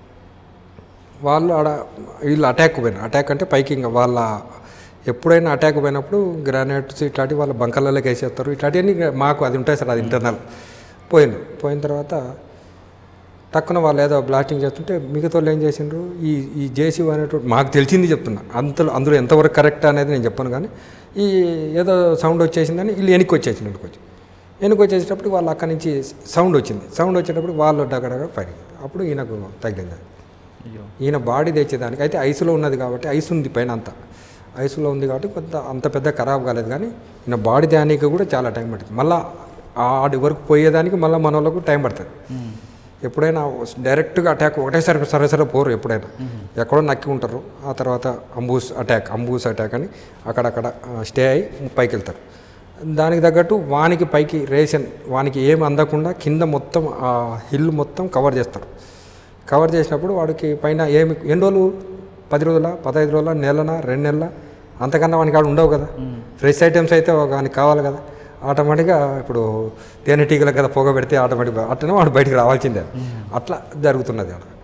[SPEAKER 2] వాళ్ళు ఆడ వీళ్ళు అటాక్ పోయినారు అటాక్ అంటే పైకి ఇంకా వాళ్ళ ఎప్పుడైనా అటాక్ పోయినప్పుడు గ్రానైట్స్ ఇట్లాంటివి వాళ్ళ బంకర్లలోకి వేసేస్తారు ఇట్లాంటివన్నీ ఇంకా మాకు అది ఉంటాయి సార్ అది ఇంటర్నల్ పోయినారు పోయిన తర్వాత టక్కున వాళ్ళు ఏదో బ్లాస్టింగ్ చేస్తుంటే మిగతా వాళ్ళు ఏం చేసిండ్రు ఈ ఈ జేసీ అనేటువంటి మాకు తెలిసింది చెప్తున్నా అంతలో అందులో ఎంతవరకు కరెక్ట్ అనేది నేను చెప్పాను కానీ ఈ ఏదో సౌండ్ వచ్చేసిందని వీళ్ళు వెనక్కి వచ్చేసింది వెనక్కి వచ్చి వెనక్కి వచ్చేసేటప్పుడు వాళ్ళు అక్కడి నుంచి సౌండ్ వచ్చింది సౌండ్ వచ్చేటప్పుడు వాళ్ళు డగడగ పైన అప్పుడు ఈయనకు తగిలింది
[SPEAKER 1] అయ్యో
[SPEAKER 2] ఈయన బాడీ తెచ్చేదానికి అయితే ఐసులో ఉన్నది కాబట్టి ఐస్ ఉంది పైన అంతా ఐసులో ఉంది కాబట్టి కొంత అంత పెద్ద ఖరాబ్ కాలేదు కానీ ఈయన బాడీ దానికి కూడా చాలా టైం పడుతుంది మళ్ళీ ఆడి వరకు పోయేదానికి మళ్ళీ మన వాళ్ళకు టైం పడుతుంది ఎప్పుడైనా డైరెక్ట్గా అటాక్ ఒకటేసారి సరే సరే పోరు ఎప్పుడైనా ఎక్కడో నక్కి ఉంటారు ఆ తర్వాత అంబూస్ అటాక్ అంబూస్ అటాక్ అని అక్కడక్కడ స్టే అయ్యి పైకి వెళ్తారు దానికి తగ్గట్టు వానికి పైకి రేషన్ వానికి ఏం అందకుండా కింద మొత్తం ఆ హిల్ మొత్తం కవర్ చేస్తారు కవర్ చేసినప్పుడు వాడికి పైన ఏమి ఎన్ని రోజులు పది రోజుల పదహైదు రోజుల నెలన రెండు నెలల అంతకన్నా వానికి ఆడ ఉండవు కదా ఫ్రెష్ ఐటమ్స్ అయితే ఒక వానికి కావాలి కదా ఆటోమేటిక్గా ఇప్పుడు తేనెటీగల కదా పొగ పెడితే ఆటోమేటిక్గా అట్లనే వాడు బయటికి రావాల్సిందే అట్లా జరుగుతున్నది ఆడ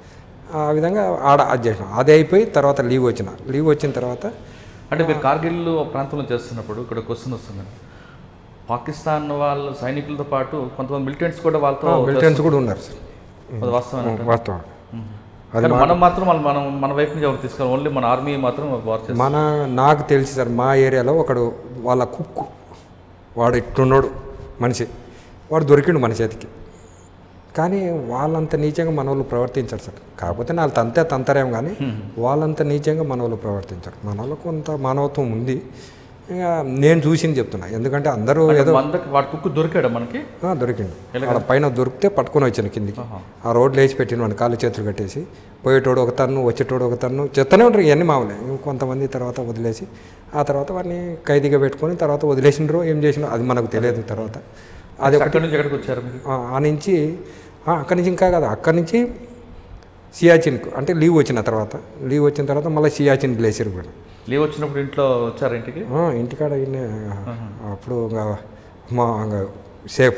[SPEAKER 2] ఆ విధంగా ఆడ అది చేసినాం అది అయిపోయి తర్వాత లీవ్ వచ్చిన లీవ్ వచ్చిన తర్వాత
[SPEAKER 1] అంటే మీరు కార్గిల్ ప్రాంతంలో చేస్తున్నప్పుడు ఇక్కడ క్వశ్చన్ వస్తుంది పాకిస్తాన్ వాళ్ళ సైనికులతో పాటు కొంతమంది మిలిటెంట్స్ కూడా వాళ్ళతో
[SPEAKER 2] మిలిటెంట్స్ కూడా ఉన్నారు సార్
[SPEAKER 1] అది వాస్తవం
[SPEAKER 2] వాస్తవం అది
[SPEAKER 1] కానీ మనం మాత్రం మన- మనం మన వైపు నుంచి ఎవరు తీసుకోవాలి ఓన్లీ మన ఆర్మీ మాత్రం వార్ చేస్తాం
[SPEAKER 2] మన నాకు తెలిసి సార్ మా ఏరియాలో ఒకడు వాళ్ళ కుక్కు వాడు ఇట్టున్నాడు మనిషి వాడు దొరికిండు మన చేతికి కానీ వాళ్ళంత నీచంగా మన వాళ్ళు ప్రవర్తించారు సార్ కాకపోతే వాళ్ళు తంతే తంతరేం కానీ వాళ్ళంత నీచంగా మన వాళ్ళు ప్రవర్తించారు మన వాళ్ళకు కొంత మానవత్వం ఉంది ఇక నేను చూసింది చెప్తున్నా ఎందుకంటే అందరూ ఏదో
[SPEAKER 1] అందరికి వాడి కుక్కు దొరికాడా మనకి
[SPEAKER 2] ఆ, దొరికిండు ఆడ పైన దొరికితే పట్టుకొని వచ్చాను కిందికి ఆ రోడ్లు వేసి పెట్టిన వాడిని కాళ్ళు చేతులు కట్టేసి పోయేటోడు ఒక తన్ను వచ్చేటోడు ఒక తన్ను చెత్తనే ఉంటారు ఇవన్నీ మామూలే కొంతమంది తర్వాత వదిలేసి ఆ తర్వాత వాడిని ఖైదీగా పెట్టుకొని తర్వాత వదిలేసిండ్రో ఏం చేసిండ్రో అది మనకు తెలియదు తర్వాత అది
[SPEAKER 1] అక్కడి నుంచి ఎక్కడికి వచ్చారు మీరు
[SPEAKER 2] ఆ ఆ నుంచి ఆ, అక్కడి నుంచి ఇంకా కాదు అక్కడి నుంచి సియాచిన్కు అంటే లీవ్ వచ్చిన తర్వాత లీవ్ వచ్చిన తర్వాత మళ్ళీ సియాచిన్ గ్లేసియర్ పోయినా
[SPEAKER 1] లీవ్ వచ్చినప్పుడు ఇంట్లో వచ్చారు ఇంటికి
[SPEAKER 2] ఆ, ఇంటికాడ ఈయనే, అప్పుడు ఇంకా మా ఇంకా సేఫ్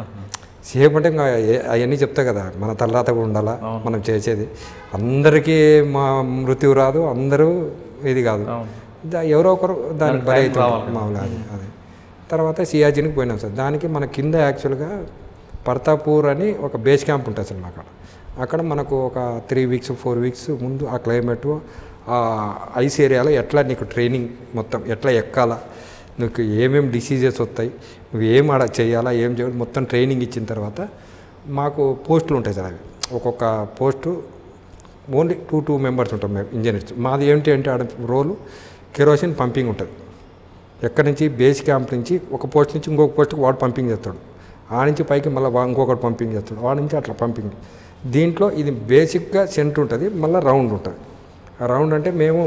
[SPEAKER 2] సేఫ్ అంటే ఇంకా అవన్నీ చెప్తా కదా మన తలరాత కూడా ఉండాలా మనం చేసేది అందరికీ మా మృత్యు రాదు అందరూ ఇది కాదు
[SPEAKER 1] అవును
[SPEAKER 2] దా- ఎవరో ఒకరు దానికి బలి అవుతుంది మామూలుగా అది అది తర్వాత సియాజిన్కి పోయినాం సార్ దానికి మన కింద యాక్చువల్గా పర్తాపూర్ అని ఒక బేస్ క్యాంప్ ఉంటుంది సార్ అక్కడ అక్కడ మనకు ఒక త్రీ వీక్స్ ఫోర్ వీక్స్ ముందు ఆ క్లైమేట్ ఆ ఐస్ ఏరియాలో ఎట్లా నీకు ట్రైనింగ్ మొత్తం ఎట్లా ఎక్కాలా నీకు ఏమేమి డిసీజెస్ వస్తాయి నువ్వు ఏం ఆడ చేయాలా ఏం చేయాలి మొత్తం ట్రైనింగ్ ఇచ్చిన తర్వాత మాకు పోస్టులు ఉంటాయి సార్ అవి ఒక్కొక్క post only two two members ఉంటాం మేము ఇంజనీర్స్ మాది ఏంటి అంటే ఆడ రోలు కెరోసిన్ పంపింగ్ ఉంటుంది ఎక్కడి నుంచి బేస్ క్యాంప్ నుంచి ఒక పోస్ట్ నుంచి ఇంకొక పోస్ట్కి వాడు పంపింగ్ చేస్తాడు ఆ నుంచి పైకి మళ్ళీ ఇంకొకటి పంపింగ్ చేస్తాడు వాడి నుంచి అట్లా పంపింగ్ దీంట్లో ఇది బేసిక్గా సెంటర్ ఉంటుంది మళ్ళీ రౌండ్ ఉంటుంది ఆ రౌండ్ అంటే మేము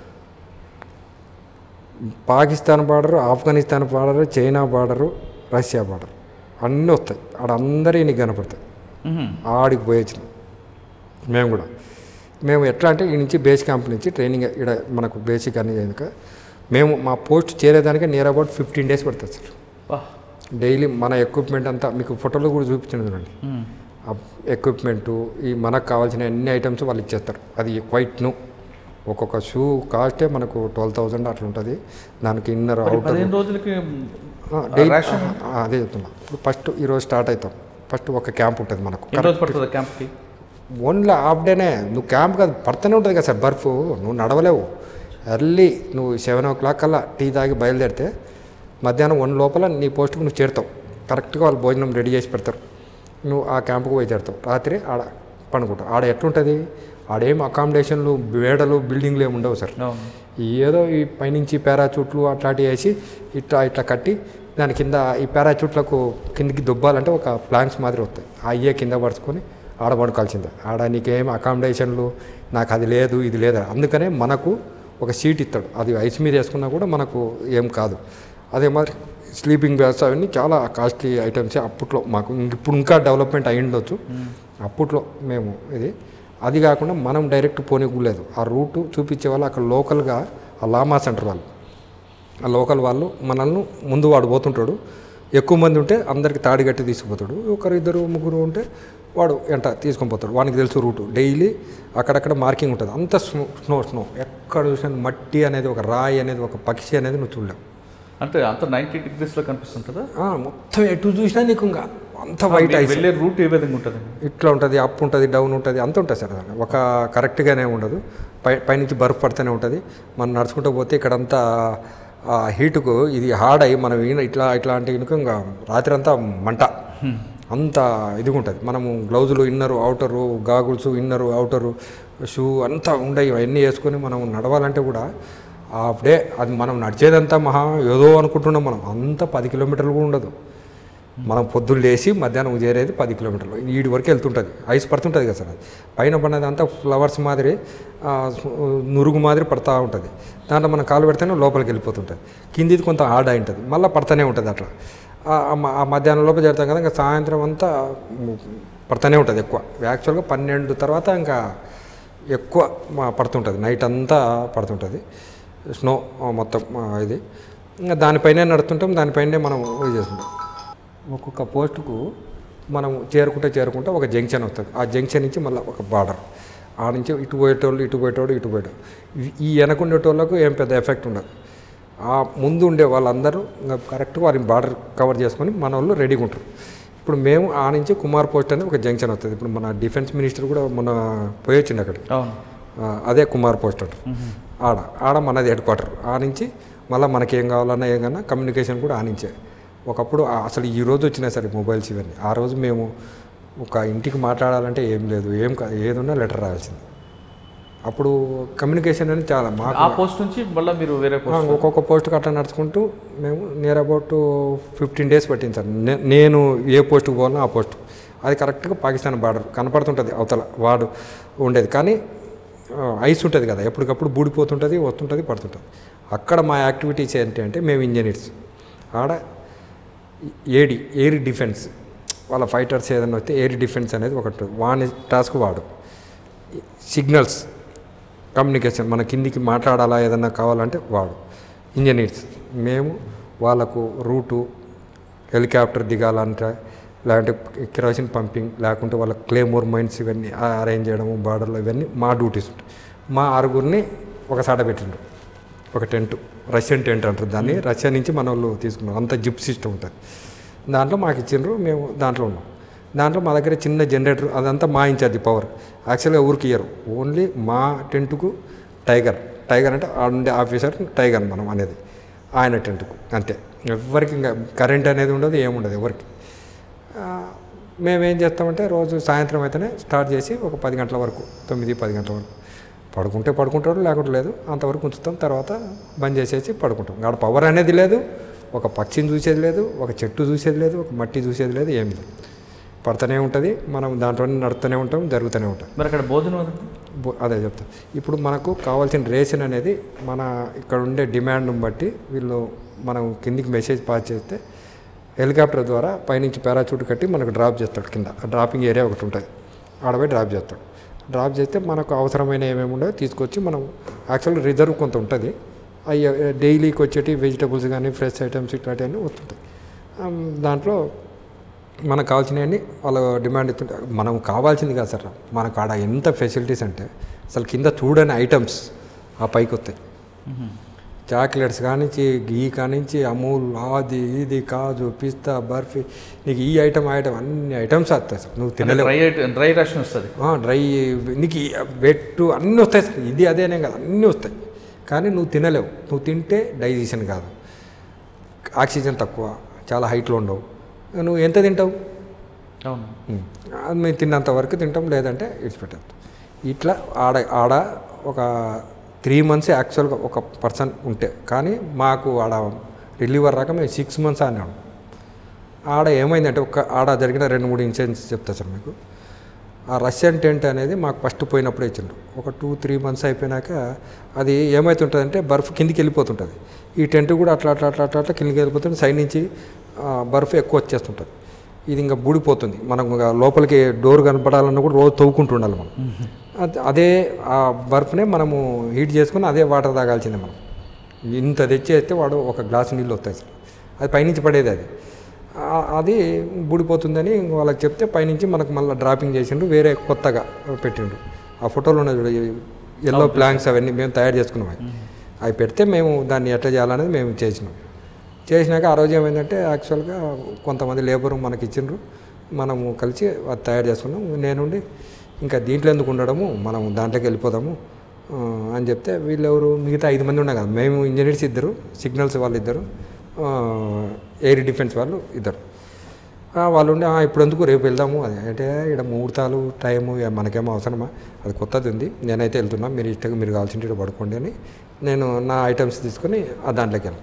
[SPEAKER 2] Pakistan border Afghanistan border China border Russia border అన్నీ వస్తాయి ఆడ అందరి నీకు కనపడతాయి
[SPEAKER 1] మ్మ్.
[SPEAKER 2] ఆడికి పోయొచ్చినాం మేము కూడా మేము ఎట్లా అంటే ఈ నుంచి బేస్ క్యాంప్ నుంచి ట్రైనింగ్ ఇక్కడ మనకు బేసిక్ అన్ని కనుక మేము మా పోస్ట్ చేరేదానికి నియర్ అబౌట్ ఫిఫ్టీన్ డేస్ పడుతుంది సార్
[SPEAKER 1] వా.
[SPEAKER 2] డైలీ మన ఎక్విప్మెంట్ అంతా మీకు ఫోటోలో కూడా చూపించిన చూడండి
[SPEAKER 1] మ్మ్.
[SPEAKER 2] ఆ ఎక్విప్మెంటు ఈ మనకు కావాల్సిన అన్ని ఐటమ్స్ వాళ్ళు ఇచ్చేస్తారు అది క్వైట్ ను ఒక్కొక్క షూ కాస్టే మనకు ట్వెల్వ్ థౌజండ్ అట్లా ఉంటుంది దానికి ఇన్నర్
[SPEAKER 1] మరి
[SPEAKER 2] అవుటర్
[SPEAKER 1] పదిహేను రోజులకి
[SPEAKER 2] డైలీ
[SPEAKER 1] రేషన్
[SPEAKER 2] అదే చెప్తున్నా ఇప్పుడు ఫస్ట్ ఈరోజు స్టార్ట్ అవుతాం ఫస్ట్ ఒక క్యాంప్ ఉంటుంది మనకు
[SPEAKER 1] ఎన్ని రోజులు పడుతుంది క్యాంప్కి
[SPEAKER 2] ఓన్లీ హాఫ్ డేనే నువ్వు క్యాంప్ కాదు పడుతూనే ఉంటుంది కదా సార్ బర్ఫ్ నువ్వు నడవలేవు ఎర్లీ నువ్వు సెవెన్ ఓ క్లాక్ కల్లా టీ తాగి బయలుదేరితే మధ్యాహ్నం వన్ లోపల నీ పోస్ట్కి నువ్వు చేరుతావు కరెక్ట్గా వాళ్ళు భోజనం రెడీ చేసి పెడతారు నువ్వు ఆ క్యాంపుకు పోయి చేరుతావు రాత్రి ఆడ పండుకుంటావు ఆడ ఎట్లుంటుంది ఆడేం అకామిడేషన్లు వేడలు బిల్డింగ్లు ఏమి ఉండవు సార్
[SPEAKER 1] అవును
[SPEAKER 2] ఏదో ఈ పైనుంచి పారాచూట్లు అట్లాంటివి వేసి ఇట్లా ఇట్లా కట్టి దాని కింద ఈ పారాచూట్లకు కిందికి దుబ్బాలంటే ఒక ప్లాంక్స్ మాదిరి వస్తాయి ఆ అయ్యే కింద పడుచుకొని ఆడ పడుకోవాల్సిందే ఆడ నీకేం అకామిడేషన్లు నాకు అది లేదు ఇది లేదు అందుకనే మనకు ఒక సీట్ ఇస్తాడు అది ఐస్ మీద వేసుకున్నా కూడా మనకు ఏం కాదు అదే మరి స్లీపింగ్ బ్యాగ్స్ అవన్నీ చాలా కాస్ట్లీ ఐటమ్స్ అప్పట్లో మాకు ఇంక- ఇప్పుడు ఇంకా డెవలప్మెంట్ అయి ఉండొచ్చు అప్పట్లో మేము ఇది అది కాకుండా మనం డైరెక్ట్ పోనీయలేదు ఆ రూటు చూపించే వాళ్ళు అక్కడ లోకల్గా ఆ లామా సెంటర్ వాళ్ళు ఆ లోకల్ వాళ్ళు మనల్ని ముందు వాడు పోతుంటాడు ఎక్కువ మంది ఉంటే అందరికి తాడి కట్టి తీసుకుపోతాడు ఒకరు ఇద్దరు ముగ్గురు ఉంటే వాడు ఎంట తీసుకొని పోతాడు వానికి తెలుసు రూటు డైలీ అక్కడక్కడ మార్కింగ్ ఉంటుంది అంత స్నో స్నో స్నో ఎక్కడ చూసినా మట్టి అనేది ఒక రాయి అనేది ఒక పక్షి అనేది నువ్వు చూడలేవు
[SPEAKER 1] అంటే అంత నైంటీ డిగ్రీస్లో కనిపిస్తుంటుందా
[SPEAKER 2] ఆ, మొత్తం ఎటు చూసినా నీకు ఇంకా అంత వైట్
[SPEAKER 1] మీరు
[SPEAKER 2] ఐస్
[SPEAKER 1] వెళ్ళే రూట్ ఏ విధంగా ఉంటుంది
[SPEAKER 2] ఇట్లా ఉంటుంది అప్ ఉంటుంది డౌన్ ఉంటుంది అంత ఉంటుంది సార్ అది. ఒక కరెక్ట్గానే ఉండదు పై పైనుంచి బర్ఫ్ పడుతూనే ఉంటుంది మనం నడుచుకుంటూ పోతే ఇక్కడంతా ఆ హీటుకు ఇది హార్డ్ అయ్యి మనం ఈయన ఇట్లా ఇట్లాంటి ఇనుక ఇంకా రాత్రి అంతా మంట అంత ఇదిగా ఉంటుంది మనము గ్లౌజులు inner outer goggles inner outer shoe అంతా ఉండయి అవన్నీ వేసుకొని మనం నడవాలంటే కూడా హాఫ్ డే అది మనం నడిచేదంతా మహా ఏదో అనుకుంటున్నాం మనం అంత పది కిలోమీటర్లు కూడా ఉండదు మనం పొద్దున్న లేచి మధ్యాహ్నం చేరేది పది కిలోమీటర్లు ఈడి వరకు వెళ్తుంటుంది ఐస్ పడుతుంటుంది కదా సార్ అది పైన పడినది అంతా ఫ్లవర్స్ మాదిరి ఆ, నురుగు మాదిరి పడతా ఉంటుంది దాంట్లో మనం కాలు పెడితేనే లోపలికి వెళ్ళిపోతుంటుంది కిందిది కొంత హార్డ్ అయి ఉంటుంది మళ్ళీ పడుతూనే ఉంటుంది అట్లా ఆ- ఆ మ- ఆ మధ్యాహ్నం లోపల చేరుతాం కదా ఇంకా సాయంత్రం అంతా పడుతూనే ఉంటుంది ఎక్కువ యాక్చువల్గా పన్నెండు తర్వాత ఇంకా ఎక్కువ మా- పడుతుంటుంది నైట్ అంతా పడుతుంటుంది స్నో మొత్తం ఆ, ఇది ఇంకా దానిపైనే నడుతుంటాం దానిపైనే మనం ఇది చేస్తుంటాం ఒక్కొక్క పోస్టుకు మనం చేరుకుంటే చేరుకుంటే ఒక జంక్షన్ వస్తుంది ఆ జంక్షన్ నుంచి మళ్ళీ ఒక బార్డర్ ఆ నుంచి ఇటు పోయేటోళ్ళు ఇటు పోయేటోడు ఇటు పోయేటోడు ఈ- ఈ వెనకుండేటోళ్ళకు ఏం పెద్ద ఎఫెక్ట్ ఉండదు ఆ ముందు ఉండే వాళ్ళందరూ ఇంకా కరెక్ట్గా వారిని బార్డర్ కవర్ చేసుకొని మన వాళ్ళు రెడీగా ఉంటారు ఇప్పుడు మేము ఆ నుంచి కుమార్ పోస్ట్ అనేది ఒక జంక్షన్ వస్తుంది ఇప్పుడు మన డిఫెన్స్ మినిస్టర్ కూడా మొన్న పోయొచ్చింది అక్కడికి
[SPEAKER 1] అవును
[SPEAKER 2] ఆ, అదే కుమార్ పోస్ట్ అంటారు ఆడ ఆడ మనది హెడ్ క్వార్టర్ ఆ నుంచి మళ్ళీ మనకి ఏం కావాలన్నా ఏం కన్నా కమ్యూనికేషన్ కూడా ఆ నుంచే ఒకప్పుడు ఆ- అసలు ఈ రోజు వచ్చినాయి సరే మొబైల్స్ ఇవన్నీ ఆ రోజు మేము ఒక ఇంటికి మాట్లాడాలంటే ఏం లేదు ఏం కా- ఏదున్నా లెటర్ రాయాల్సింది అప్పుడు కమ్యూనికేషన్ అనేది చాలా మాకు
[SPEAKER 1] ఆ పోస్ట్ నుంచి మళ్ళీ మీరు వేరే
[SPEAKER 2] ఆ,
[SPEAKER 1] పోస్ట్
[SPEAKER 2] ఒక్కొక్క పోస్ట్కి అట్లా నడుచుకుంటూ మేము నియర్ అబౌట్ ఫిఫ్టీన్ డేస్ పట్టింది సార్ నే- నేను ఏ పోస్ట్కి పోవాలన్నా ఆ పోస్ట్ అది కరెక్ట్గా పాకిస్తాన్ బార్డర్ కనపడుతుంటుంది అవతల వాడు ఉండేది కానీ ఆ, ఐస్ ఉంటుంది కదా ఎప్పటికప్పుడు బూడిపోతుంటుంది వస్తుంటుంది పడుతుంటుంది అక్కడ మా యాక్టివిటీస్ ఏంటి అంటే మేము ఇంజనీర్స్ ఆడ ఏడి ఎయిర్ డిఫెన్స్ వాళ్ళ ఫైటర్స్ ఏదైనా వస్తే ఎయిర్ డిఫెన్స్ అనేది ఒకటి వాని టాస్క్ వాడు సిగ్నల్స్ కమ్యూనికేషన్ మన కిందికి మాట్లాడాలా ఏదన్నా కావాలంటే వాడు ఇంజనీర్స్ మేము వాళ్ళకు రూటు హెలికాప్టర్ దిగాలంటే లేదంటే కిరోసిన్ పంపింగ్ లేకుంటే వాళ్ళ క్లేమోర్ మైన్స్ ఇవన్నీ అరేంజ్ చేయడము బార్డర్లో ఇవన్నీ మా డ్యూటీస్ ఉంటాయి మా ఆరుగురిని ఒక సాట పెట్టిండ్రు ఒక టెంట్ రష్యన్ టెంట్ అంటారు దాన్ని రష్యా నుంచి మన వాళ్ళు తీసుకున్నాం అంత జిప్ సిస్టమ్ ఉంటుంది దాంట్లో మాకు ఇచ్చిండ్రు మేము దాంట్లో ఉన్నాం దాంట్లో మా దగ్గర చిన్న జనరేటర్ అదంతా మా ఇన్ఛార్జ్ పవర్ యాక్చువల్గా ఊరికి ఇయ్యరు ఓన్లీ మా టెంట్కు టైగర్ టైగర్ అంటే ఆ ఉండే ఆఫీసర్ టైగర్ మనం అనేది ఆయన టెంట్కు అంతే ఎవరికి ఇంకా కరెంట్ అనేది ఉండదు ఏముండదు ఎవరికి ఆ, మేమేం చేస్తామంటే రోజు సాయంత్రం అయితేనే స్టార్ట్ చేసి ఒక పది గంటల వరకు తొమ్మిది పది గంటల వరకు పడుకుంటే పడుకుంటాడు లేకుంటే లేదు అంతవరకు ఉంచుతాం తర్వాత బంద్ చేసేసి పడుకుంటాం ఆడ పవర్ అనేది లేదు ఒక పక్షిని చూసేది లేదు ఒక చెట్టు చూసేది లేదు ఒక మట్టి చూసేది లేదు ఏమి లేదు పడుతూనే ఉంటుంది మనం దాంట్లోనే నడుస్తూనే ఉంటాం జరుగుతూనే ఉంటాం
[SPEAKER 1] మరి అక్కడ భోజనం అది?
[SPEAKER 2] బో- అదే చెప్తా ఇప్పుడు మనకు కావాల్సిన రేషన్ అనేది మన ఇక్కడ ఉండే డిమాండ్ని బట్టి వీళ్ళు మనం కిందికి మెసేజ్ పాస్ చేస్తే హెలికాప్టర్ ద్వారా పైనుంచి పారాచూట్ కట్టి మనకు డ్రాప్ చేస్తాడు కింద డ్రాపింగ్ ఏరియా ఒకటి ఉంటుంది ఆడపోయి డ్రాప్ చేస్తాడు డ్రాప్ చేస్తే మనకు అవసరమైన ఏమేమి ఉండవో తీసుకొచ్చి మనం యాక్చువల్ రిజర్వ్ కొంత ఉంటుంది అవి డైలీకి వచ్చేటి వెజిటబుల్స్ కానీ ఫ్రెష్ ఐటమ్స్ ఇట్లాంటివన్నీ వస్తుంటాయి ఆమ్, దాంట్లో మనకు కావాల్సినవన్నీ వాళ్ళు డిమాండ్ ఇస్తుంటే మనం కావాల్సింది కాదు సార్ మనకు ఆడ ఎంత ఫెసిలిటీస్ అంటే అసలు కింద చూడని ఐటమ్స్ ఆ పైకి వస్తాయి చాక్లెట్స్ కానించి గీ కానించి అమూల్ అది ఇది కాజు పిస్తా బర్ఫీ నీకు ఈ ఐటమ్ ఆ ఐటమ్ అన్ని ఐటమ్స్ వస్తాయి సార్ నువ్వు తినలేవు
[SPEAKER 1] డ్రై ఐట- డ్రై రేషన్ వస్తుంది
[SPEAKER 2] ఆ, డ్రై నీకు ఈ వెట్టు అన్నీ వస్తాయి సార్ ఇది అదేనే కాదు అన్నీ వస్తాయి కానీ నువ్వు తినలేవు నువ్వు తింటే డైజెషన్ కాదు ఆక్సిజన్ తక్కువ చాలా హైట్లో ఉండవు నువ్వు ఎంత తింటావు
[SPEAKER 1] అవును
[SPEAKER 2] ఉమ్. అది మేము తిన్నంత వరకు తింటాం లేదంటే ఇడిచిపెట్టాం ఇట్లా ఆడ ఆడ ఒక త్రీ మంత్స్ యాక్చువల్గా ఒక పర్సన్ ఉంటే కానీ మాకు ఆడ రిలీవర్ రాక మేము సిక్స్ మంత్స్ అన్నాం ఆడ ఏమైందంటే ఒక ఆడ జరిగిన రెండు మూడు ఇన్సిడెంట్స్ చెప్తా సార్ మీకు ఆ రష్యన్ టెంట్ అనేది మాకు ఫస్ట్ పోయినప్పుడే ఇచ్చిండ్రు ఒక టూ త్రీ మంత్స్ అయిపోయినాక అది ఏమవుతుంటుందంటే బర్ఫ్ కిందికి వెళ్ళిపోతుంటుంది ఈ టెంట్ కూడా అట్లా అట్లా అట్లా అట్లా అట్లా కిందికి వెళ్ళిపోతుంది సైడ్ నుంచి ఆ, బర్ఫ్ ఎక్కువ వచ్చేస్తుంటుంది ఇది ఇంకా బూడిపోతుంది మనం ఇంకా లోపలికి డోర్ కనపడాలన్నా కూడా రోజు తవ్వుకుంటూ ఉండాలి మనం అద- అదే ఆ బర్ఫ్నే మనము హీట్ చేసుకుని అదే వాటర్ తాగాల్సిందే మనం ఇంత తెచ్చేస్తే వాడు ఒక గ్లాస్ నీళ్ళు వస్తాయి సార్ అది పైనుంచి పడేది అది ఆ- అది బూడిపోతుందని వాళ్ళకి చెప్తే పైనుంచి మనకు మళ్ళీ డ్రాపింగ్ చేసిండ్రు వేరే కొత్తగా పెట్టిండ్రు ఆ ఫోటోలో ఉన్నాయి చూడ ఎల్లో ప్లాంక్స్ అవన్నీ మేము తయారు చేసుకున్నాం అవి అవి పెడితే మేము దాన్ని ఎట్లా చేయాలనేది మేము చేసినాం చేసినాక ఆ రోజు ఏమైందంటే యాక్చువల్గా కొంతమంది లేబర్ మనకి ఇచ్చిండ్రు మనము కలిసి అది తయారు చేసుకున్నాం నేనుండి ఇంకా దీంట్లో ఎందుకు ఉండడము మనం దాంట్లోకి వెళ్ళిపోదాము ఆ, అని చెప్తే వీళ్ళెవరు మిగతా ఐదు మంది ఉన్నాయి కదా మేము ఇంజనీర్స్ ఇద్దరు సిగ్నల్స్ వాళ్ళు ఇద్దరు ఆ, ఎయిర్ డిఫెన్స్ వాళ్ళు ఇద్దరు ఆ, వాళ్ళు ఉండి "ఆ, ఇప్పుడు ఎందుకు రేపు వెళ్దాము అది అంటే ఇక్కడ ముహూర్తాలు టైము ఇక మనకేమో అవసరమా అది కొత్తది ఉంది నేనైతే వెళ్తున్నా మీరు ఇష్టంగా మీరు కావాల్సింటే ఇక్కడ పడుకోండి అని నేను నా ఐటమ్స్ తీసుకొని ఆ దాంట్లోకి వెళ్ళాను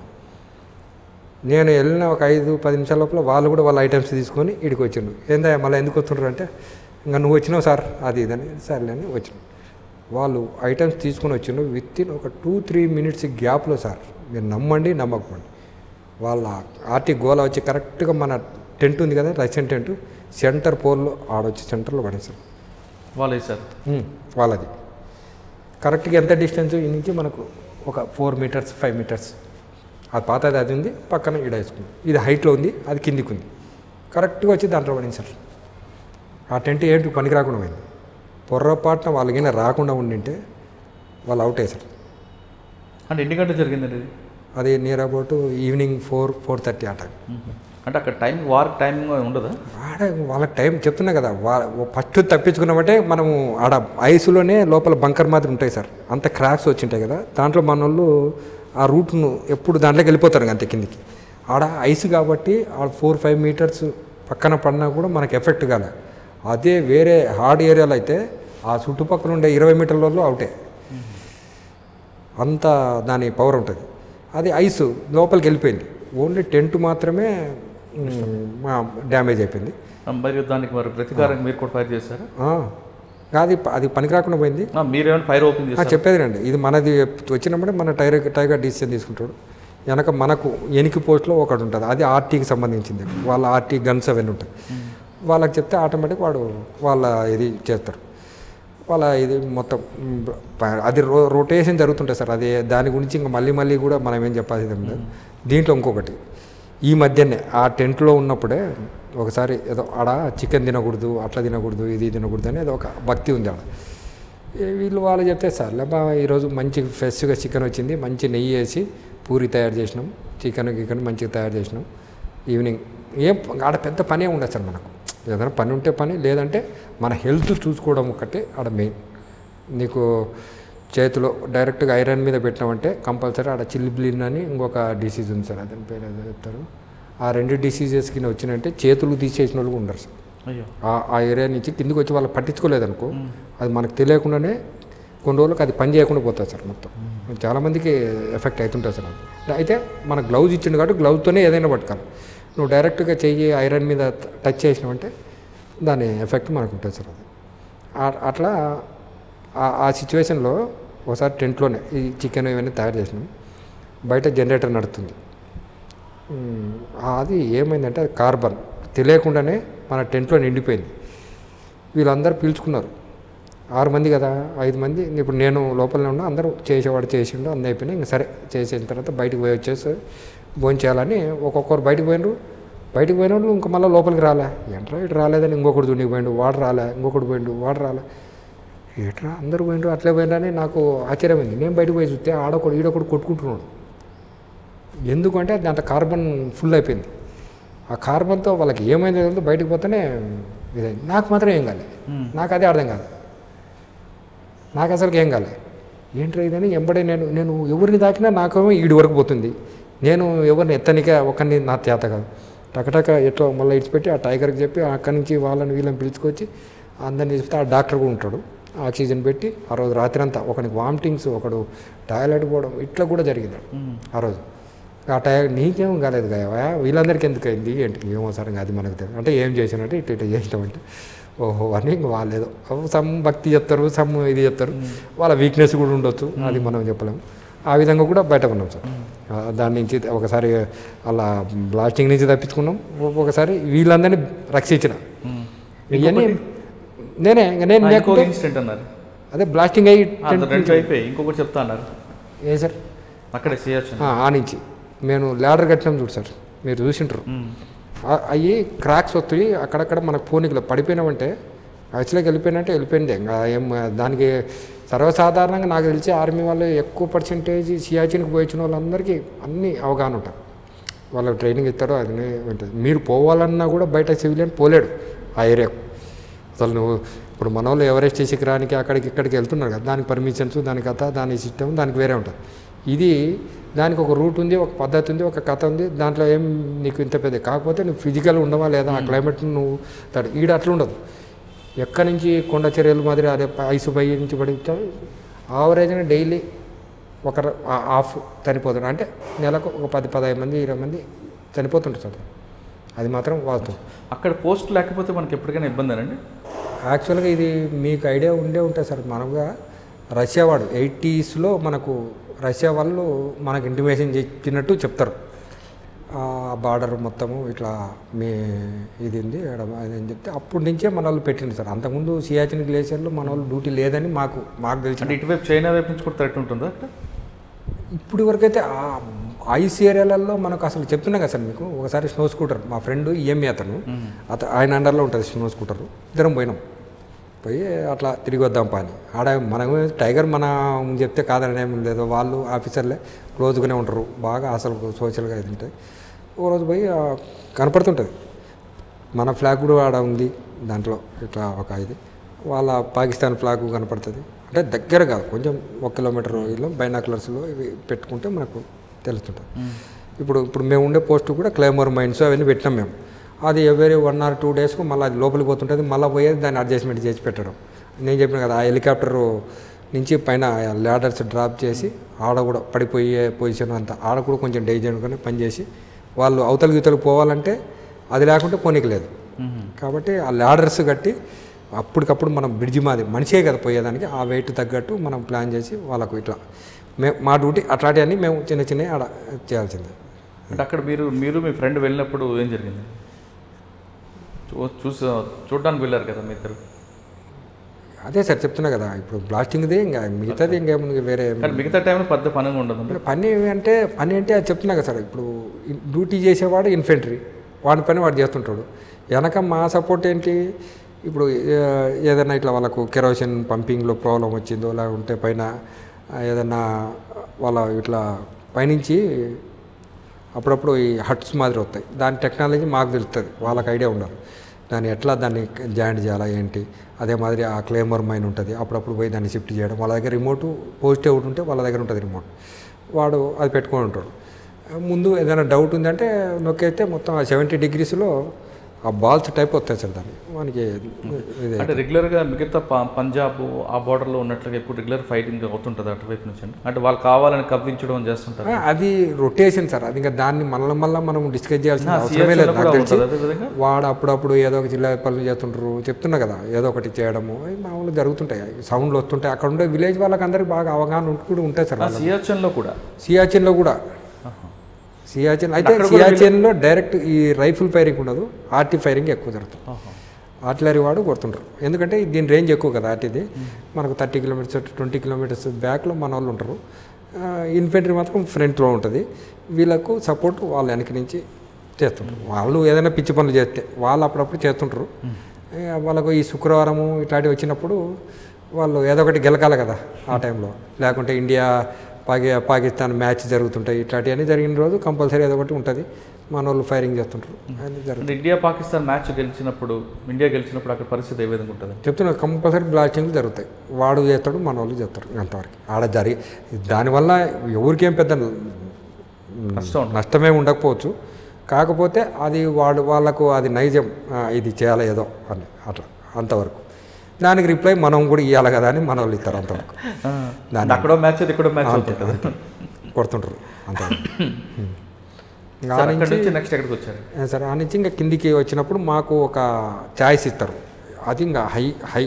[SPEAKER 2] నేను వెళ్ళిన ఒక ఐదు పది నిమిషాల లోపల వాళ్ళు కూడా వాళ్ళ ఐటమ్స్ తీసుకొని ఇక్కడికి వచ్చిండ్రు ఏందా మళ్ళీ ఎందుకు వస్తుండ్రు అంటే ఇంకా నువ్వు వచ్చినావు సార్ అది ఇదని సర్లే అని వచ్చినావు వాళ్ళు ఐటమ్స్ తీసుకొని వచ్చిండ్రు విత్ ఇన్ ఒక టూ త్రీ మినిట్స్ గ్యాప్లో సార్ మీరు నమ్మండి నమ్మకపోండి వాళ్ళ ఆర్టీ గోల వచ్చి కరెక్ట్గా మన టెంట్ ఉంది కదా రష్యన్ టెంట్ సెంటర్ పోల్లో ఆడొచ్చి సెంటర్లో పడేసారు
[SPEAKER 1] వాళ్ళు వేసారు
[SPEAKER 2] ఉమ్, వాళ్ళది కరెక్ట్గా ఎంత డిస్టెన్స్ ఈ నుంచి మనకు ఒక ఫోర్ మీటర్స్ ఫైవ్ మీటర్స్ అది పాతది అది ఉంది పక్కన ఈడ వేసుకుంది ఇది హైట్లో ఉంది అది కిందికి ఉంది కరెక్ట్గా వచ్చి దాంట్లో పడింది సార్ ఆ టెంట్ ఏంటి పనికి రాకుండా పోయింది పొర్రపాటున వాళ్ళకైనా రాకుండా ఉండింటే వాళ్ళు అవుట్ అయ్యారు
[SPEAKER 1] అంటే ఎన్ని గంటలు జరిగిందండి ఇది
[SPEAKER 2] అది near about evening four four thirty ఆ టైం
[SPEAKER 1] అంటే అక్కడ టైం వార్ టైం ఉండదా
[SPEAKER 2] ఆడ వాళ్ళకి టైం చెప్తున్నా కదా ఫస్ట్ తప్పించుకున్నామంటే మనము ఆడ ఐస్లోనే లోపల బంకర్ మాదిరి ఉంటాయి సార్ అంత క్రాక్స్ వచ్చింటాయి కదా దాంట్లో మన వాళ్ళు ఆ రూట్ను ఎప్పుడు దాంట్లోకి వెళ్ళిపోతారు అంతే కిందికి ఆడ ఐస్ కాబట్టి ఆడ ఫోర్ ఫైవ్ మీటర్స్ పక్కన పడినా కూడా మనకి ఎఫెక్ట్ కాలే అదే వేరే హార్డ్ ఏరియాలో అయితే ఆ చుట్టుపక్కల ఉండే ఇరవై మీటర్లలో అవుటే అంత దాని పవర్ ఉంటుంది అది ఐస్ లోపలికి వెళ్ళిపోయింది ఓన్లీ టెంట్ మాత్రమే డ్యామేజ్ అయిపోయింది
[SPEAKER 1] ఆ, మరి దానికి మరి ప్రతీకారం మీరు కూడా ఫైర్ చేశారా
[SPEAKER 2] ఆ, అది అది పనికి రాకుండా పోయింది
[SPEAKER 1] ఆ, మీరేమైనా ఫైర్ ఓపెన్
[SPEAKER 2] ఆ,
[SPEAKER 1] చేశారు
[SPEAKER 2] చెప్పేది రండి ఇది మనది వచ్చినప్పుడే మన టైగర్ టైగర్ డిసిషన్ తీసుకుంటాడు వెనక మనకు ఎనికి పోస్ట్లో ఒకటి ఉంటుంది అది ఆర్టీకి సంబంధించింది వాళ్ళ ఆర్టీ గన్స్ అవన్నీ ఉంటాయి వాళ్ళకి చెప్తే ఆటోమేటిక్ వాడు వాళ్ళ ఇది చేస్తారు వాళ్ళ ఇది మొత్తం మ్, ప- అది రో రొటేషన్ జరుగుతుంటుంది సార్ అది దాని గురించి ఇంకా మళ్ళీ మళ్ళీ కూడా మనం ఏం చెప్పాల్సింది ఏం లేదు దీంట్లో ఇంకొకటి ఈ మధ్యనే ఆ టెంట్లో ఉన్నప్పుడే ఒకసారి ఏదో ఆడ చికెన్ తినకూడదు అట్లా తినకూడదు ఇది తినకూడదు అని ఏదో ఒక భక్తి ఉంది ఆడ ఏ వీళ్ళు వాళ్ళు చెప్తే సర్లే బా ఈరోజు మంచి ఫ్రెష్గా చికెన్ వచ్చింది మంచి నెయ్యి వేసి పూరి తయారు చేసినాం చికెన్ గికెన్ మంచిగా తయారు చేసినాం ఈవినింగ్ ఏం ఆడ పెద్ద పనే ఉండదు సార్ మనకు ఏదైనా పని ఉంటే పని లేదంటే మన హెల్త్ చూసుకోవడం ఒకటే ఆడ మెయిన్ నీకు చేతిలో డైరెక్ట్గా ఐరన్ మీద పెట్టినామంటే కంపల్సరీ ఆడ చిల్లిబ్లిన్ అని ఇంకొక డిసీజ్ ఉంది సార్ అదని పేరు ఏదో చెప్తారు ఆ రెండు డిసీజెస్ కింద వచ్చినంటే చేతులు తీసేసిన వాళ్ళు కూడా ఉండరు సార్
[SPEAKER 1] అయ్యో
[SPEAKER 2] ఆ- ఆ ఏరియా నుంచి కిందికి వచ్చి వాళ్ళు పట్టించుకోలేదనుకో అది మనకు తెలియకుండానే కొన్ని రోజులకు అది పని చేయకుండా పోతుంది సార్ మొత్తం చాలామందికి ఎఫెక్ట్ అవుతుంటుంది సార్ అది అయితే మన గ్లౌజ్ ఇచ్చిండు కాబట్టి గ్లౌజ్తోనే ఏదైనా పట్టుకోవాలి నువ్వు డైరెక్ట్గా చెయ్యి ఐరన్ మీద టచ్ చేసినావంటే దాని ఎఫెక్ట్ మనకు ఉంటుంది సార్ అది ఆ- అట్లా ఆ- ఆ సిచ్యువేషన్లో ఒకసారి టెంట్లోనే ఈ చికెన్ ఇవన్నీ తయారు చేసినాం బయట జనరేటర్ నడుతుంది మ్మ్. అది ఏమైందంటే అది కార్బన్ తెలియకుండానే మన టెంట్లో నిండిపోయింది వీళ్ళందరూ పీల్చుకున్నారు ఆరు మంది కదా ఐదు మంది ఇప్పుడు నేను లోపలనే ఉన్నా అందరూ చేసేవాడు చేసిండు అన్నీ అయిపోయినాయి ఇంకా సరే చేసిన తర్వాత బయటకు పోయి వచ్చేసి భోజనం చేయాలని ఒక్కొక్కరు బయటకు పోయినరు బయటకు పోయిన వాళ్ళు ఇంకా మళ్ళీ లోపలికి రాలే ఏంట్రా ఇటు రాలేదని ఇంకొకటి దునికి పోయిండు వాడు రాలే ఇంకొకటి పోయిండు వాడు రాలే ఏట్రా అందరూ పోయిండ్రు అట్లే పోయినరని నాకు ఆశ్చర్యమైంది నేను బయటకు పోయి చూస్తే ఆడొకడు ఈడొకడు కొట్టుకుంటున్నాడు ఎందుకంటే దాంట్లో కార్బన్ ఫుల్ అయిపోయింది ఆ కార్బన్తో వాళ్ళకి ఏమైందో తెలియదు బయటకు పోతేనే ఇదైంది నాకు మాత్రం ఏం కాలే నాకు అదే అర్థం కాదు నాకు అసలుకి ఏం కాలే ఏంట్రా ఇదని ఎంబడే నేను నేను ఎవరిని దాకినా నాకేమో ఈడి వరకు పోతుంది నేను ఎవరిని ఎత్తనిక ఒకరిని నా చేత కాదు టకటక ఎట్లా మళ్ళీ ఇడిచిపెట్టి ఆ టైగర్కి చెప్పి అక్కడి నుంచి వాళ్ళని వీళ్ళని పిలుచుకొచ్చి అందరిని చెప్తే ఆ డాక్టర్ కూడా ఉంటాడు ఆక్సిజన్ పెట్టి ఆ రోజు రాత్రి అంతా ఒకనికి వామిటింగ్స్ ఒకడు టాయిలెట్ పోవడం ఇట్లా కూడా జరిగింది ఆ రోజు ఆ టై నీకేం కాలేదు కదా వీళ్ళందరికీ ఎందుకు అయింది ఏంటి ఏమో సరే అది మనకు తెలియదు అంటే ఏం చేసినట్టు ఇట్లా ఇట్లా చేసినామంటే ఓహో అని ఇంక వాళ్ళేదో సమ్ భక్తి చెప్తారు సమ్ ఇది చెప్తారు వాళ్ళ వీక్నెస్ కూడా ఉండొచ్చు అది మనం చెప్పలేము ఆ విధంగా కూడా బయట ఉన్నాం సార్ ఆ, దాని నుంచి ఒకసారి అలా బ్లాస్టింగ్ నుంచి తప్పించుకున్నాం ఒ- ఒకసారి వీళ్ళందరినీ రక్షించిన ఇవన్నీ నేనే ఇంక నేను
[SPEAKER 1] ఇంకో
[SPEAKER 2] లేకుంటే
[SPEAKER 1] ఇన్సిడెంట్ అన్నారు
[SPEAKER 2] అదే బ్లాస్టింగ్ అయ్యి
[SPEAKER 1] ఆ, అది రెండు అయిపోయి ఇంకొకటి చెప్తా అన్నారు
[SPEAKER 2] ఏ సార్
[SPEAKER 1] అక్కడే చేయొచ్చు
[SPEAKER 2] ఆ, ఆ నుంచి మేము ల్యాడర్ కట్టినాం చూడు సార్ మీరు చూసింటారు ఆ- అవి క్రాక్స్ వస్తాయి అక్కడక్కడ మనకు పోనీకి పడిపోయినామంటే యాక్చువల్గా వెళ్ళిపోయినట్టే వెళ్ళిపోయింది ఇంకా ఏం దానికి సర్వసాధారణంగా నాకు తెలిసి ఆర్మీ వాళ్ళు ఎక్కువ పర్సెంటేజ్ సియాచిన్కి పోయించిన వాళ్ళందరికీ అన్ని అవగాహన ఉంటారు వాళ్ళకి ట్రైనింగ్ ఇస్తారో అది ఉంటుంది మీరు పోవాలన్నా కూడా బయట సివిలియన్ పోలేడు ఆ ఏరియాకు అసలు నువ్వు ఇప్పుడు మన వాళ్ళు ఎవరెస్ట్ చేసి రానికి అక్కడికి ఇక్కడికి వెళ్తున్నారు కదా దానికి పర్మిషన్స్ దాని కథ దాని సిస్టమ్ దానికి వేరే ఉంటుంది ఇది దానికి ఒక రూట్ ఉంది ఒక పద్ధతి ఉంది ఒక కథ ఉంది దాంట్లో ఏం నీకు ఇంత పెద్ద కాకపోతే నువ్వు ఫిజికల్ ఉండవా లేదా ఆ క్లైమేట్ నువ్వు తడు ఈడ అట్లా ఉండదు ఎక్కడి నుంచి కొండ చర్యలు మాదిరి అదే ఐసు పై నుంచి పడితే ఆవరేజ్గా డైలీ ఒక ర- ఆ- హాఫ్ చనిపోతున్నారు అంటే నెలకు ఒక పది పదహైదు మంది ఇరవై మంది చనిపోతుంటారు సార్ అది మాత్రం వాస్తవం
[SPEAKER 1] అక్కడ పోస్ట్ లేకపోతే మనకి ఎప్పటికైనా ఇబ్బందేనండి
[SPEAKER 2] యాక్చువల్గా ఇది మీకు ఐడియా ఉండే ఉంటుంది సార్ మనగా రష్యా వాడు ఎయిటీస్లో మనకు రష్యా వాళ్ళు మనకు ఇంటిమేషన్ ఇచ్చినట్టు చెప్తారు ఆ బార్డర్ మొత్తము ఇట్లా మీ ఇది ఉంది ఈడ అది అని చెప్తే అప్పటి నుంచే మన వాళ్ళు పెట్టింది సార్ అంతకుముందు సియాచిన్ గ్లేషియర్లో మన వాళ్ళు డ్యూటీ లేదని మాకు మాకు తెలిసి
[SPEAKER 1] అంటే ఇటువైపు చైనా వైపు నుంచి కూడా థ్రెట్ ఉంటుందా అక్కడ
[SPEAKER 2] ఇప్పుడు వరకైతే ఆ ఐస్ ఏరియాలలో మనకు అసలు చెప్తున్నా కదా సార్ మీకు ఒకసారి స్నో స్కూటర్ మా ఫ్రెండ్ ఈఎంఈ అతను అత ఆయన అండర్లో ఉంటుంది స్నో స్కూటర్ ఇద్దరం పోయినాం పోయి అట్లా తిరిగి వద్దాం పని ఆడ మనం టైగర్ మన చెప్తే కాదని ఏం లేదు వాళ్ళు ఆఫీసర్లే క్లోజ్గానే ఉంటారు బాగా అసలు సోషల్గా ఇది ఉంటాయి ఓ రోజు పోయి ఆ, కనపడుతుంటుంది మన ఫ్లాగ్ కూడా ఆడ ఉంది దాంట్లో ఇట్లా ఒక ఇది వాళ్ళ పాకిస్తాన్ ఫ్లాగ్ కనపడుతుంది అంటే దగ్గర కాదు కొంచెం ఒక కిలోమీటర్ ఇలా బైనాకులర్స్లో ఇవి పెట్టుకుంటే మనకు తెలుస్తుంటుంది ఇప్పుడు ఇప్పుడు మేము ఉండే పోస్ట్ కూడా క్లైమర్ మైండ్స్ అవన్నీ పెట్టినాం మేము అది ఎవరీ వన్ ఆర్ టూ డేస్కు మళ్ళీ అది లోపలికి పోతుంటుంది మళ్ళీ పోయేది దాన్ని అడ్జస్ట్మెంట్ చేసి పెట్టడం నేను చెప్పిన కదా ఆ హెలికాప్టర్ నుంచి పైన ల్యాడర్స్ డ్రాప్ చేసి ఆడ కూడా పడిపోయే పొజిషన్ అంతా ఆడ కూడా కొంచెం డేంజర్గానే పనిచేసి వాళ్ళు అవతల గీతలకు పోవాలంటే అది లేకుంటే పోనీకి లేదు కాబట్టి ఆ ల్యాడర్స్ కట్టి అప్పటికప్పుడు మనం బ్రిడ్జి మాది మనిషే కదా పోయేదానికి ఆ వెయిట్ తగ్గట్టు మనం ప్లాన్ చేసి వాళ్ళకు ఇట్లా మేము మా డ్యూటీ అట్లాంటివన్నీ మేము చిన్న చిన్నవి ఆడ చేయాల్సిందే
[SPEAKER 1] అంటే అక్కడ మీరు మీరు మీ ఫ్రెండ్ వెళ్ళినప్పుడు ఏం జరిగింది చూ చూసి చూడడానికి వెళ్ళారు కదా మీ ఇద్దరు
[SPEAKER 2] అదే సార్ చెప్తున్నా కదా ఇప్పుడు బ్లాస్టింగ్ది ఇంకా మిగతాది ఇంకేముంది వేరే ఏం-
[SPEAKER 1] కానీ మిగతా టైంలో పెద్ద పనిగా ఉండదు
[SPEAKER 2] ఇప్పుడు పని అంటే పని అంటే అది చెప్తున్నా కదా సార్ ఇప్పుడు ఇన్- డ్యూటీ చేసేవాడు ఇన్ఫెంట్రీ వాడి పని వాడు చేస్తుంటాడు వెనక మా సపోర్ట్ ఏంటి ఇప్పుడు ఏ- ఏదైనా ఇట్లా వాళ్ళకు కెరోసిన్ పంపింగ్లో ప్రాబ్లం వచ్చిందో లేకుంటే పైన ఆ, ఏదైనా వాళ్ళ ఇట్లా పైనుంచి అప్పుడప్పుడు ఈ హట్స్ మాదిరి వస్తాయి దాని టెక్నాలజీ మాకు తెలుస్తుంది వాళ్ళకి ఐడియా ఉండదు దాన్ని ఎట్లా దాన్ని జాయింట్ చేయాలా ఏంటి అదే మాదిరి ఆ క్లేమర్ మైన్ ఉంటుంది అప్పుడప్పుడు పోయి దాన్ని షిఫ్ట్ చేయడం వాళ్ళ దగ్గర రిమోట్ పోస్ట్ ఒకటి ఉంటే వాళ్ళ దగ్గర ఉంటుంది రిమోట్ వాడు అది పెట్టుకొని ఉంటాడు ముందు ఏదైనా డౌట్ ఉందంటే నొక్కేస్తే మొత్తం ఆ సెవెంటీ డిగ్రీస్లో ఆ బాల్స్ టైప్ వస్తాయి సార్ దాన్ని మనకి ఇది
[SPEAKER 1] అంటే రెగ్యులర్గా మిగతా ప- పంజాబ్ ఆ బార్డర్లో ఉన్నట్లుగా ఇప్పుడు రెగ్యులర్ ఫైటింగ్ అవుతుంటుంది అటువైపు నుంచి అండి అంటే వాళ్ళు కావాలని కవ్వించడం చేస్తుంటారు
[SPEAKER 2] ఆ, అది రొటేషన్ సార్ అది ఇంకా దాన్ని మళ్ళీ మళ్ళీ మనం డిస్కస్ చేయాల్సిన
[SPEAKER 1] ఆ,
[SPEAKER 2] అవసరమే
[SPEAKER 1] CHL
[SPEAKER 2] లేదు
[SPEAKER 1] లో
[SPEAKER 2] నాకు
[SPEAKER 1] కూడా
[SPEAKER 2] తెలిసి
[SPEAKER 1] ఉంటుంది అదే విధంగా
[SPEAKER 2] వాడు అప్పుడప్పుడు ఏదో ఒక జిల్లా పనులు చేస్తుంటారు చెప్తున్నా కదా ఏదో ఒకటి చేయడము అవి మామూలు జరుగుతుంటాయి సౌండ్లు వస్తుంటాయి అక్కడ ఉండే విలేజ్ వాళ్ళకి అందరికి బాగా అవగాహన ఉంటూ కూడా ఉంటాయి సార్ వాళ్ళకి.
[SPEAKER 1] సియాచన్లో కూడా
[SPEAKER 2] సియాచిన్లో కూడా సియాచిన్ అయితే సియాచిన్లో డైరెక్ట్ ఈ రైఫిల్ ఫైరింగ్ ఉండదు ఆర్టీ ఫైరింగ్ ఎక్కువ జరుగుతుంది
[SPEAKER 1] ఆహా.
[SPEAKER 2] ఆర్టిలరీ వాడు కొడుతుంటారు ఎందుకంటే దీని రేంజ్ ఎక్కువ కదా ఆర్టీది మనకు థర్టీ కిలోమీటర్స్ ట్వంటీ కిలోమీటర్స్ బ్యాక్లో మన వాళ్ళు ఉంటారు ఇన్ఫెంట్రీ మాత్రం ఫ్రంట్లో ఉంటుంది వీళ్ళకు సపోర్ట్ వాళ్ళ వెనక నుంచి చేస్తుంటారు వాళ్ళు ఏదైనా పిచ్చి పనులు చేస్తే వాళ్ళు అప్పుడప్పుడు చేస్తుంటారు ఏ, వాళ్ళకు ఈ శుక్రవారము ఇట్లాంటివి వచ్చినప్పుడు వాళ్ళు ఏదో ఒకటి గెలకాలి కదా ఆ టైంలో లేకుంటే ఇండియా పాకి పాకిస్తాన్ మ్యాచ్ జరుగుతుంటాయి ఇట్లాంటివన్నీ జరిగిన రోజు కంపల్సరీ ఏదో ఒకటి ఉంటుంది మన వాళ్ళు ఫైరింగ్ చేస్తుంటారు అది జరుగుతుంది
[SPEAKER 1] అంటే ఇండియా పాకిస్తాన్ మ్యాచ్ గెలిచినప్పుడు ఇండియా గెలిచినప్పుడు అక్కడ పరిస్థితి ఏ విధంగా ఉంటుంది
[SPEAKER 2] చెప్తున్నా కంపల్సరీ బ్లాస్టింగ్లు జరుగుతాయి వాడు చేస్తాడు మన వాళ్ళు చేస్తారు అంతవరకు ఆడ జరిగి దానివల్ల ఎవరికేం పెద్ద
[SPEAKER 1] కష్టం ఉంటుంది.
[SPEAKER 2] నష్టమే ఉండకపోవచ్చు కాకపోతే అది వాడు వాళ్ళకు అది నైజం ఆ, ఇది చేయాలి ఏదో అని అట్లా అంతవరకు దానికి రిప్లై మనం కూడా ఇవ్వాలి కదా అని మన వాళ్ళు ఇస్తారు అంతవరకు దాన్ని
[SPEAKER 1] అక్కడో మ్యాచ్ అది ఇక్కడో మ్యాచ్ అవుతుంటుంది
[SPEAKER 2] కొడుతుంటారు అంతవరకు ఇంకా ఆ
[SPEAKER 1] సరే,
[SPEAKER 2] నుంచి
[SPEAKER 1] అక్కడి నుంచి నెక్స్ట్ ఎక్కడికి వచ్చారు
[SPEAKER 2] ఆ, సరే ఆ నుంచి ఇంకా కిందికి వచ్చినప్పుడు మాకు ఒక ఛాయిస్ ఇస్తారు అది ఇంకా హై హై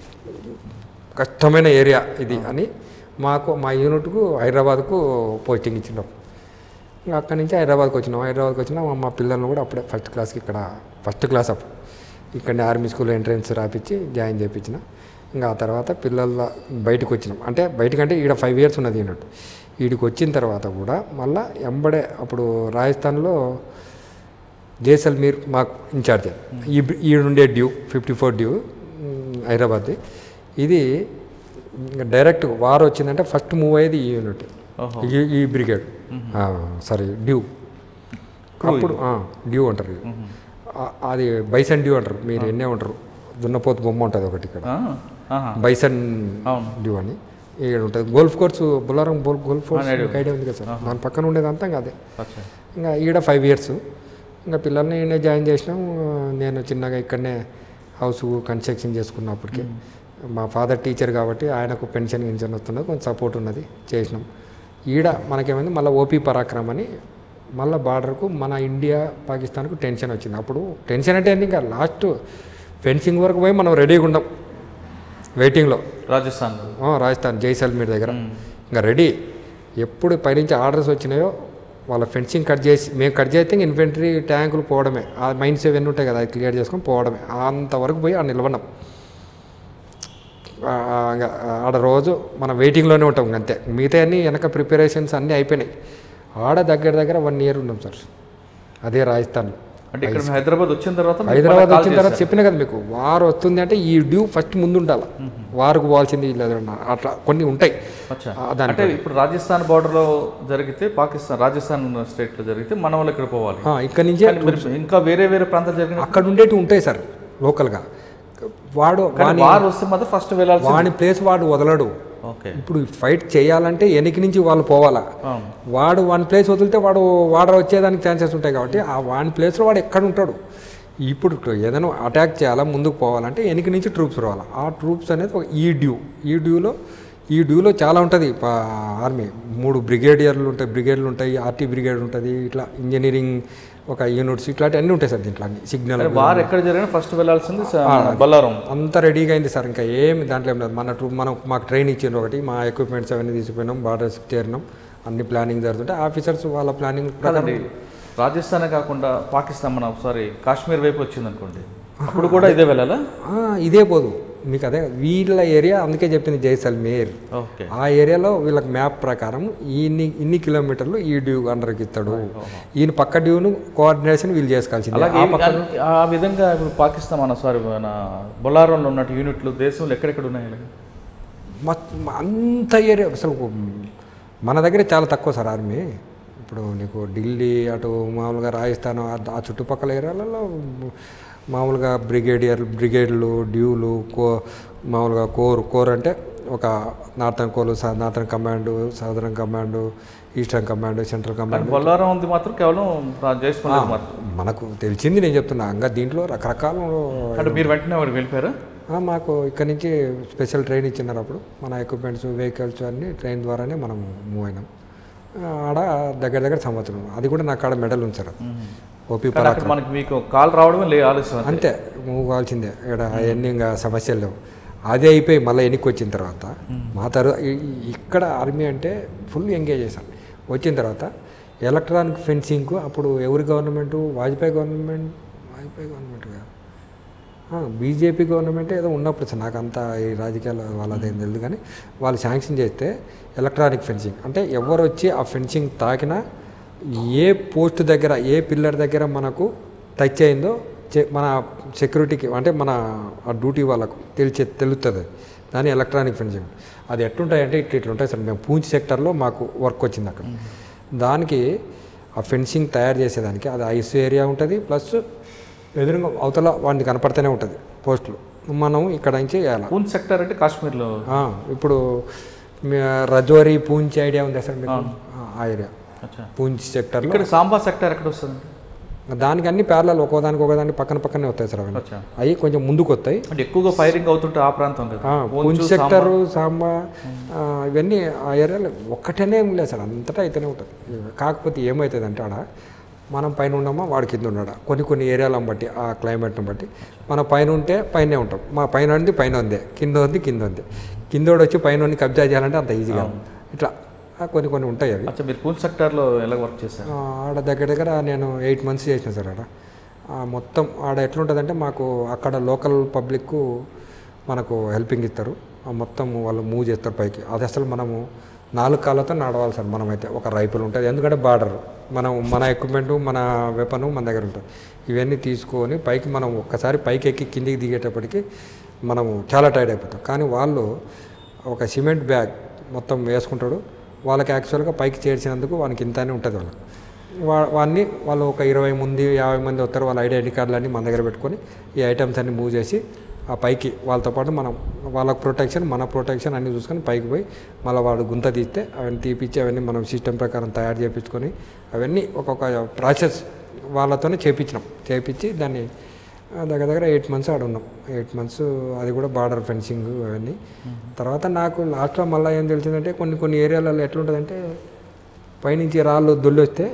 [SPEAKER 2] కష్టమైన ఏరియా ఇది అని మాకు మా యూనిట్కు హైదరాబాద్కు పోస్టింగ్ ఇచ్చినాం ఇంకా అక్కడి నుంచి హైదరాబాద్కి వచ్చినాం హైదరాబాద్కి వచ్చినా మా- మా పిల్లల్ని కూడా అప్పుడే ఫస్ట్ క్లాస్కి ఇక్కడ ఫస్ట్ క్లాస్ అప్పుడు ఇక్కడ ఆర్మీ స్కూల్ ఎంట్రన్స్ రాపించి జాయిన్ చేయించిన ఇంకా ఆ తర్వాత పిల్లల బయటకు వచ్చినాం అంటే బయటకంటే ఈడ ఫైవ్ ఇయర్స్ ఉన్నది అన్నట్టు వీడికి వచ్చిన తర్వాత కూడా మళ్ళా ఎంబడే అప్పుడు రాజస్థాన్లో జైసల్మీర్ మాకు ఇన్ఛార్జ్ ఈ ఈడుండే డ్యూ ఫిఫ్టీ ఫోర్ డ్యూ మ్, హైదరాబాద్ది ఇది ఇంకా డైరెక్ట్ వార్ వచ్చిందంటే ఫస్ట్ మూవ్ అయ్యేది ఈ యూనిట్
[SPEAKER 1] ఓహో
[SPEAKER 2] ఈ ఈ బ్రిగేడ్ సారీ డ్యూ అప్పుడు ఆ, డ్యూ అంటారు ఇది. ఆ- అది బైసన్ డ్యూ అంటారు మీరు ఎన్నే ఉంటారు దున్నపోతు బొమ్మ ఉంటుంది ఒకటి ఇక్కడ
[SPEAKER 1] ఆ, ఆహా.
[SPEAKER 2] బైసన్
[SPEAKER 1] అవును
[SPEAKER 2] డ్యూ అని ఇక్కడ ఉంటుంది గోల్ఫ్ కోర్స్ బుల్లారం గోల్ గోల్ఫ్ కోర్స్
[SPEAKER 1] idea
[SPEAKER 2] ఐడియా ఉంది కదా సార్ దాని పక్కన ఉండేదంతా ఇంకా అదే
[SPEAKER 1] అచ్చా
[SPEAKER 2] ఇంకా ఈడ ఫైవ్ ఇయర్స్ ఇంకా పిల్లల్ని ఈయనే జాయిన్ చేసినాం నేను చిన్నగా ఇక్కడనే హౌస్ కన్స్ట్రక్షన్ చేసుకున్నప్పటికి మా ఫాదర్ టీచర్ కాబట్టి ఆయనకు పెన్షన్ గిన్షన్ వస్తున్నది కొంచెం సపోర్ట్ ఉన్నది చేసినాం ఈడ మనకేమైంది మళ్ళీ ఓపీ పరాక్రమ్ అని మళ్ళీ బార్డర్కు మన ఇండియా పాకిస్తాన్కు టెన్షన్ వచ్చింది అప్పుడు టెన్షన్ అంటే ఏంది ఇంకా లాస్ట్ ఫెన్సింగ్ వరకు పోయి మనం రెడీగా ఉన్నాం వెయిటింగ్లో
[SPEAKER 1] రాజస్థాన్
[SPEAKER 2] ఆ, రాజస్థాన్ జైసల్మీర్ దగ్గర ఇంకా రెడీ ఎప్పుడు పైనుంచి ఆర్డర్స్ వచ్చినాయో వాళ్ళ ఫెన్సింగ్ కట్ చేసి మేము కట్ చేస్తే ఇంక ఇన్వెంటరీ ట్యాంకులు పోవడమే ఆ మైండ్స్ ఇవన్నీ ఉంటాయి కదా అది క్లియర్ చేసుకొని పోవడమే అంతవరకు పోయి ఆ నిలవడం ఆ, ఇంకా ఆడ రోజు మనం వెయిటింగ్లోనే ఉంటాం ఇంక అంతే మిగతా అన్నీ వెనక ప్రిపరేషన్స్ అన్నీ అయిపోయినాయి ఆడ దగ్గర దగ్గర వన్ ఇయర్ ఉన్నాం సార్ అదే రాజస్థాన్లో
[SPEAKER 1] అంటే ఇక్కడ మేము హైదరాబాద్ వచ్చిన తర్వాత మీకు
[SPEAKER 2] హైదరాబాద్
[SPEAKER 1] మళ్ళీ
[SPEAKER 2] వచ్చిన
[SPEAKER 1] call
[SPEAKER 2] తర్వాత
[SPEAKER 1] చేశారు.
[SPEAKER 2] చెప్పిన కదా మీకు వారు వస్తుంది అంటే ఈ డ్యూ ఫస్ట్ ముందు ఉండాలి వారికి పోవాల్సింది లేదన్నా అట్లా కొన్ని ఉంటాయి
[SPEAKER 1] అచ్చా.
[SPEAKER 2] ఆ, దాని
[SPEAKER 1] అంటే ఇప్పుడు రాజస్థాన్ border లో జరిగితే పాకిస్తాన్ రాజస్థాన్ state లో జరిగితే మన వాళ్ళు ఇక్కడ పోవాలి
[SPEAKER 2] ఆ, ఇక్కడి నుంచే
[SPEAKER 1] కానీ మీరు ఇంకా వేరే వేరే ప్రాంతాలు జరిగిన
[SPEAKER 2] అక్కడ ఉండేటివి ఉంటాయి సార్ లోకల్గా వాడు
[SPEAKER 1] కానీ వారు వస్తే మాత్రం ఫస్ట్ వెళ్ళాల్సి
[SPEAKER 2] వాని ప్లేస్ వాడు వదలడు
[SPEAKER 1] ఓకే
[SPEAKER 2] ఇప్పుడు ఫైట్ చేయాలంటే వెనక నుంచి వాళ్ళు పోవాలా
[SPEAKER 1] అవును.
[SPEAKER 2] వాడు వన్ ప్లేస్ వదిలితే వాడు వాడర్ వచ్చేదానికి ఛాన్సెస్ ఉంటాయి కాబట్టి ఆ వాని ప్లేస్లో వాడు ఎక్కడ ఉంటాడు ఇప్పుడు ఏదైనా అటాక్ చేయాలా ముందుకు పోవాలంటే వెనక నుంచి ట్రూప్స్ రావాలి ఆ ట్రూప్స్ అనేది ఒక ఈ డ్యూ ఈ డ్యూలో ఈ డ్యూలో చాలా ఉంటుంది ఆర్మీ మూడు బ్రిగేడియర్లు ఉంటాయి బ్రిగేడ్లు ఉంటాయి ఆర్టీ బ్రిగేడ్ ఉంటుంది ఇట్లా ఇంజనీరింగ్ ఒక యూనిట్స్ ఇట్లాంటి అన్నీ ఉంటాయి సార్ దీంట్లో అన్ని సిగ్నల్
[SPEAKER 1] కానీ వారు ఎక్కడ జరిగినా ఫస్ట్ వెళ్ళాల్సింది స- బల్లారం
[SPEAKER 2] అంతా రెడీగా అయింది సార్ ఇంకా ఏమి దాంట్లో ఏం లేదు మన ట్రూ మనం మాకు ట్రైన్ ఇచ్చిండ్రు ఒకటి మా ఎక్విప్మెంట్స్ అవన్నీ తీసుకుపోయినాం బార్డర్స్ చేరినాం అన్ని ప్లానింగ్ జరుగుతుంటే ఆఫీసర్స్ వాళ్ళ ప్లానింగ్ ప్రకారం
[SPEAKER 1] కాదండి రాజస్థానే కాకుండా పాకిస్తాన్ మన సారీ కాశ్మీర్ వైపు వచ్చింది అనుకోండి అప్పుడు కూడా ఇదే వెళ్ళాలా
[SPEAKER 2] ఆ, ఇదే పోదు మీకు అదే వీళ్ళ ఏరియా అందుకే చెప్పింది జైసల్మేర్
[SPEAKER 1] ఓకే
[SPEAKER 2] ఆ ఏరియాలో వీళ్ళకి మ్యాప్ ప్రకారం ఇన్ని ఇన్ని కిలోమీటర్లు ఈ డ్యూ అండర్కి ఇస్తాడు ఈయన పక్క డ్యూను కోఆర్డినేషన్ వీళ్ళు చేసుకోవాల్సింది
[SPEAKER 1] అలాగే ఈ- ఆ విధంగా ఇప్పుడు పాకిస్తాన్ మన సారీ మన బొలారంలో ఉన్నట్టు యూనిట్లు దేశంలో ఎక్కడెక్కడ ఉన్నాయి అలాగే?
[SPEAKER 2] మొత్తం అంత ఏరియా అసలు మన దగ్గర చాలా తక్కువ సార్ ఆర్మీ ఇప్పుడు నీకు ఢిల్లీ అటు మామూలుగా రాజస్థాన్ ఆ- ఆ చుట్టుపక్కల ఏరియాలలో మామూలుగా బ్రిగేడియర్ బ్రిగేడ్లు డ్యూలు కో మామూలుగా కోర్ కోర్ అంటే ఒక northern corps northern command southern command eastern command central command
[SPEAKER 1] కానీ బొల్లారం ఉంది మాత్రం కేవలం చేసుకునేది మాత్రం
[SPEAKER 2] మనకు తెలిసింది నేను చెప్తున్నా ఇంకా దీంట్లో రకరకాల
[SPEAKER 1] అంటే మీరు వెంటనే వాడికి వెళ్ళిపోయారా
[SPEAKER 2] ఆ, మాకు ఇక్కడ నుంచి స్పెషల్ ట్రైన్ ఇచ్చినారు అప్పుడు మన ఎక్విప్మెంట్స్ వెహికల్స్ అన్నీ ట్రైన్ ద్వారానే మనం మూవ్ అయినాం ఆ, ఆడ దగ్గర దగ్గర సంవత్సరం అది కూడా నాకు ఆడ మెడల్ ఉంచారు ఓపీ
[SPEAKER 1] కానీ అక్కడ మనకి మీకు కాల్ రావడమే లే ఆలస్యం అంతే.
[SPEAKER 2] అంతే మూవ్ కావాల్సిందే ఇక్కడ అవన్నీ ఇంకా సమస్యలు లేవు అదే అయిపోయి మళ్ళీ ఎన్నికి వచ్చిన తర్వాత మా తర్వాత ఇక్కడ ఆర్మీ అంటే ఫుల్ ఎంగేజ్ చేశాను వచ్చిన తర్వాత ఎలక్ట్రానిక్ ఫెన్సింగ్కు అప్పుడు ఎవరి government Vajpayee government Vajpayee government కాదు బీజేపీ గవర్నమెంట్ ఏదో ఉన్నప్పుడు సార్ నాకు అంత ఈ రాజకీయాలు వాళ్ళదేం తెలియదు కానీ వాళ్ళు శాంక్షన్ చేస్తే ఎలక్ట్రానిక్ ఫెన్సింగ్ అంటే ఎవరు వచ్చి ఆ ఫెన్సింగ్ తాకినా ఏ పోస్ట్ దగ్గర ఏ పిల్లర్ దగ్గర మనకు టచ్ అయిందో చె- మన సెక్యూరిటీకి అంటే మన ఆ డ్యూటీ వాళ్ళకు తెలిసే తెలుస్తుంది అది దాని ఎలక్ట్రానిక్ ఫెన్సింగ్ అది ఎట్లుంటాయంటే ఇట్లా ఇట్లా ఉంటాయి సార్ మేము పూంచ్ సెక్టర్లో మాకు వర్క్ వచ్చింది అక్కడ దానికి ఆ ఫెన్సింగ్ తయారు చేసేదానికి అది ఐస్ ఏరియా ఉంటుంది ప్లస్ ఎదురుగా అవతల వాడిని కనపడుతూనే ఉంటుంది పోస్టులు మనం ఇక్కడ నుంచి వేయాలి
[SPEAKER 1] పూంచ్ సెక్టర్ అంటే కాశ్మీర్లో
[SPEAKER 2] ఆ, ఇప్పుడు మీ రజోరి పూంచ్ ఐడియా ఉందా సార్ మీకు ఆ, ఆ ఏరియా
[SPEAKER 1] అచ్చా
[SPEAKER 2] పూంచ్ సెక్టర్లో
[SPEAKER 1] ఇక్కడ సాంబా సెక్టర్ ఎక్కడ వస్తుంది
[SPEAKER 2] దానికి అన్ని పేర్లలో ఒక్కోదానికి ఒకదాని పక్కన పక్కనే వస్తాయి సార్ అవి
[SPEAKER 1] అచ్చా
[SPEAKER 2] అవి కొంచెం ముందుకు వస్తాయి
[SPEAKER 1] అంటే ఎక్కువగా ఫైరింగ్ అవుతుంటే ఆ ప్రాంతం కదా
[SPEAKER 2] ఆ, పూంచ్ సెక్టర్ సాంబా ఆ, ఇవన్నీ ఆ ఏరియాలో ఒక్కటేనే ఏం లేదు సార్ అంతటా అయితేనే ఉంటుంది కాకపోతే ఏమవుతుంది అంటే ఆడ మనం పైన ఉన్నామా వాడు కింద ఉన్నాడా కొన్ని కొన్ని ఏరియాలను బట్టి ఆ క్లైమేట్ని బట్టి మన పైన ఉంటే పైనే ఉంటాం మా పైన ఉంది పైన ఉంది కింద ఉంది కింద ఉంది కిందోడు వచ్చి పైన ఉండి కబ్జా చేయాలంటే అంత ఈజీగా ఇట్లా ఆ, కొన్ని కొన్ని ఉంటాయి అవి
[SPEAKER 1] అచ్చా మీరు పూంచ్ సెక్టార్లో ఎలా వర్క్ చేశారు
[SPEAKER 2] ఆ, ఆడ దగ్గర దగ్గర నేను ఎయిట్ మంత్స్ చేసిన సార్ ఆడ ఆ, మొత్తం ఆడ ఎట్లుంటుందంటే మాకు అక్కడ లోకల్ పబ్లిక్కు మనకు హెల్పింగ్ ఇస్తారు ఆ మొత్తం వాళ్ళు మూవ్ చేస్తారు పైకి అది అసలు మనము నాలుగు కాళ్ళతో నడవాలి సార్ మనమైతే ఒక రైఫిల్ ఉంటుంది ఎందుకంటే బార్డర్ మనం మన ఎక్విప్మెంట్ మన వెపన్ మన దగ్గర ఉంటుంది ఇవన్నీ తీసుకొని పైకి మనం ఒక్కసారి పైకి ఎక్కి కిందికి దిగేటప్పటికి మనము చాలా టైర్డ్ అయిపోతాం కానీ వాళ్ళు ఒక సిమెంట్ బ్యాగ్ మొత్తం వేసుకుంటాడు వాళ్ళకి యాక్చువల్గా పైకి చేర్చినందుకు వానికి ఇంతనే ఉంటుంది వాళ్ళకి వా వాడిని వాళ్ళు ఒక ఇరవై మంది యాభై మంది వస్తారు వాళ్ళ ఐడెంటిటీ కార్డులన్నీ మన దగ్గర పెట్టుకొని ఈ ఐటమ్స్ అన్ని మూవ్ చేసి ఆ పైకి వాళ్ళతో పాటు మనం వాళ్ళకి ప్రొటెక్షన్ మన ప్రొటెక్షన్ అన్నీ చూసుకొని పైకి పోయి మళ్ళీ వాడు గుంత తీస్తే అవన్నీ తీపిచ్చి అవన్నీ మనం సిస్టమ్ ప్రకారం తయారు చేయించుకొని అవన్నీ ఒక్కొక్క ప్రాసెస్ వాళ్ళతోనే చేపించినాం చేపించి దాన్ని ఆ, దగ్గర దగ్గర ఎయిట్ మంత్స్ ఆడ ఉన్నాం ఎయిట్ మంత్స్ అది కూడా బార్డర్ ఫెన్సింగ్ అవన్నీ తర్వాత నాకు లాస్ట్లో మళ్ళీ ఏం తెలిసిందంటే కొన్ని కొన్ని ఏరియాలలో ఎట్లుంటుందంటే పైనుంచి రాళ్ళు దొల్లి వస్తే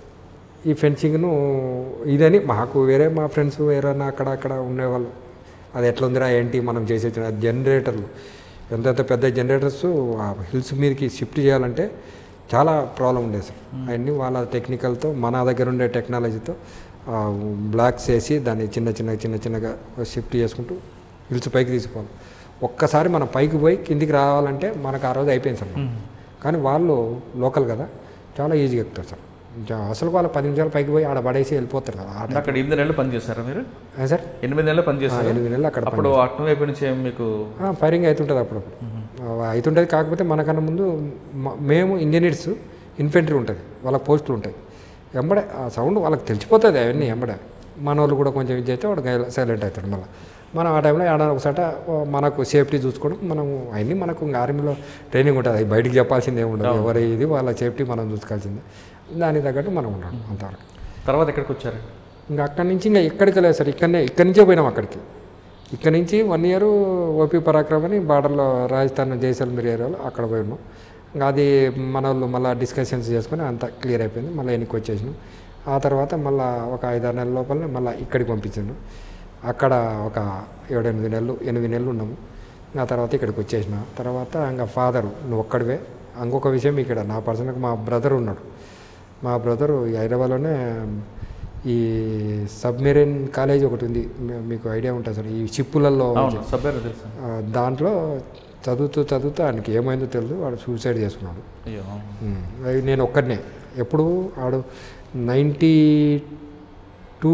[SPEAKER 2] ఈ ఫెన్సింగ్ను ఇదని మాకు వేరే మా ఫ్రెండ్స్ వేరేనా అక్కడ అక్కడ ఉండేవాళ్ళు అది ఎట్లా ఉందిరా ఏంటి మనం చేసే జనరేటర్లు ఎంతెంత పెద్ద జనరేటర్స్ ఆ హిల్స్ మీదకి షిఫ్ట్ చేయాలంటే చాలా ప్రాబ్లం ఉండేది సార్ అవన్నీ వాళ్ళ టెక్నికల్తో మన దగ్గర ఉండే టెక్నాలజీతో బ్లాక్స్ వేసి దాన్ని చిన్న చిన్న చిన్న చిన్నగా షిఫ్ట్ చేసుకుంటూ హిల్స్ పైకి తీసుకోవాలి ఒక్కసారి మనం పైకి పోయి కిందికి రావాలంటే మనకు ఆ రోజు అయిపోయింది సార్ కానీ వాళ్ళు లోకల్ కదా చాలా ఈజీగా ఎక్కుతారు సార్ ఇంకా అసలు వాళ్ళ పది నిమిషాలు పైకి పోయి ఆడ పడేసి వెళ్ళిపోతారు కదా ఆ
[SPEAKER 1] అంటే అక్కడ ఎనిమిది నెలలు పని చేశారా మీరు
[SPEAKER 2] టైం. ఏ సార్
[SPEAKER 1] ఎనిమిది నెలలు పని
[SPEAKER 2] ఆ,
[SPEAKER 1] చేశారు
[SPEAKER 2] ఎనిమిది నెలలు అక్కడ
[SPEAKER 1] అప్పుడు అటు వైపు నుంచి ఏం మీకు
[SPEAKER 2] ఆ, ఫైరింగ్ అవుతుంటుంది అప్పుడప్పుడు ఆ, అవుతుంటుంది కాకపోతే మనకన్నా ముందు మ- మేము ఇంజనీర్స్ ఇన్ఫెంట్రీ ఉంటుంది వాళ్ళ పోస్టులు ఉంటాయి ఎంబడే ఆ సౌండ్ వాళ్ళకి తెలిసిపోతుంది అవన్నీ ఎంబడే మన వాళ్ళు కూడా కొంచెం ఇది చేస్తే వాడు సైలెంట్ అవుతాడు మళ్ళీ మనం ఆ టైంలో ఏడాది ఒకసాట మనకు సేఫ్టీ చూసుకోవడం మనము అవన్నీ మనకు ఇంకా ఆర్మీలో ట్రైనింగ్ ఉంటుంది అది బయటికి చెప్పాల్సింది ఏమి ఉండదు ఎవరి ఇది వాళ్ళ సేఫ్టీ మనం చూసుకోవాల్సిందే దానికి తగ్గట్టు మనం ఉండడం అంతవరకు
[SPEAKER 1] తర్వాత ఎక్కడికి వచ్చారు
[SPEAKER 2] ఇంకా అక్కడి నుంచి ఇంకా ఎక్కడికి లేదు సార్ ఇక్కడనే ఇక్కడి నుంచే పోయినాం అక్కడికి ఇక్కడ నుంచి వన్ ఇయర్ ఓపీ పరాక్రమ్ అని బార్డర్లో రాజస్థాన్ జైసల్మీర్ ఏరియాలో అక్కడ పోయినాం ఇంకా అది మన వాళ్ళు మళ్ళీ డిస్కషన్స్ చేసుకొని అంతా క్లియర్ అయిపోయింది మళ్ళీ వెనక్కి వచ్చేసినాం ఆ తర్వాత మళ్ళీ ఒక ఐదారు నెలల లోపలనే మళ్ళీ ఇక్కడికి పంపించాను అక్కడ ఒక ఏడెనిమిది నెలలు ఎనిమిది నెలలు ఉన్నాము ఆ తర్వాత ఇక్కడికి వచ్చేసిన తర్వాత ఇంకా ఫాదరు నువ్వు ఒక్కడివే ఇంకొక విషయం ఇక్కడ నా పర్సనల్గా మా బ్రదర్ ఉన్నాడు మా బ్రదరు ఈ హైదరాబాద్లోనే ఈ సబ్మెరైన్ కాలేజ్ ఒకటి ఉంది మీ- మీకు ఐడియా ఉంటుంది సార్ ఈ షిప్పులలో
[SPEAKER 1] అవును సభ్యులు తెలుసా
[SPEAKER 2] ఆ, దాంట్లో చదువుతూ చదువుతూ ఆయనకి ఏమైందో తెలియదు వాడు సూసైడ్ చేసుకున్నాడు
[SPEAKER 1] అయ్యో
[SPEAKER 2] ఉమ్, అది నేను ఒక్కడనే ఎప్పుడు ఆడు నైంటీ టూ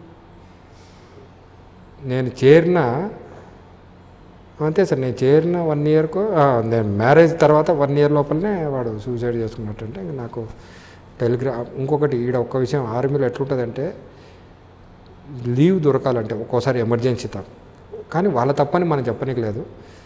[SPEAKER 2] నేను చేరిన అంతే సార్ నేను చేరిన వన్ ఇయర్కు నేను మ్యారేజ్ తర్వాత వన్ ఇయర్ లోపలనే వాడు సూసైడ్ చేసుకున్నట్టంటే ఇంక నాకు టెలిగ్రామ్ ఇంకొకటి ఈడ ఒక్క విషయం ఆర్మీలో ఎట్లుంటుందంటే లీవ్ దొరకాలంటే ఒక్కోసారి ఎమర్జెన్సీ తప్ప కానీ వాళ్ళ తప్పని మనం చెప్పనీకి లేదు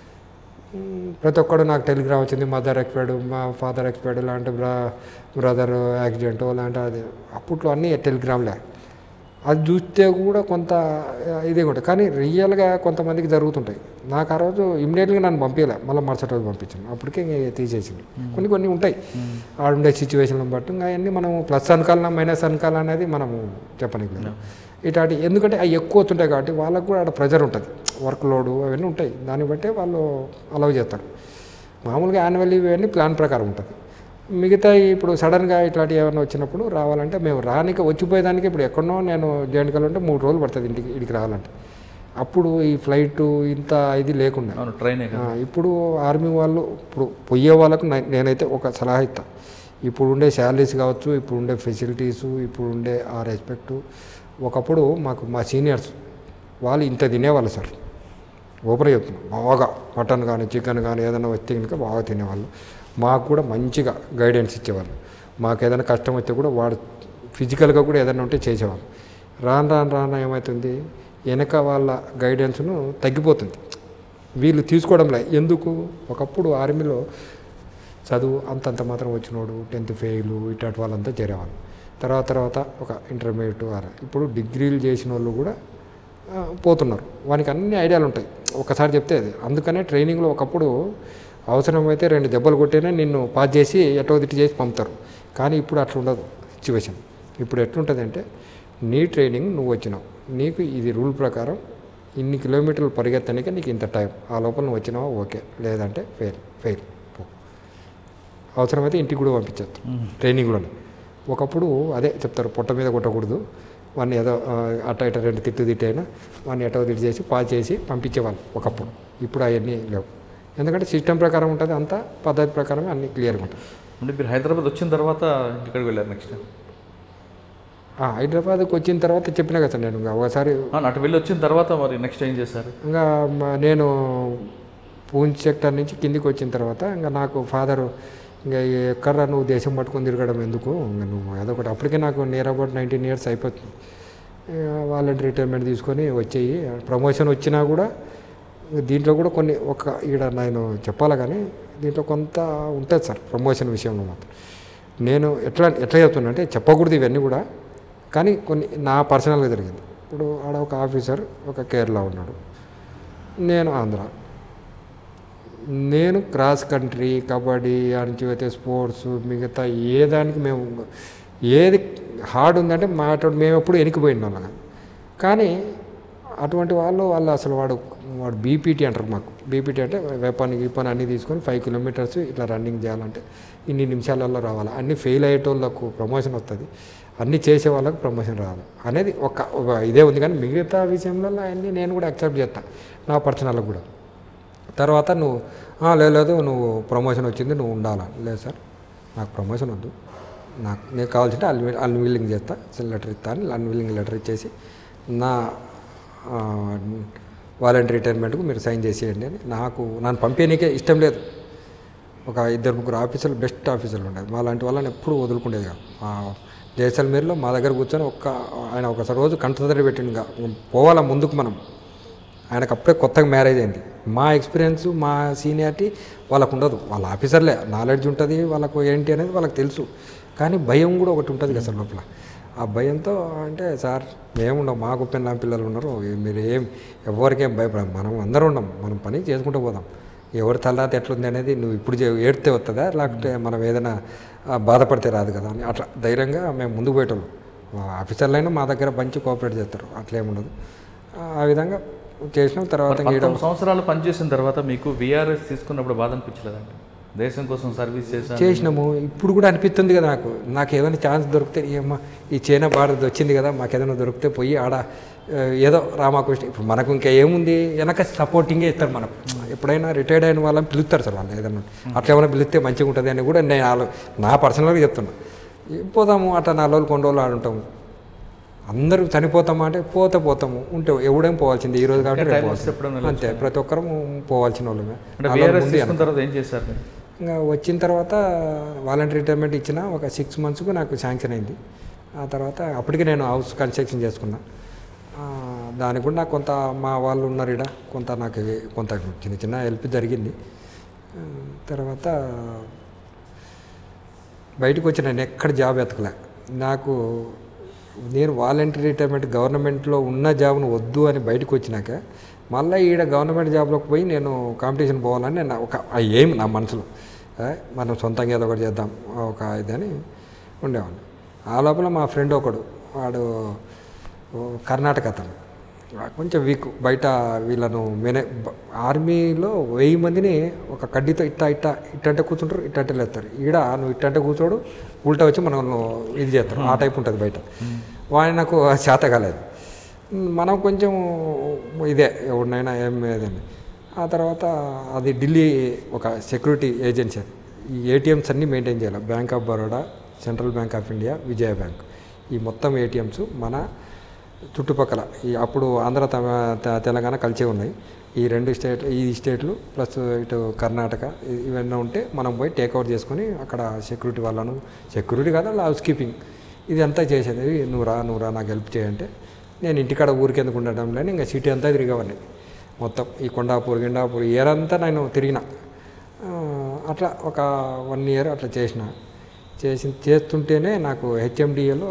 [SPEAKER 2] మ్, ప్రతి ఒక్కడు నాకు టెలిగ్రామ్ వచ్చింది మదర్ ఎక్స్పైర్డ్ మా ఫాదర్ ఎక్స్పైర్డ్ లాంటి బ్రా బ్రదర్ యాక్సిడెంట్ లాంటి అది అప్పట్లో అన్నీ టెలిగ్రామ్లే అది చూస్తే కూడా కొంత ఇదే ఉంటుంది కానీ రియల్గా కొంతమందికి జరుగుతుంటాయి నాకు ఆ రోజు ఇమ్మీడియట్గా నన్ను పంపించలే మళ్ళీ మరుసటి రోజు పంపించాను అప్పటికే ఇంక తీసేసింది కొన్ని కొన్ని ఉంటాయి ఆడుండే సిచ్యువేషన్ బట్టి ఇంకా అవన్నీ మనం ప్లస్ అనుకాలన్నా మైనస్ అనుకాలన్నా అనేది మనము చెప్పనీకి లేదు ఇట్లాంటి ఎందుకంటే అవి ఎక్కువ వస్తుంటాయి కాబట్టి వాళ్ళకు కూడా ఆడ ప్రెజర్ ఉంటుంది వర్క్ లోడు అవన్నీ ఉంటాయి దాన్ని బట్టే వాళ్ళు అలౌ చేస్తారు మామూలుగా యాన్యువల్ లీవ్ ఇవన్నీ ప్లాన్ ప్రకారం ఉంటుంది మిగతా ఇప్పుడు సడన్గా ఇట్లాంటివి ఏమైనా వచ్చినప్పుడు రావాలంటే మేము రానిక వచ్చిపోయేదానికి ఇప్పుడు ఎక్కడనో నేను జైంట్కల్ ఉంటే మూడు రోజులు పడుతుంది ఇంటికి ఇంటికి రావాలంటే అప్పుడు ఈ ఫ్లైట్ ఇంత ఇది లేకుండా
[SPEAKER 1] అవును ట్రైనే
[SPEAKER 2] ఆ,
[SPEAKER 1] కదా
[SPEAKER 2] ఇప్పుడు ఆర్మీ వాళ్ళు ఇప్పుడు పోయే వాళ్ళకు నే- నేనైతే ఒక సలహా ఇస్తా ఇప్పుడు ఉండే శాలరీస్ కావచ్చు ఇప్పుడు ఉండే ఫెసిలిటీస్ ఇప్పుడు ఉండే ఆ రెస్పెక్టు ఒకప్పుడు మాకు మా సీనియర్స్ వాళ్ళు ఇంత తినేవాళ్ళు సార్ ఓపెన్ చెప్తున్నాం బాగా మటన్ కానీ చికెన్ కానీ ఏదైనా వస్తే కనుక బాగా తినేవాళ్ళు మాకు కూడా మంచిగా గైడెన్స్ ఇచ్చేవాళ్ళు మాకు ఏదైనా కష్టం వస్తే కూడా వాడు ఫిజికల్గా కూడా ఏదైనా ఉంటే చేసేవాళ్ళు రాను రాను రాను ఏమవుతుంది వెనక వాళ్ళ గైడెన్స్ను తగ్గిపోతుంది వీళ్ళు తీసుకోవడంలే ఎందుకు ఒకప్పుడు ఆర్మీలో చదువు అంతంత మాత్రం వచ్చినోడు టెన్త్ ఫెయిల్ ఇట్లాంటి వాళ్ళంతా చేరేవాళ్ళు తర్వాత తర్వాత ఒక ఇంటర్మీడియట్ ఆర్ ఇప్పుడు డిగ్రీలు చేసిన వాళ్ళు కూడా ఆ, పోతున్నారు వానికి అన్ని ఐడియాలు ఉంటాయి ఒకసారి చెప్తే అది అందుకనే ట్రైనింగ్లో ఒకప్పుడు అవసరమైతే రెండు దెబ్బలు కొట్టినా నిన్ను పాస్ చేసి ఎటో దిట్టి చేసి పంపుతారు కానీ ఇప్పుడు అట్లా ఉండదు సిచ్యువేషన్ ఇప్పుడు ఎట్లుంటుంది అంటే నీ ట్రైనింగ్ నువ్వు వచ్చినావు నీకు ఇది రూల్ ప్రకారం ఇన్ని కిలోమీటర్లు పరిగెత్తడానికి నీకు ఇంత టైం ఆ లోపల నువ్వు వచ్చినావా ఓకే లేదంటే ఫెయిల్ ఫెయిల్ పో అవసరమైతే ఇంటికి కూడా పంపించచ్చు ట్రైనింగ్లోనే ఒకప్పుడు అదే చెప్తారు పొట్ట మీద కొట్టకూడదు వాడిని ఏదో ఆ, అట్ట ఇట రెండు తిట్టు తిట్టైనా వాడిని ఎటో తిట్టు చేసి పాస్ చేసి పంపించేవాళ్ళు ఒకప్పుడు ఇప్పుడు అవన్నీ లేవు ఎందుకంటే సిస్టమ్ ప్రకారం ఉంటుంది అంతా పద్ధతి ప్రకారమే అన్నీ క్లియర్గా ఉంటుంది
[SPEAKER 1] అంటే మీరు హైదరాబాద్ వచ్చిన తర్వాత ఇక్కడికి వెళ్ళారు నెక్స్ట్
[SPEAKER 2] ఆ, హైదరాబాద్కి వచ్చిన తర్వాత చెప్పినా కదా సార్ నేను ఇంకా ఒకసారి
[SPEAKER 1] అటు వెళ్ళి వచ్చిన తర్వాత మరి నెక్స్ట్ ఏం చేశారు
[SPEAKER 2] ఇంకా మ- నేను పూంచ్ సెక్టర్ నుంచి కిందికి వచ్చిన తర్వాత ఇంకా నాకు ఫాదరు ఇంకా ఎక్కడ నువ్వు దేశం పట్టుకొని తిరగడం ఎందుకు ఇంకా నువ్వు ఏదో ఒకటి అప్పటికే నాకు నియర్ అబౌట్ నైన్టీన్ ఇయర్స్ అయిపోతుంది వాళ్ళని రిటైర్మెంట్ తీసుకొని వచ్చేయి ప్రమోషన్ వచ్చినా కూడా దీంట్లో కూడా కొన్ని ఒక ఈడ నేను చెప్పాలి కానీ దీంట్లో కొంత ఉంటుంది సార్ ప్రమోషన్ విషయంలో మాత్రం నేను ఎట్లా ఎట్లా చెప్తున్నా అంటే చెప్పకూడదు ఇవన్నీ కూడా కానీ కొన్ని నా పర్సనల్గా జరిగింది ఇప్పుడు ఆడ ఒక ఆఫీసర్ ఒక కేరళ ఉన్నాడు నేను ఆంధ్ర నేను క్రాస్ కంట్రీ కబడ్డీ అణచివేతే స్పోర్ట్స్ మిగతా ఏ దానికి మేము ఏది హార్డ్ ఉందంటే మా మేము ఎప్పుడు వెనికిపోయిన వాళ్ళం కానీ అటువంటి వాళ్ళు వాళ్ళు అసలు వాడు వాడు బీపీటీ అంటారు మాకు బీపీటీ అంటే వెపన్ గీపన్ అన్నీ తీసుకొని ఫైవ్ కిలోమీటర్స్ ఇట్లా రన్నింగ్ చేయాలంటే ఇన్ని నిమిషాలలో రావాలి అన్ని ఫెయిల్ అయ్యేటోళ్ళకు ప్రమోషన్ వస్తుంది అన్ని చేసే వాళ్ళకు ప్రమోషన్ రావాలి అనేది ఒక ఒక ఇదే ఉంది కానీ మిగతా విషయంలో అన్నీ నేను కూడా యాక్సెప్ట్ చేస్తాను నా పర్సనల్ కూడా తర్వాత నువ్వు "ఆ, లేదు లేదు నువ్వు ప్రమోషన్ వచ్చింది నువ్వు ఉండాలా లేదు సార్ నాకు ప్రమోషన్ వద్దు నాకు నేను కావాల్సింటే అన్ అన్విల్లింగ్ చేస్తా లెటర్ ఇస్తాను అన్విల్లింగ్ లెటర్ ఇచ్చేసి నా వాలంటీ రిటైర్మెంట్కు మీరు సైన్ చేసేయండి అని నాకు నన్ను పంపేయడానికే ఇష్టం లేదు ఒక ఇద్దరు ముగ్గురు ఆఫీసర్లు బెస్ట్ ఆఫీసర్లు ఉండేది మా లాంటి వాళ్ళని ఎప్పుడు వదులుకుండేది కాదు ఆ జైసల్మేర్లో మా దగ్గర కూర్చొని ఒక్క ఆయన ఒక రోజు కంటతడి పెట్టిండుగా పోవాలా ముందుకు మనం ఆయనకు అప్పుడే కొత్తగా మ్యారేజ్ అయింది మా ఎక్స్పీరియన్స్ మా సీనియారిటీ వాళ్ళకు ఉండదు వాళ్ళ ఆఫీసర్లే నాలెడ్జ్ ఉంటుంది వాళ్ళకు ఏంటి అనేది వాళ్ళకి తెలుసు కానీ భయం కూడా ఒకటి ఉంటుంది కదా సార్ లోపల ఆ భయంతో అంటే సార్ మేముండం మాకు పిల్ల పిల్లలు ఉన్నారు మీరు ఏం ఎవరికేం భయపడం మనం అందరం ఉన్నాం మనం పని చేసుకుంటూ పోదాం ఎవరి తలరాత ఎట్లుంది అనేది నువ్వు ఇప్పుడు చే- ఏడితే వస్తుందా లేకపోతే మనం ఏదైనా ఆ, బాధపడితే రాదు కదా అని అట్లా ధైర్యంగా మేము ముందుకు పోయేటోళ్ళం మా ఆఫీసర్లైనా మా దగ్గర మంచి కోఆపరేట్ చేస్తారు అట్లేముండదు ఆ- ఆ విధంగా చేసినాం తర్వాత ఇంకా ఈడ
[SPEAKER 1] పంతొమ్మిది సంవత్సరాలు పనిచేసిన తర్వాత మీకు విఆర్ఎస్ తీసుకున్నప్పుడు బాధ అనిపించలేదండి దేశం కోసం సర్వీస్ చేశాను
[SPEAKER 2] చేసినాము ఇప్పుడు కూడా అనిపిస్తుంది కదా నాకు నాకు ఏదైనా ఛాన్స్ దొరికితే ఏమ్మా ఈ చైనా భారత్ వచ్చింది కదా మాకు ఏదైనా దొరికితే పోయి ఆడ ఆ, ఏదో రామాకృష్ణ ఇప్పుడు మనకు ఇంకా ఏముంది వెనక సపోర్టింగే ఇస్తారు మనకు ఎప్పుడైనా రిటైర్డ్ అయిన వాళ్ళని పిలుస్తారు సార్ వాళ్ళు ఏదైనా అట్లా ఏమైనా పిలిస్తే మంచిగా ఉంటుంది అని కూడా నేను ఆలో- నా పర్సనల్గా చెప్తున్నా ఏ పోదాము అట్లా నాలుగు రోజులు కొన్ని రోజులు ఆడుంటాము అందరూ చనిపోతామా అంటే పోతే పోతాము ఉంటే ఎవడేం పోవాల్సింది ఈ రోజు కాబట్టి రేపు
[SPEAKER 1] టైం
[SPEAKER 2] పోవాల్సింది.
[SPEAKER 1] ఎప్పుడైనా
[SPEAKER 2] అంతే ప్రతి ఒక్కరం పోవాల్సిన వాళ్ళమే
[SPEAKER 1] అంటే
[SPEAKER 2] నాలుగు
[SPEAKER 1] విఆర్ఎస్
[SPEAKER 2] ముందు
[SPEAKER 1] తీసుకున్న తర్వాత ఏం చేశారు మీరు
[SPEAKER 2] ఇంకా వచ్చిన తర్వాత వాలంటీ రిటైర్మెంట్ ఇచ్చిన ఒక సిక్స్ మంత్స్కు నాకు శాంక్షన్ అయింది ఆ తర్వాత అప్పటికి నేను హౌస్ కన్స్ట్రక్షన్ చేసుకున్నా ఆ, దానికి కూడా నాకు కొంత మా వాళ్ళు ఉన్నారు ఇక్కడ కొంత నాకు కొంత చిన్న చిన్న హెల్ప్ జరిగింది ఆ, తర్వాత బయటకు వచ్చి నేను ఎక్కడ జాబ్ ఎతకలే నాకు నేను వాలంటీర్ రిటైర్మెంట్ గవర్నమెంట్లో ఉన్న జాబ్ను వద్దు అని బయటకు వచ్చినాక మళ్ళీ ఈడ గవర్నమెంట్ జాబ్లోకి పోయి నేను కాంపిటీషన్ పోవాలని నేను ఒక ఆ ఏం నా మనసులో ఆ, మనం సొంతంగా ఏదో ఒకటి చేద్దాం ఒక ఇదని ఉండేవాడిని ఆ లోపల మా ఫ్రెండ్ ఒకడు వాడు ఓ కర్ణాటక అతను ఆ, కొంచెం వీక్ బయట వీళ్ళను మేనే బ- ఆర్మీలో వెయ్యి మందిని ఒక కడ్డీతో ఇట్ట ఇట్ట ఇట్టంటే కూర్చుంటారు ఇట్టంటే లేస్తారు ఈడ నువ్వు ఇట్టంటే కూర్చోడు ఉల్టా వచ్చి మనం ఇది చేస్తారు ఆ టైప్ ఉంటుంది బయట వాడిని నాకు చేత కాలేదు మనం కొంచెం ఇదే ఎవరినైనా ఏం లేదండి ఆ తర్వాత అది ఢిల్లీ ఒక సెక్యూరిటీ ఏజెన్సీ అది ఈ ఏటీఎంస్ అన్నీ మెయింటైన్ చేయాలి bank of Baroda central bank of India Vijaya bank ఈ మొత్తం ఏటీఎంస్ మన చుట్టుపక్కల ఈ అప్పుడు ఆంధ్ర తమ- తె- తెలంగాణ కలిసే ఉన్నాయి ఈ రెండు స్టేట్ ఈ స్టేట్లు ప్లస్ ఇటు కర్ణాటక ఇ- ఇవన్నీ ఉంటే మనం పోయి టేక్అవుట్ చేసుకొని అక్కడ సెక్యూరిటీ వాళ్ళను సెక్యూరిటీ కాదు అలా హౌస్ కీపింగ్ ఇది అంతా చేసేది "ఏయ్, నువ్వు రా నువ్వు రా నాకు హెల్ప్ చేయంటే నేను ఇంటికాడ ఊరికి ఎందుకు ఉండడం లేని ఇంకా సిటీ అంతా తిరిగేవాడిని మొత్తం ఈ కొండాపూర్ గిండాపూర్ ఇయర్ అంతా నేను తిరిగిన ఆ, అట్లా ఒక వన్ ఇయర్ అట్లా చేసిన చేసి చేస్తుంటేనే నాకు హెచ్ఎండిఏలో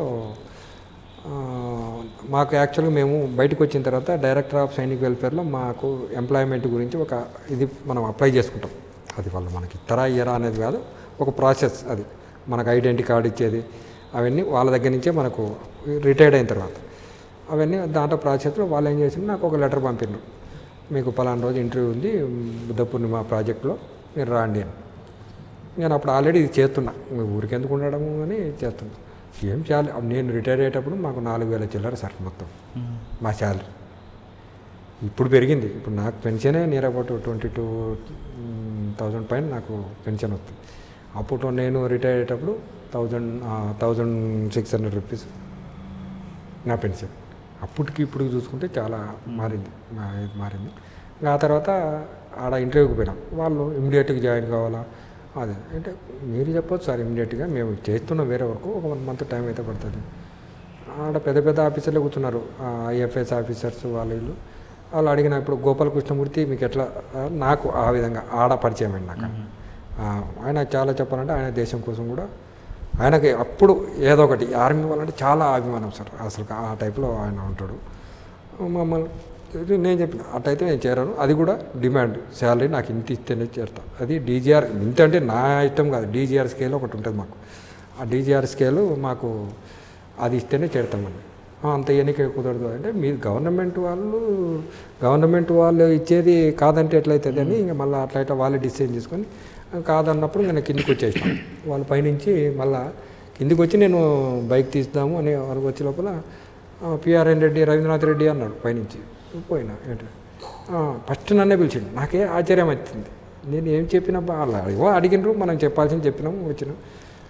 [SPEAKER 2] మాకు యాక్చువల్గా మేము బయటకు వచ్చిన తర్వాత డైరెక్టర్ ఆఫ్ సైనిక్ వెల్ఫేర్లో మాకు ఎంప్లాయ్మెంట్ గురించి ఒక ఇది మనం అప్లై చేసుకుంటాం అది వాళ్ళు మనకి ఇతరా ఇయరా అనేది కాదు ఒక ప్రాసెస్ అది మనకు ఐడెంటిటీ కార్డు ఇచ్చేది అవన్నీ వాళ్ళ దగ్గర నుంచే మనకు రిటైర్డ్ అయిన తర్వాత అవన్నీ దాంట్లో ప్రాసెస్లో వాళ్ళు ఏం చేసిండ్రు నాకు ఒక లెటర్ పంపిండ్రు మీకు పలానా రోజు ఇంటర్వ్యూ ఉంది బుద్ధ పూర్ణిమ ప్రాజెక్ట్లో మీరు రాండి అని నేను అప్పుడు ఆల్రెడీ ఇది చేస్తున్నా మీ ఊరికి ఎందుకు ఉండడము అని చేస్తున్నా ఏం చేయాలి నేను రిటైర్ అయ్యేటప్పుడు మాకు నాలుగు వేల చిల్లర సార్ మొత్తం మా శాలరీ ఇప్పుడు పెరిగింది ఇప్పుడు నాకు పెన్షనే near about twenty two thousand పైన నాకు పెన్షన్ వస్తుంది అప్పుడు నేను రిటైర్ అయ్యేటప్పుడు thousand thousand six hundred rupees నా పెన్షన్ అప్పటికి ఇప్పుడు చూసుకుంటే చాలా మారింది మా- ఇది మారింది ఇంకా ఆ తర్వాత ఆడ ఇంటర్వ్యూకి పోయినాం వాళ్ళు ఇమీడియట్గా జాయిన్ కావాలా అదే అంటే మీరు చెప్పొచ్చు సార్ ఇమీడియట్గా మేము చేస్తున్నాం వేరే వరకు ఒక వన్ మంత్ టైం అయితే పడుతుంది ఆడ పెద్ద పెద్ద ఆఫీసర్లు కూర్చున్నారు ఐఎఫ్ఎస్ ఆఫీసర్స్ వాళ్ళు వీళ్ళు వాళ్ళు అడిగిన ఇప్పుడు గోపాల కృష్ణమూర్తి మీకు ఎట్లా ఆ, నాకు ఆ విధంగా ఆడ పరిచయం అండి నాకు ఆ, ఆయన చాలా చెప్పాలంటే ఆయన దేశం కోసం కూడా ఆయనకి అప్పుడు ఏదో ఒకటి ఆర్మీ వాళ్ళంటే చాలా అభిమానం సార్ అసలు ఆ టైప్లో ఆయన ఉంటాడు మమ్మల్ని ఇది నేను చెప్పిన అటైతే నేను చేరాను అది కూడా డిమాండ్ శాలరీ నాకు ఇంత ఇస్తేనే చేరుతా అది డీజీఆర్ ఇంత అంటే నా ఇష్టం కాదు డీజీఆర్ స్కేల్ ఒకటి ఉంటుంది మాకు ఆ డీజీఆర్ స్కేల్ మాకు అది ఇస్తేనే చేరుతామని "ఆ, అంత ఎన్నిక కుదరదు అంటే మీరు గవర్నమెంట్ వాళ్ళు గవర్నమెంట్ వాళ్ళు ఇచ్చేది కాదంటే ఎట్లయితుంది అని ఇంకా మళ్ళీ అట్లా ఇట్లా వాళ్ళే డిసిజన్ చేసుకొని కాదన్నప్పుడు నేను కిందికి వచ్చేసాను వాళ్ళ పైనుంచి మళ్ళా కిందికి వచ్చి నేను బైక్ తీస్తాము అనే వరకు వచ్చే లోపల పిఆర్ఎన్ రెడ్డి రవీంద్రనాథ్ రెడ్డి అన్నాడు పైనుంచి పోయినా ఏంటి ఫస్ట్ నన్నే పిలిచిండు నాకే ఆశ్చర్యం వచ్చింది నేను ఏం చెప్పినా వాళ్ళ ఏవో అడిగినరు మనం చెప్పాల్సింది చెప్పినాము వచ్చినాం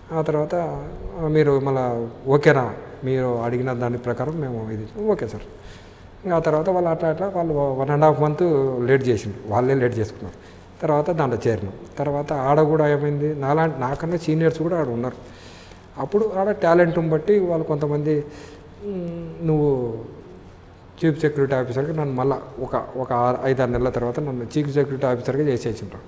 [SPEAKER 2] ఆ తర్వాత ఆ, మీరు మళ్ళీ ఓకేనా మీరు అడిగిన దాని ప్రకారం మేము ఇది ఓకే సార్ ఇంకా ఆ తర్వాత వాళ్ళు అట్లా అట్లా వాళ్ళు one and half month late చేసిండ్రు వాళ్ళే లేట్ చేసుకున్నారు తర్వాత దాంట్లో చేరినాం తర్వాత ఆడ కూడా ఏమైంది నాలాంటి నాకన్నా సీనియర్స్ కూడా ఆడ ఉన్నారు అప్పుడు ఆడ టాలెంట్ని బట్టి వాళ్ళు కొంతమంది "మ్, నువ్వు చీఫ్ సెక్యూరిటీ ఆఫీసర్గా నన్ను మళ్ళీ ఒక ఒక ఆరు ఐదు ఆరు నెలల తర్వాత నన్ను చీఫ్ సెక్యూరిటీ ఆఫీసర్గా చేసేసిండ్రు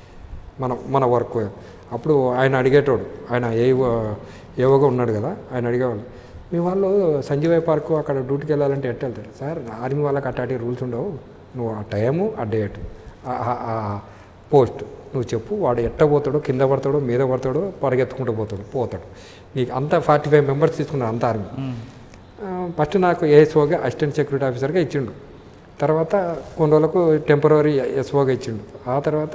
[SPEAKER 2] మన మన వర్క్ అప్పుడు ఆయన అడిగేటోడు ఆయన ఏవో ఏవోగా ఉన్నాడు కదా ఆయన అడిగేవాళ్ళు మీ వాళ్ళు సంజీవయ్య పార్క్ అక్కడ డ్యూటీకి వెళ్ళాలంటే ఎట్ట వెళ్తారు సార్ ఆర్మీ వాళ్ళకి అట్లాంటి రూల్స్ ఉండవు నువ్వు ఆ టైము ఆ డేట్ ఆ పోస్ట్ నువ్వు చెప్పు వాడు ఎట్ట పోతాడో కింద పడతాడో మీద పడతాడో పరిగెత్తుకుంటూ పోతాడు పోతాడు నీకు అంతా ఫార్టీ ఫైవ్ మెంబర్స్ తీసుకున్నారు అంత ఆర్మీ ఫస్ట్ నాకు ఏఎస్ఓగా అసిస్టెంట్ సెక్యూరిటీ ఆఫీసర్గా ఇచ్చిండు తర్వాత కొన్ని రోజులకు టెంపరీ ఎస్ఓగా ఇచ్చిండు ఆ తర్వాత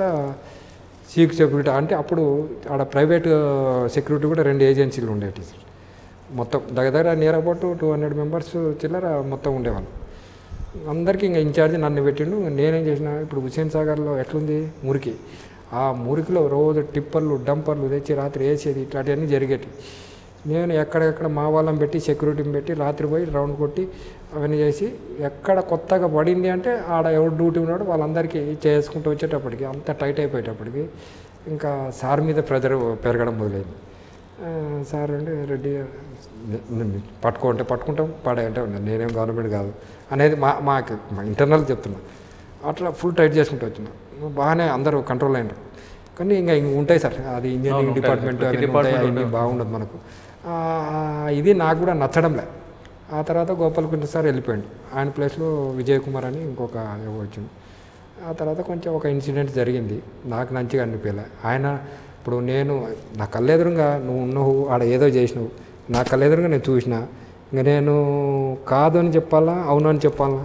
[SPEAKER 2] చీఫ్ సెక్యూరిటీ అంటే అప్పుడు ఆడ ప్రైవేట్ సెక్యూరిటీ కూడా రెండు ఏజెన్సీలు ఉండేవి సార్ మొత్తం దగ్గర దగ్గర near about two hundred members చిల్లర మొత్తం ఉండేవాళ్ళు అందరికీ ఇంకా ఇన్ఛార్జ్ నన్ను పెట్టిండు నేనేం చేసిన ఇప్పుడు హుస్సేన్ సాగర్లో ఎట్లుంది మురికి ఆ మురికిలో రోజు టిప్పర్లు డంపర్లు తెచ్చి రాత్రి వేసేది ఇట్లాంటివన్నీ జరిగేటి నేను ఎక్కడెక్కడ మా వాళ్ళని పెట్టి సెక్యూరిటీని పెట్టి రాత్రి పోయి రౌండ్ కొట్టి అవన్నీ చేసి ఎక్కడ కొత్తగా పడింది అంటే ఆడ ఎవరు డ్యూటీ ఉన్నాడో వాళ్ళందరికీ చేసుకుంటూ వచ్చేటప్పటికి అంత టైట్ అయిపోయేటప్పటికి ఇంకా సార్ మీద ప్రెజర్ పెరగడం మొదలైంది ఆ, సార్ అంటే రెడ్డి ని- ని- పట్టుకో అంటే పట్టుకుంటాం పడే అంటే నేనేం గవర్నమెంట్ కాదు అనేది మా మాకు మా ఇంటర్నల్ చెప్తున్నా అట్లా ఫుల్ టైట్ చేసుకుంటూ వచ్చిన బాగానే అందరూ కంట్రోల్ అయినారు కానీ ఇంకా ఇంక ఉంటాయి సార్ అది ఇంజనీరింగ్
[SPEAKER 1] ఉంటాయి.
[SPEAKER 2] డిపార్ట్మెంట్
[SPEAKER 1] ప్రతి
[SPEAKER 2] అవన్నీ ఉంటాయి,
[SPEAKER 1] department
[SPEAKER 2] అవన్నీ బాగుండదు మనకు ఆ, ఇది నాకు కూడా నచ్చడంలే ఆ తర్వాత గోపాలకుంట సార్ వెళ్ళిపోయాడు ఆయన ప్లేస్లో విజయ్ కుమార్ అని ఇంకొక ఎవరు వచ్చిండు ఆ తర్వాత కొంచెం ఒక ఇన్సిడెంట్ జరిగింది నాకు మంచిగా అనిపించలే ఆయన ఇప్పుడు నేను నా కళ్ళెదురుగా నువ్వు ఉన్నావు ఆడ ఏదో చేసినావు నా కళ్ళెదురుగా నేను చూసిన ఇంకా నేను కాదు అని చెప్పాలా అవును అని చెప్పాలా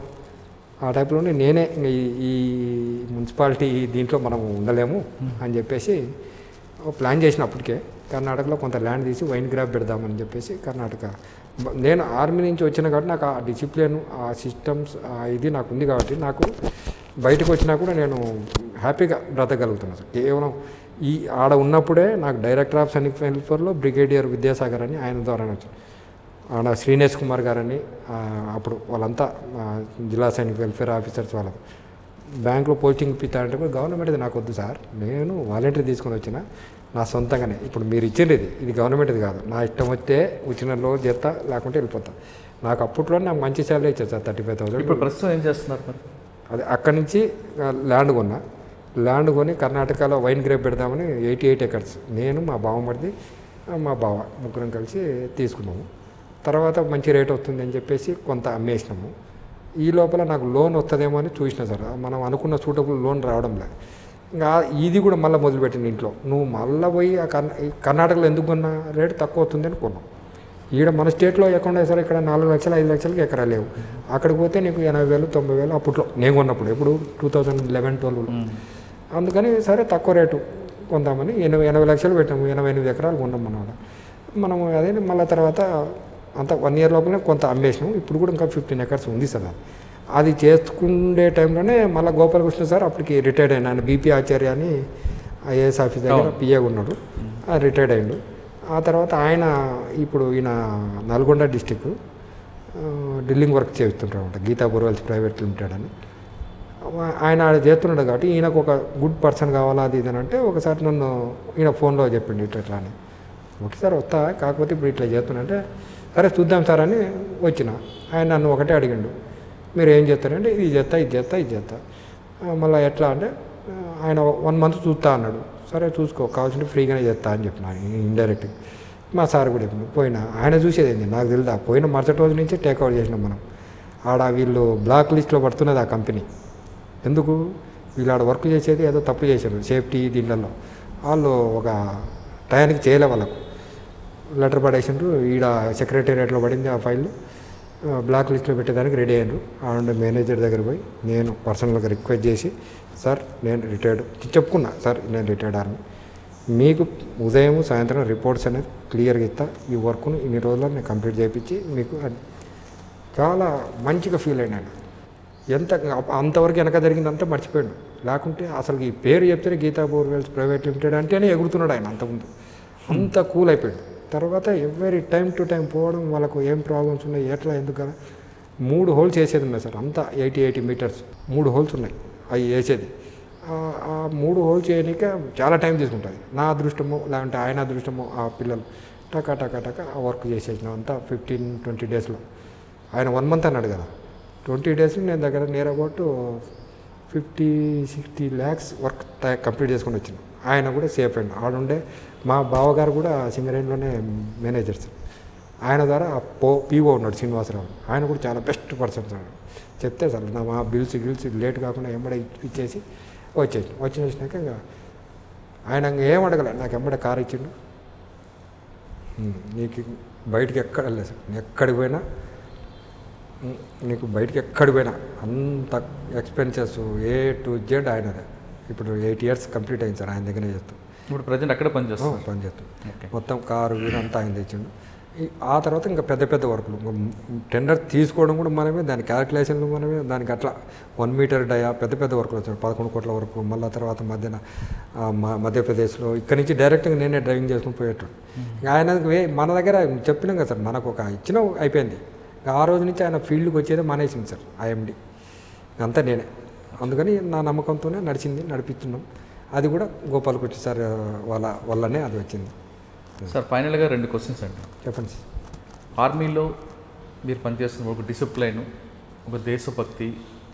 [SPEAKER 2] ఆ టైప్లోనే నేనే ఇంక ఈ- ఈ మున్సిపాలిటీ దీంట్లో మనం ఉండలేము అని చెప్పేసి ఓ ప్లాన్ చేసిన అప్పటికే కర్ణాటకలో కొంత ల్యాండ్ తీసి వైన్ గ్రాప్ పెడదామని చెప్పేసి కర్ణాటక బ- నేను ఆర్మీ నుంచి వచ్చిన కాబట్టి నాకు ఆ డిసిప్లిన్ ఆ సిస్టమ్స్ ఆ ఇది నాకు ఉంది కాబట్టి నాకు బయటకు వచ్చినా కూడా నేను హ్యాపీగా బ్రతకగలుగుతున్నాను సార్ కేవలం ఈ ఆడ ఉన్నప్పుడే నాకు డైరెక్టర్ ఆఫ్ సైనిక్ వెల్ఫేర్లో బ్రిగేడియర్ విద్యాసాగర్ అని ఆయన ద్వారా వచ్చాను ఆడ శ్రీనేష్ కుమార్ గారని ఆ, అప్పుడు వాళ్ళంతా ఆ, జిల్లా సైనిక వెల్ఫేర్ ఆఫీసర్స్ వాళ్ళ బ్యాంక్లో పోస్టింగ్ ఇప్పిస్తా అంటే కూడా గవర్నమెంట్ది నాకు వద్దు సార్ నేను వాలంటీర్ తీసుకొని వచ్చిన నా సొంతంగానే ఇప్పుడు మీరు ఇచ్చింది ఇది ఇది గవర్నమెంట్ది కాదు నా ఇష్టం వస్తే వచ్చిన రోజు చేస్తా లేకుంటే వెళ్ళిపోతా నాకు అప్పట్లో నాకు మంచి శాలరీ ఇచ్చారు సార్ థర్టీ ఫైవ్ థౌసండ్
[SPEAKER 1] ఇప్పుడు ప్రస్తుతం ఏం చేస్తున్నారు మరి
[SPEAKER 2] అది అక్కడి నుంచి ఆ, ల్యాండ్ కొన్నా ల్యాండ్ కొని కర్ణాటకలో వైన్ గ్రేప్ పెడదామని ఎయిటీ ఎయిట్ ఎకర్స్ నేను మా బావమరిది ఆ, మా బావ ముగ్గురం కలిసి తీసుకున్నాము తర్వాత మంచి రేట్ వస్తుంది అని చెప్పేసి కొంత అమ్మేసినాము ఈ లోపల నాకు లోన్ వస్తుందేమో అని చూసిన సార్ మనం అనుకున్న సూటబుల్ లోన్ రావడం లేదు ఇంకా ఇది కూడా మళ్ళీ మొదలుపెట్టింది ఇంట్లో నువ్వు మళ్ళీ పోయి ఆ కర్ణా ఈ కర్ణాటకలో ఎందుకు కొన్నా రేటు తక్కువ అవుతుంది అని కొన్నాం ఈడ మన స్టేట్లో ఎక్కడ సార్ ఇక్కడ నాలుగు లక్షలు ఐదు లక్షలకి ఎకరా లేవు అక్కడికి పోతే నీకు ఎనభై వేలు తొంభై వేలు అప్పట్లో నేను కొన్నప్పుడు ఎప్పుడు టూ థౌజండ్ లెవెన్ ట్వెల్వ్ అందుకని సరే తక్కువ రేటు కొందామని ఎనభై ఎనభై లక్షలు పెట్టాము ఎనభై ఎనిమిది ఎకరాలు కొన్నాం అన్నమాట మనం అదే మళ్ళీ తర్వాత అంత వన్ ఇయర్ లోపలనే కొంత అమ్మేసినాం ఇప్పుడు కూడా ఇంకా ఫిఫ్టీన్ ఎకర్స్ ఉంది సార్ అది. అది చేసుకునే టైంలోనే మళ్ళీ గోపాలకృష్ణ సార్ అప్పటికి రిటైర్డ్ అయినా ఆయన బీపీ ఆచార్య అని ఐఏఎస్ ఆఫీస్ దగ్గర పిఏగా ఉన్నాడు ఆయన రిటైర్డ్ అయ్యిండు ఆ తర్వాత ఆయన ఇప్పుడు ఈయన నల్గొండ డిస్టిక్ డ్రిల్లింగ్ వర్క్ చేస్తుంటాడు గీతా బోర్వెల్స్ ప్రైవేట్ లిమిటెడ్ అని ఆయన ఆడ చేస్తున్నాడు కాబట్టి ఈయనకు ఒక గుడ్ పర్సన్ కావాలా అది ఇది అని అంటే ఒకసారి నన్ను ఈయన ఫోన్లో చెప్పిండు ఇట్లా ఇట్లా అని ఓకే సార్ వస్తా కాకపోతే ఇప్పుడు ఇట్లా చేస్తున్నా అంటే సరే చూద్దాం సార్ అని వచ్చిన ఆయన నన్ను ఒకటే అడిగిండు మీరు ఏం చేస్తారంటే ఇది చేస్తా ఇది చేస్తా ఇది చేస్తా ఆ, మళ్ళీ ఎట్లా అంటే ఆ, ఆయన వన్ మంత్ చూస్తా అన్నాడు సరే చూసుకో కావాల్సింటే ఫ్రీగానే చేస్తా అని చెప్పిన ఇండైరెక్ట్ మా సార్ కూడా చెప్పిండు పోయినా ఆయన చూసేది ఏంది నాకు తెలుదా పోయిన మరుసటి రోజు నుంచే టేక్అవుట్ చేసినాం మనం ఆడ వీళ్ళు బ్లాక్ లిస్ట్లో పడుతున్నది ఆ కంపెనీ ఎందుకు వీళ్ళు ఆడ వర్క్ చేసేది ఏదో తప్పు చేశారు సేఫ్టీ దీనిలలో వాళ్ళు ఒక టయానికి చేయలే వాళ్ళకు లెటర్ పడేసిండ్రు ఈడ సెక్రటేరియట్లో పడింది ఆ ఫైల్ బ్లాక్ లిస్ట్లో పెట్టేదానికి రెడీ అయ్యారు అండ్ మేనేజర్ దగ్గర పోయి నేను పర్సనల్గా రిక్వెస్ట్ చేసి సార్ నేను రిటైర్డ్ చెప్పుకున్నా సార్ నేను రిటైర్డ్ ఆర్మీ మీకు ఉదయం సాయంత్రం రిపోర్ట్స్ అనేది క్లియర్గా ఇస్తా ఈ వర్క్ను ఇన్ని రోజుల్లో నేను కంప్లీట్ చేయించి మీకు అది చాలా మంచిగా ఫీల్ అయినాడు ఎంత అంతవరకు వెనక జరిగిందంతా మర్చిపోయాడు లేకుంటే అసలు ఈ పేరు చెప్తే గీతా బోర్వెల్స్ ప్రైవేట్ లిమిటెడ్ అంటేనే ఎగురుతున్నాడు ఆయన అంతకుముందు అంత కూల్ అయిపోయాడు తర్వాత ఎవరి టైం టు టైం పోవడం వాళ్ళకు ఏం ప్రాబ్లమ్స్ ఉన్నాయి ఎట్లా ఎందుకు కదా మూడు హోల్స్ వేసేది ఉన్నాయి సార్ అంతా ఎయిటీ ఎయిటీ మీటర్స్ మూడు హోల్స్ ఉన్నాయి అవి వేసేది ఆ- ఆ మూడు హోల్స్ చేయడానికే చాలా టైం తీసుకుంటుంది నా అదృష్టమో లేదంటే ఆయన అదృష్టమో ఆ పిల్లలు టకా టకా టకా ఆ వర్క్ చేసేసినాం అంతా ఫిఫ్టీన్ ట్వంటీ డేస్లో ఆయన వన్ మంత్ అన్నాడు కదా ట్వంటీ డేస్ నేను దగ్గర near about fifty sixty lakhs work complete చేసుకొని వచ్చిన ఆయన కూడా సేఫ్ అండి ఆడుండే మా బావగారు కూడా సింగరేణిలోనే మేనేజర్స్ ఆయన ద్వారా ఆ పో పీఓ ఉన్నాడు శ్రీనివాసరావు ఆయన కూడా చాలా బెస్ట్ పర్సన్ సార్ చెప్తే సార్ నా మా బిల్స్ గిల్స్ లేట్ కాకుండా ఎంబడే ఇచ్చేసి వచ్చేసి వచ్చేసినాక ఇంకా ఆయన ఇంకా ఏం అడగలే నాకు ఎంబడే కార్ ఇచ్చిండు ఉమ్, నీకు బయటికి ఎక్కడ వెళ్ళలేదు సార్ నేను ఎక్కడికి పోయినా ఉమ్, నీకు బయటికి ఎక్కడికి పోయినా అంత ఎక్స్పెన్సెస్ ఏ టు జెడ్ ఆయనదే ఇప్పుడు ఎయిట్ ఇయర్స్ కంప్లీట్ అయింది సార్ ఆయన దగ్గరే చేస్తాం
[SPEAKER 1] ఇప్పుడు ప్రజెంట్ అక్కడే పనిచేస్తాం
[SPEAKER 2] పని చేస్తాం
[SPEAKER 1] ఓకే
[SPEAKER 2] మొత్తం కారు వీరు అంతా ఆయన తెచ్చిండు ఈ- ఆ తర్వాత ఇంకా పెద్ద పెద్ద వర్కులు ఇంకా టెండర్ తీసుకోవడం కూడా మనమే దాని క్యాలిక్యులేషన్లు మనమే దానికి అట్లా వన్ మీటర్ డయా పెద్ద పెద్ద వర్కులు వచ్చాయి పదకొండు కోట్ల వరకు మళ్ళీ తర్వాత మధ్యన ఆ, మ- మధ్యప్రదేశ్లో ఇక్కడి నుంచి డైరెక్ట్గా నేనే డ్రైవింగ్ చేసుకుని పోయేటోడు ఇంకా ఆయన వే మన దగ్గర చెప్పినాం కదా సార్ మనకు ఒక ఇచ్చిన అయిపోయింది ఇంకా ఆ రోజు నుంచి ఆయన ఫీల్డ్కి వచ్చేదే మానేసింది సార్ ఐఎండి అంతా నేనే అందుకని నా నమ్మకంతోనే నడిచింది నడిపిస్తున్నాం అది కూడా గోపాలకుట్టి సార్ వాళ్ళ వల్లనే అది వచ్చింది
[SPEAKER 1] సార్ ఫైనల్గా రెండు క్వశ్చన్స్ అండి
[SPEAKER 2] చెప్పండి సార్
[SPEAKER 1] ఆర్మీలో మీరు పనిచేస్తున్న ఒక డిసిప్లైన్ ఒక దేశభక్తి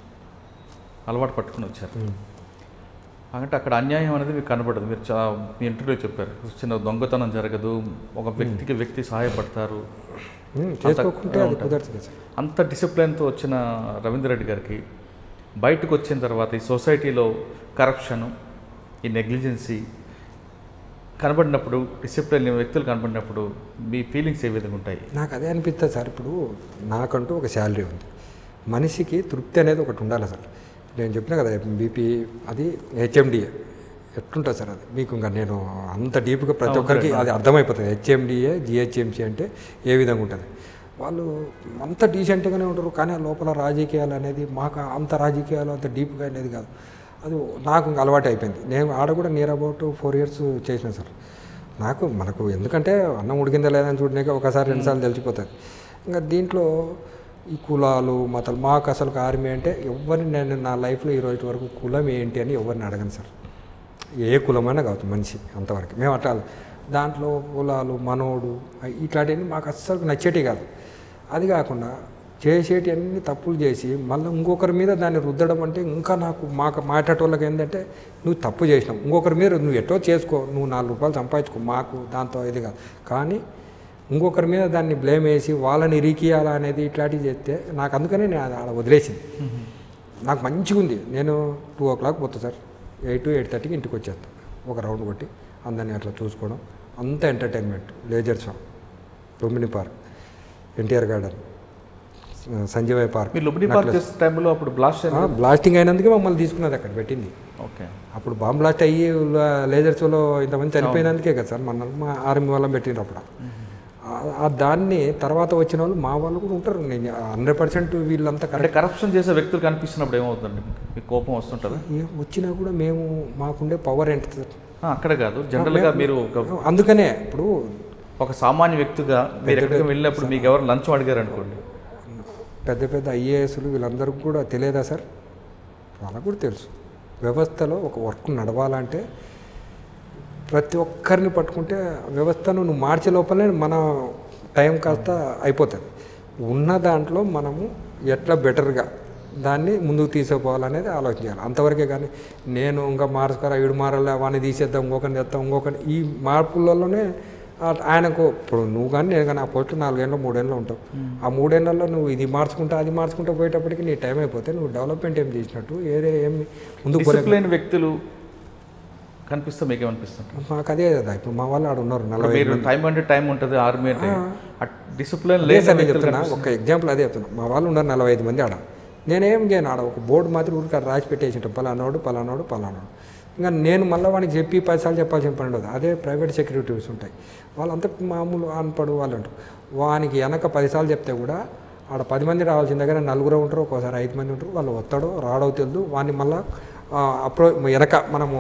[SPEAKER 1] అలవాటు పట్టుకుని వచ్చారు అంటే అక్కడ అన్యాయం అనేది మీకు కనబడదు మీరు చా మీ ఇంటర్వ్యూలో చెప్పారు చిన్న దొంగతనం జరగదు ఒక వ్యక్తికి వ్యక్తి సహాయపడతారు
[SPEAKER 2] ఉమ్, చేసుకోకుంటే అది
[SPEAKER 1] ఉంటుంది.
[SPEAKER 2] కుదరదు సార్
[SPEAKER 1] అంత డిసిప్లిన్తో వచ్చిన రవీంద్ర రెడ్డి గారికి బయటకు వచ్చిన తర్వాత ఈ సొసైటీలో కరప్షను ఈ నెగ్లిజెన్సీ కనబడినప్పుడు డిసిప్లిన్ వ్యక్తులు కనబడినప్పుడు మీ ఫీలింగ్స్ ఏ విధంగా ఉంటాయి
[SPEAKER 2] నాకు అదే అనిపిస్తుంది సార్ ఇప్పుడు నాకంటూ ఒక శాలరీ ఉంది మనిషికి తృప్తి అనేది ఒకటి ఉండాలి సార్ నేను చెప్పిన కదా బీపీ అది హెచ్ఎండిఏ ఎట్లుంటుంది సార్ అది మీకు ఇంకా నేను అంత డీప్గా ప్రతి ఒక్కరికి అది అర్థమైపోతుంది హెచ్ఎండిఏ జిహెచ్ఎంసీ అంటే ఏ విధంగా ఉంటుంది వాళ్ళు అంత డీసెంట్గానే ఉంటారు కానీ ఆ లోపల రాజకీయాలు అనేది మాకు అంత రాజకీయాలు అంత డీప్గా అనేది కాదు అది నాకు ఇంకా అలవాటు అయిపోయింది నేను ఆడ కూడా నియర్ అబౌట్ ఫోర్ ఇయర్స్ చేసిన సార్ నాకు మనకు ఎందుకంటే అన్నం ఉడికిందా లేదని చూడడానికి ఒకసారి రెండుసార్లు తెలిసిపోతుంది ఇంకా దీంట్లో ఈ కులాలు మతాలు మాకు అసలు ఆర్మీ అంటే ఎవరిని నేను నా లైఫ్లో ఈ రోజు వరకు కులం ఏంటి అని ఎవరిని అడగను సార్ ఏ కులమైనా కావచ్చు మనిషి అంతవరకు మేము అట్లా దాంట్లో కులాలు మనోడు అయి ఇట్లాంటివన్నీ మాకు అస్సలు నచ్చేటి కాదు అది కాకుండా చేసేటి అన్ని తప్పులు చేసి మళ్ళీ ఇంకొకరి మీద దాన్ని రుద్దడం అంటే ఇంకా నాకు మాకు మాట్లాడేటోళ్ళకి ఏంటంటే నువ్వు తప్పు చేసినావు ఇంకొకరి మీద నువ్వు ఎటో చేసుకో నువ్వు నాలుగు రూపాయలు సంపాదించుకో మాకు దాంతో ఇది కాదు కానీ ఇంకొకరి మీద దాన్ని బ్లేమ్ వేసి వాళ్ళని ఇరికియాలా అనేది ఇట్లాంటివి చేస్తే నాకు అందుకనే నేను అది అలా వదిలేసింది నాకు మంచిగా ఉంది నేను టూ ఓ క్లాక్ పోతా సార్ ఎయిట్ టు ఎయిట్ థర్టీకి ఇంటికి వచ్చేస్తాను ఒక రౌండ్ కొట్టి అందరిని అట్లా చూసుకోవడం అంత entertainment laser show Lumbini park NTR garden Sanjay park
[SPEAKER 1] మీరు లుబిని పార్క్ చేసే టైంలో అప్పుడు బ్లాస్ట్
[SPEAKER 2] ఆ, బ్లాస్టింగ్ అయినందుకే మమ్మల్ని తీసుకున్నది అక్కడ పెట్టింది
[SPEAKER 1] ఓకే
[SPEAKER 2] అప్పుడు బాంబ్ బ్లాస్ట్ అయ్యి ల- లేజర్ షోలో ఇంతమంది చనిపోయినందుకే కదా సార్ మన మా ఆర్మీ వాళ్ళని పెట్టిండ్రు అప్పుడు ఆ- ఆ దాన్ని తర్వాత వచ్చిన వాళ్ళు మా వాళ్ళు కూడా ఉంటారు నేను హండ్రెడ్ పర్సెంట్ వీళ్ళంతా
[SPEAKER 1] అంటే
[SPEAKER 2] కరెక్ట్
[SPEAKER 1] కరప్షన్ చేసే వ్యక్తులు కనిపిస్తున్నప్పుడు ఏమవుతుందండి మీకు కోపం వస్తుంటుందా
[SPEAKER 2] వచ్చినా కూడా మేము మాకుండే పవర్ ఏంటి సార్
[SPEAKER 1] ఆ, అక్కడ కాదు జనరల్గా మీరు ఒక
[SPEAKER 2] అందుకనే ఇప్పుడు
[SPEAKER 1] ఒక సామాన్య వ్యక్తిగా మీరు ఎక్కడికి వెళ్ళినప్పుడు మీకు ఎవరు లంచం అడిగారు అనుకోండి
[SPEAKER 2] పెద్ద పెద్ద ఐఏఎస్లు వీళ్ళందరికీ కూడా తెలియదా సార్ వాళ్ళకు కూడా తెలుసు వ్యవస్థలో ఒక వర్క్ నడవాలంటే ప్రతి ఒక్కరిని పట్టుకుంటే వ్యవస్థను నువ్వు మార్చే లోపలే మన టైం కాస్త అయిపోతుంది ఉన్న దాంట్లో మనము ఎట్లా బెటర్గా దాన్ని ముందుకు తీసుకుపోవాలనేది ఆలోచన చేయాలి అంతవరకే కానీ నేను ఇంకా మార్చుకోరా వీడు మారాలి వాడిని తీసేద్దాం ఇంకొకరిని తెస్తాం ఇంకొకరిని ఈ మార్పులలోనే ఆ- ఆయనకు ఇప్పుడు నువ్వు కానీ నేను కానీ ఆ పోస్టు నాలుగేళ్ళు మూడేళ్ళు ఉంటావు ఆ మూడేళ్లలో నువ్వు ఇది మార్చుకుంటా అది మార్చుకుంటా పోయేటప్పటికి నీ టైం అయిపోతే నువ్వు డెవలప్మెంట్ ఏం చేసినట్టు ఏదే ఏమి ముందుకు పోలే
[SPEAKER 1] డిసిప్లైన్ వ్యక్తులు కనిపిస్తే మీకు ఏమనిపిస్తుంది
[SPEAKER 2] మాకు అదే కదా ఇప్పుడు మా వాళ్ళు ఆడ ఉన్నారు నలభై
[SPEAKER 1] మీరు టైం అంటే టైం ఉంటుంది ఆర్మీ అంటే డిసిప్లిన్
[SPEAKER 2] అదే
[SPEAKER 1] లేదు
[SPEAKER 2] సార్ నేను చెప్తున్నా ఒక ఎగ్జాంపుల్ అదే చెప్తున్నా మా వాళ్ళు ఉన్నారు నలభై ఐదు మంది ఆడ నేనేం చేయను ఆడ ఒక బోర్డు మాత్రం ఊరికి ఆడ రాసి పెట్టేసింటాం పలానాడు పలానాడు పలానాడు ఇంకా నేను మళ్ళీ వానికి చెప్పి పైసలు చెప్పాల్సిన పని ఉండదు అదే ప్రైవేట్ సెక్యూరిటీస్ ఉంటాయి వాళ్ళంతా మామూలు అన్పడు వాళ్ళు ఉంటారు వానికి వెనక పదిసార్లు చెప్తే కూడా ఆడ పది మంది రావాల్సిన దగ్గర నలుగురు ఉంటారు ఒక్కోసారి ఐదు మంది ఉంటారు వాళ్ళు వస్తాడో రాడో తెలియదు వాడిని మళ్ళీ అప్రో వెనక మనము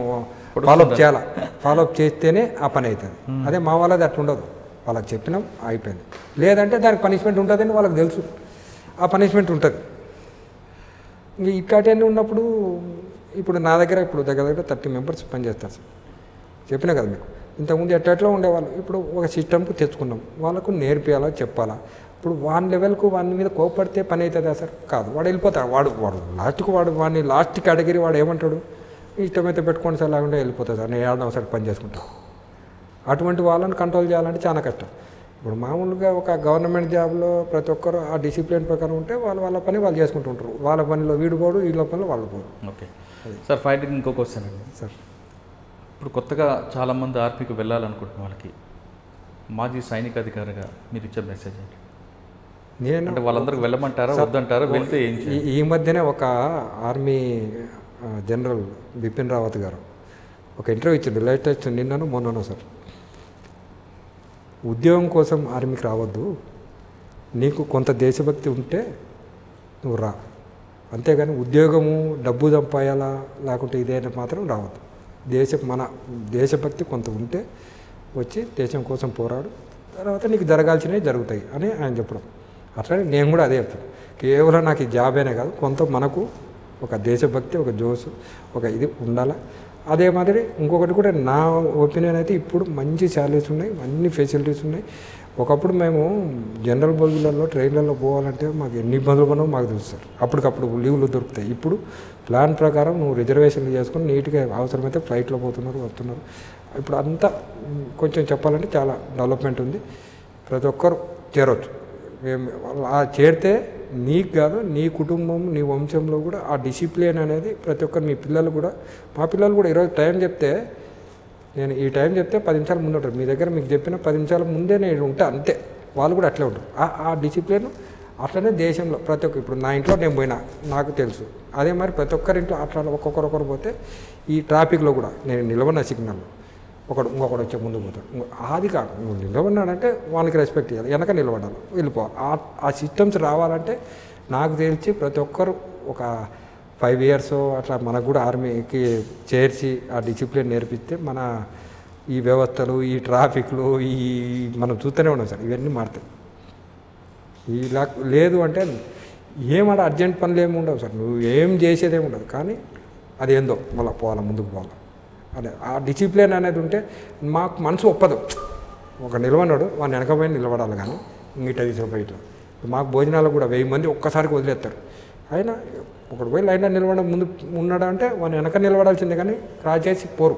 [SPEAKER 2] ఫాలోఅప్ చేయాలా ఫాలోఅప్ చేస్తేనే ఆ పని అవుతుంది అదే మా వాళ్ళది అట్లా ఉండదు వాళ్ళకి చెప్పినాం అయిపోయింది లేదంటే దానికి పనిష్మెంట్ ఉంటుందని వాళ్ళకి తెలుసు ఆ పనిష్మెంట్ ఉంటుంది ఇంక ఇట్లాంటివన్నీ ఉన్నప్పుడు ఇప్పుడు నా దగ్గర ఇప్పుడు దగ్గర దగ్గర థర్టీ మెంబర్స్ పనిచేస్తారు సార్ చెప్పినా కదా మీకు ఇంతకుముందు ఎట్లా ఉండేవాళ్ళు ఇప్పుడు ఒక సిస్టమ్కి తెచ్చుకున్నాం వాళ్ళకు నేర్పియాలా చెప్పాలా ఇప్పుడు వాని లెవెల్కు వాని మీద కోపడితే పని అవుతుందా సార్ కాదు వాడు వెళ్ళిపోతాడు వాడు వాడు లాస్ట్కి వాడు వాడిని లాస్ట్ కేటగిరీ వాడు ఏమంటాడు ఇష్టమైతే పెట్టుకోండి సార్ లేకుంటే వెళ్ళిపోతుంది సార్ నేను ఏడడం సార్ పని చేసుకుంటాను అటువంటి వాళ్ళని కంట్రోల్ చేయాలంటే చాలా కష్టం ఇప్పుడు మామూలుగా ఒక గవర్నమెంట్ జాబ్లో ప్రతి ఒక్కరు ఆ డిసిప్లిన్ ప్రకారం ఉంటే వాళ్ళ వాళ్ళ పని వాళ్ళు చేసుకుంటుంటారు వాళ్ళ పనిలో వీడు పోడు వీళ్ళ పనిలో వాళ్ళు పోరు
[SPEAKER 1] ఓకే సార్ ఫైనల్ ఇంకో క్వశ్చన్ అండి
[SPEAKER 2] సార్
[SPEAKER 1] ఇప్పుడు కొత్తగా చాలామంది ఆర్పీకి వెళ్ళాలనుకుంటున్న వాళ్ళకి మాజీ సైనిక అధికారిగా మీరు ఇచ్చే మెసేజ్ ఏంటి
[SPEAKER 2] నేను
[SPEAKER 1] అంటే వాళ్ళందరికీ వెళ్ళమంటారా వద్దంటారా వెళ్తే ఏం చేయాలి
[SPEAKER 2] ఈ- ఈ మధ్యనే ఒక ఆర్మీ ఆ, జనరల్ బిపిన్ రావత్ గారు ఒక ఇంటర్వ్యూ ఇచ్చిండు లేటెస్ట్ నిన్నను మొన్నను సార్ ఉద్యోగం కోసం ఆర్మీకి రావద్దు నీకు కొంత దేశభక్తి ఉంటే నువ్వు రా అంతేగాని ఉద్యోగము డబ్బు సంపాయాలా లేకుంటే ఇదేనా మాత్రం రావద్దు దేశ మన దేశభక్తి కొంత ఉంటే వచ్చి దేశం కోసం పోరాడు తర్వాత నీకు జరగాల్సినవి జరుగుతాయి అని ఆయన చెప్పడం అట్లనే నేను కూడా అదే చెప్తాను కేవలం నాకు ఈ జాబేనే కాదు కొంత మనకు ఒక దేశభక్తి ఒక జోసు ఒక ఇది ఉండాలా అదే మాదిరి ఇంకొకటి కూడా నా ఒపీనియన్ అయితే ఇప్పుడు మంచి శాలరీస్ ఉన్నాయి అన్ని ఫెసిలిటీస్ ఉన్నాయి ఒకప్పుడు మేము జనరల్ బోగిలలో ట్రైన్లలో పోవాలంటే మాకు ఎన్ని ఇబ్బందులు పడినామో మాకు తెలుసు సార్ అప్పటికప్పుడు లీవ్లు దొరుకుతాయి ఇప్పుడు ప్లాన్ ప్రకారం నువ్వు రిజర్వేషన్లు చేసుకొని నీట్గా అవసరమైతే ఫ్లైట్లో పోతున్నారు వస్తున్నారు ఇప్పుడు అంతా మ్, కొంచెం చెప్పాలంటే చాలా డెవలప్మెంట్ ఉంది ప్రతి ఒక్కరు చేరవచ్చు మేము ఆ చేరితే నీకు కాదు నీ కుటుంబం నీ వంశంలో కూడా ఆ డిసిప్లిన్ అనేది ప్రతి ఒక్కరు మీ పిల్లలు కూడా మా పిల్లలు కూడా ఈరోజు టైం చెప్తే నేను ఈ టైం చెప్తే పది నిమిషాల ముందు ఉంటారు మీ దగ్గర మీకు చెప్పిన పది నిమిషాల ముందే నేను ఉంటా అంతే వాళ్ళు కూడా అట్లే ఉంటారు ఆ- ఆ డిసిప్లిన్ అట్లనే దేశంలో ప్రతి ఒక్క ఇప్పుడు నా ఇంట్లో నేను పోయినా నాకు తెలుసు అదే మరి ప్రతి ఒక్కరి ఇంట్లో అట్లా ఒక్కొక్కరొకరు పోతే ఈ ట్రాఫిక్లో కూడా నేను నిలబడిన సిగ్నల్లో ఒకడు ఇంకొకడు వచ్చే ముందు పోతాడు ఇంకో- అది కాదు నువ్వు నిలబడినాడంటే వాళ్ళకి రెస్పెక్ట్ ఇవ్వాలి వెనక నిలబడాలి వెళ్ళిపోవాలి ఆ- ఆ సిస్టమ్స్ రావాలంటే నాకు తెలిసి ప్రతి ఒక్కరు ఒక ఫైవ్ ఇయర్స్ అట్లా మనకు కూడా ఆర్మీకి చేర్చి ఆ డిసిప్లిన్ నేర్పిస్తే మన ఈ వ్యవస్థలు ఈ ట్రాఫిక్లు ఈ మనం చూస్తూనే ఉన్నాం సార్ ఇవన్నీ మారుతాయి ఇలా లేదు అంటే ఏమడ అర్జెంట్ పనులు ఏమి ఉండవు సార్ నువ్వు ఏం చేసేది ఏమి ఉండదు కానీ అది ఏందో మళ్ళీ పోవాలి ముందుకు పోవాలి అదే ఆ డిసిప్లిన్ అనేది ఉంటే మాకు మనసు ఒప్పదు ఒక నిలవన్నాడు వాడిని వెనకపోయి నిలబడాలి కానీ ఇంగిట తీసుకుపోయి ఇట్లా ఇప్పుడు మాకు భోజనాలు కూడా వెయ్యి మంది ఒక్కసారికి వదిలేస్తారు అయినా ఒకడు పోయి లైన్లో నిలబడడం ముందు ఉన్నాడు అంటే వాడిని వెనక నిలబడాల్సిందే కానీ క్రాస్ చేసి పోరు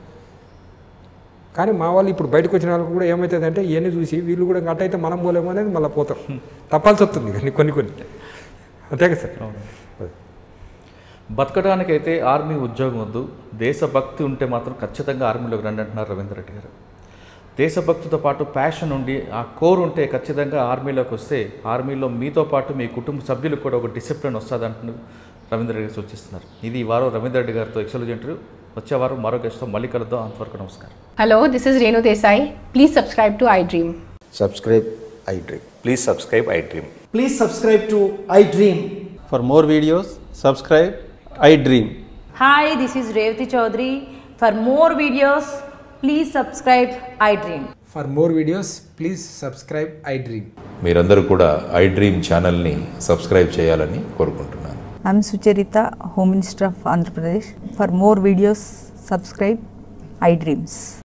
[SPEAKER 2] కానీ మా వాళ్ళు ఇప్పుడు బయటకు వచ్చిన వాళ్ళకి కూడా ఏమవుతుంది అంటే ఇవన్నీ చూసి వీళ్ళు కూడా గట్ట అయితే మనం పోలేము అనేది మళ్ళీ పోతారు తప్పాల్సి వస్తుంది కానీ కొన్ని కొన్ని అంతే కదా సార్ అదే.
[SPEAKER 1] బతకడానికైతే ఆర్మీ ఉద్యోగం వద్దు దేశభక్తి ఉంటే మాత్రం ఖచ్చితంగా ఆర్మీలోకి రండి అంటున్నారు రవీంద్ర రెడ్డి గారు దేశభక్తితో పాటు ప్యాషన్ ఉండి ఆ కోర్ ఉంటే ఖచ్చితంగా ఆర్మీలోకి వస్తే ఆర్మీలో మీతో పాటు మీ కుటుంబ సభ్యులకు కూడా ఒక డిసిప్లిన్ వస్తుంది అంటున్నారు రవీంద్ర రెడ్డి గారు సూచిస్తున్నారు ఇది ఈ వారం రవీంద్ర రెడ్డి గారితో ఎక్సలెంట్ ఇంటర్వ్యూ వచ్చే వారం మరో గెస్ట్తో మళ్ళీ కలుద్దాం అంతవరకు నమస్కారం
[SPEAKER 3] Hello, this is Renu Desai. Please subscribe to iDream.
[SPEAKER 4] subscribe iDream.
[SPEAKER 5] Please subscribe iDream.
[SPEAKER 6] Please subscribe to iDream.
[SPEAKER 7] For more videos, subscribe I Dream.
[SPEAKER 8] Hi, this is Revati Chaudhary. For more videos, please subscribe iDream.
[SPEAKER 6] For more videos, please subscribe iDream.
[SPEAKER 5] మీరందరూ కూడా iDream ఛానల్ని subscribe చేయాలని కోరుకుంటున్నాను
[SPEAKER 9] I'm Sucharita, Home Minister of Andhra Pradesh. For more videos, subscribe iDreams.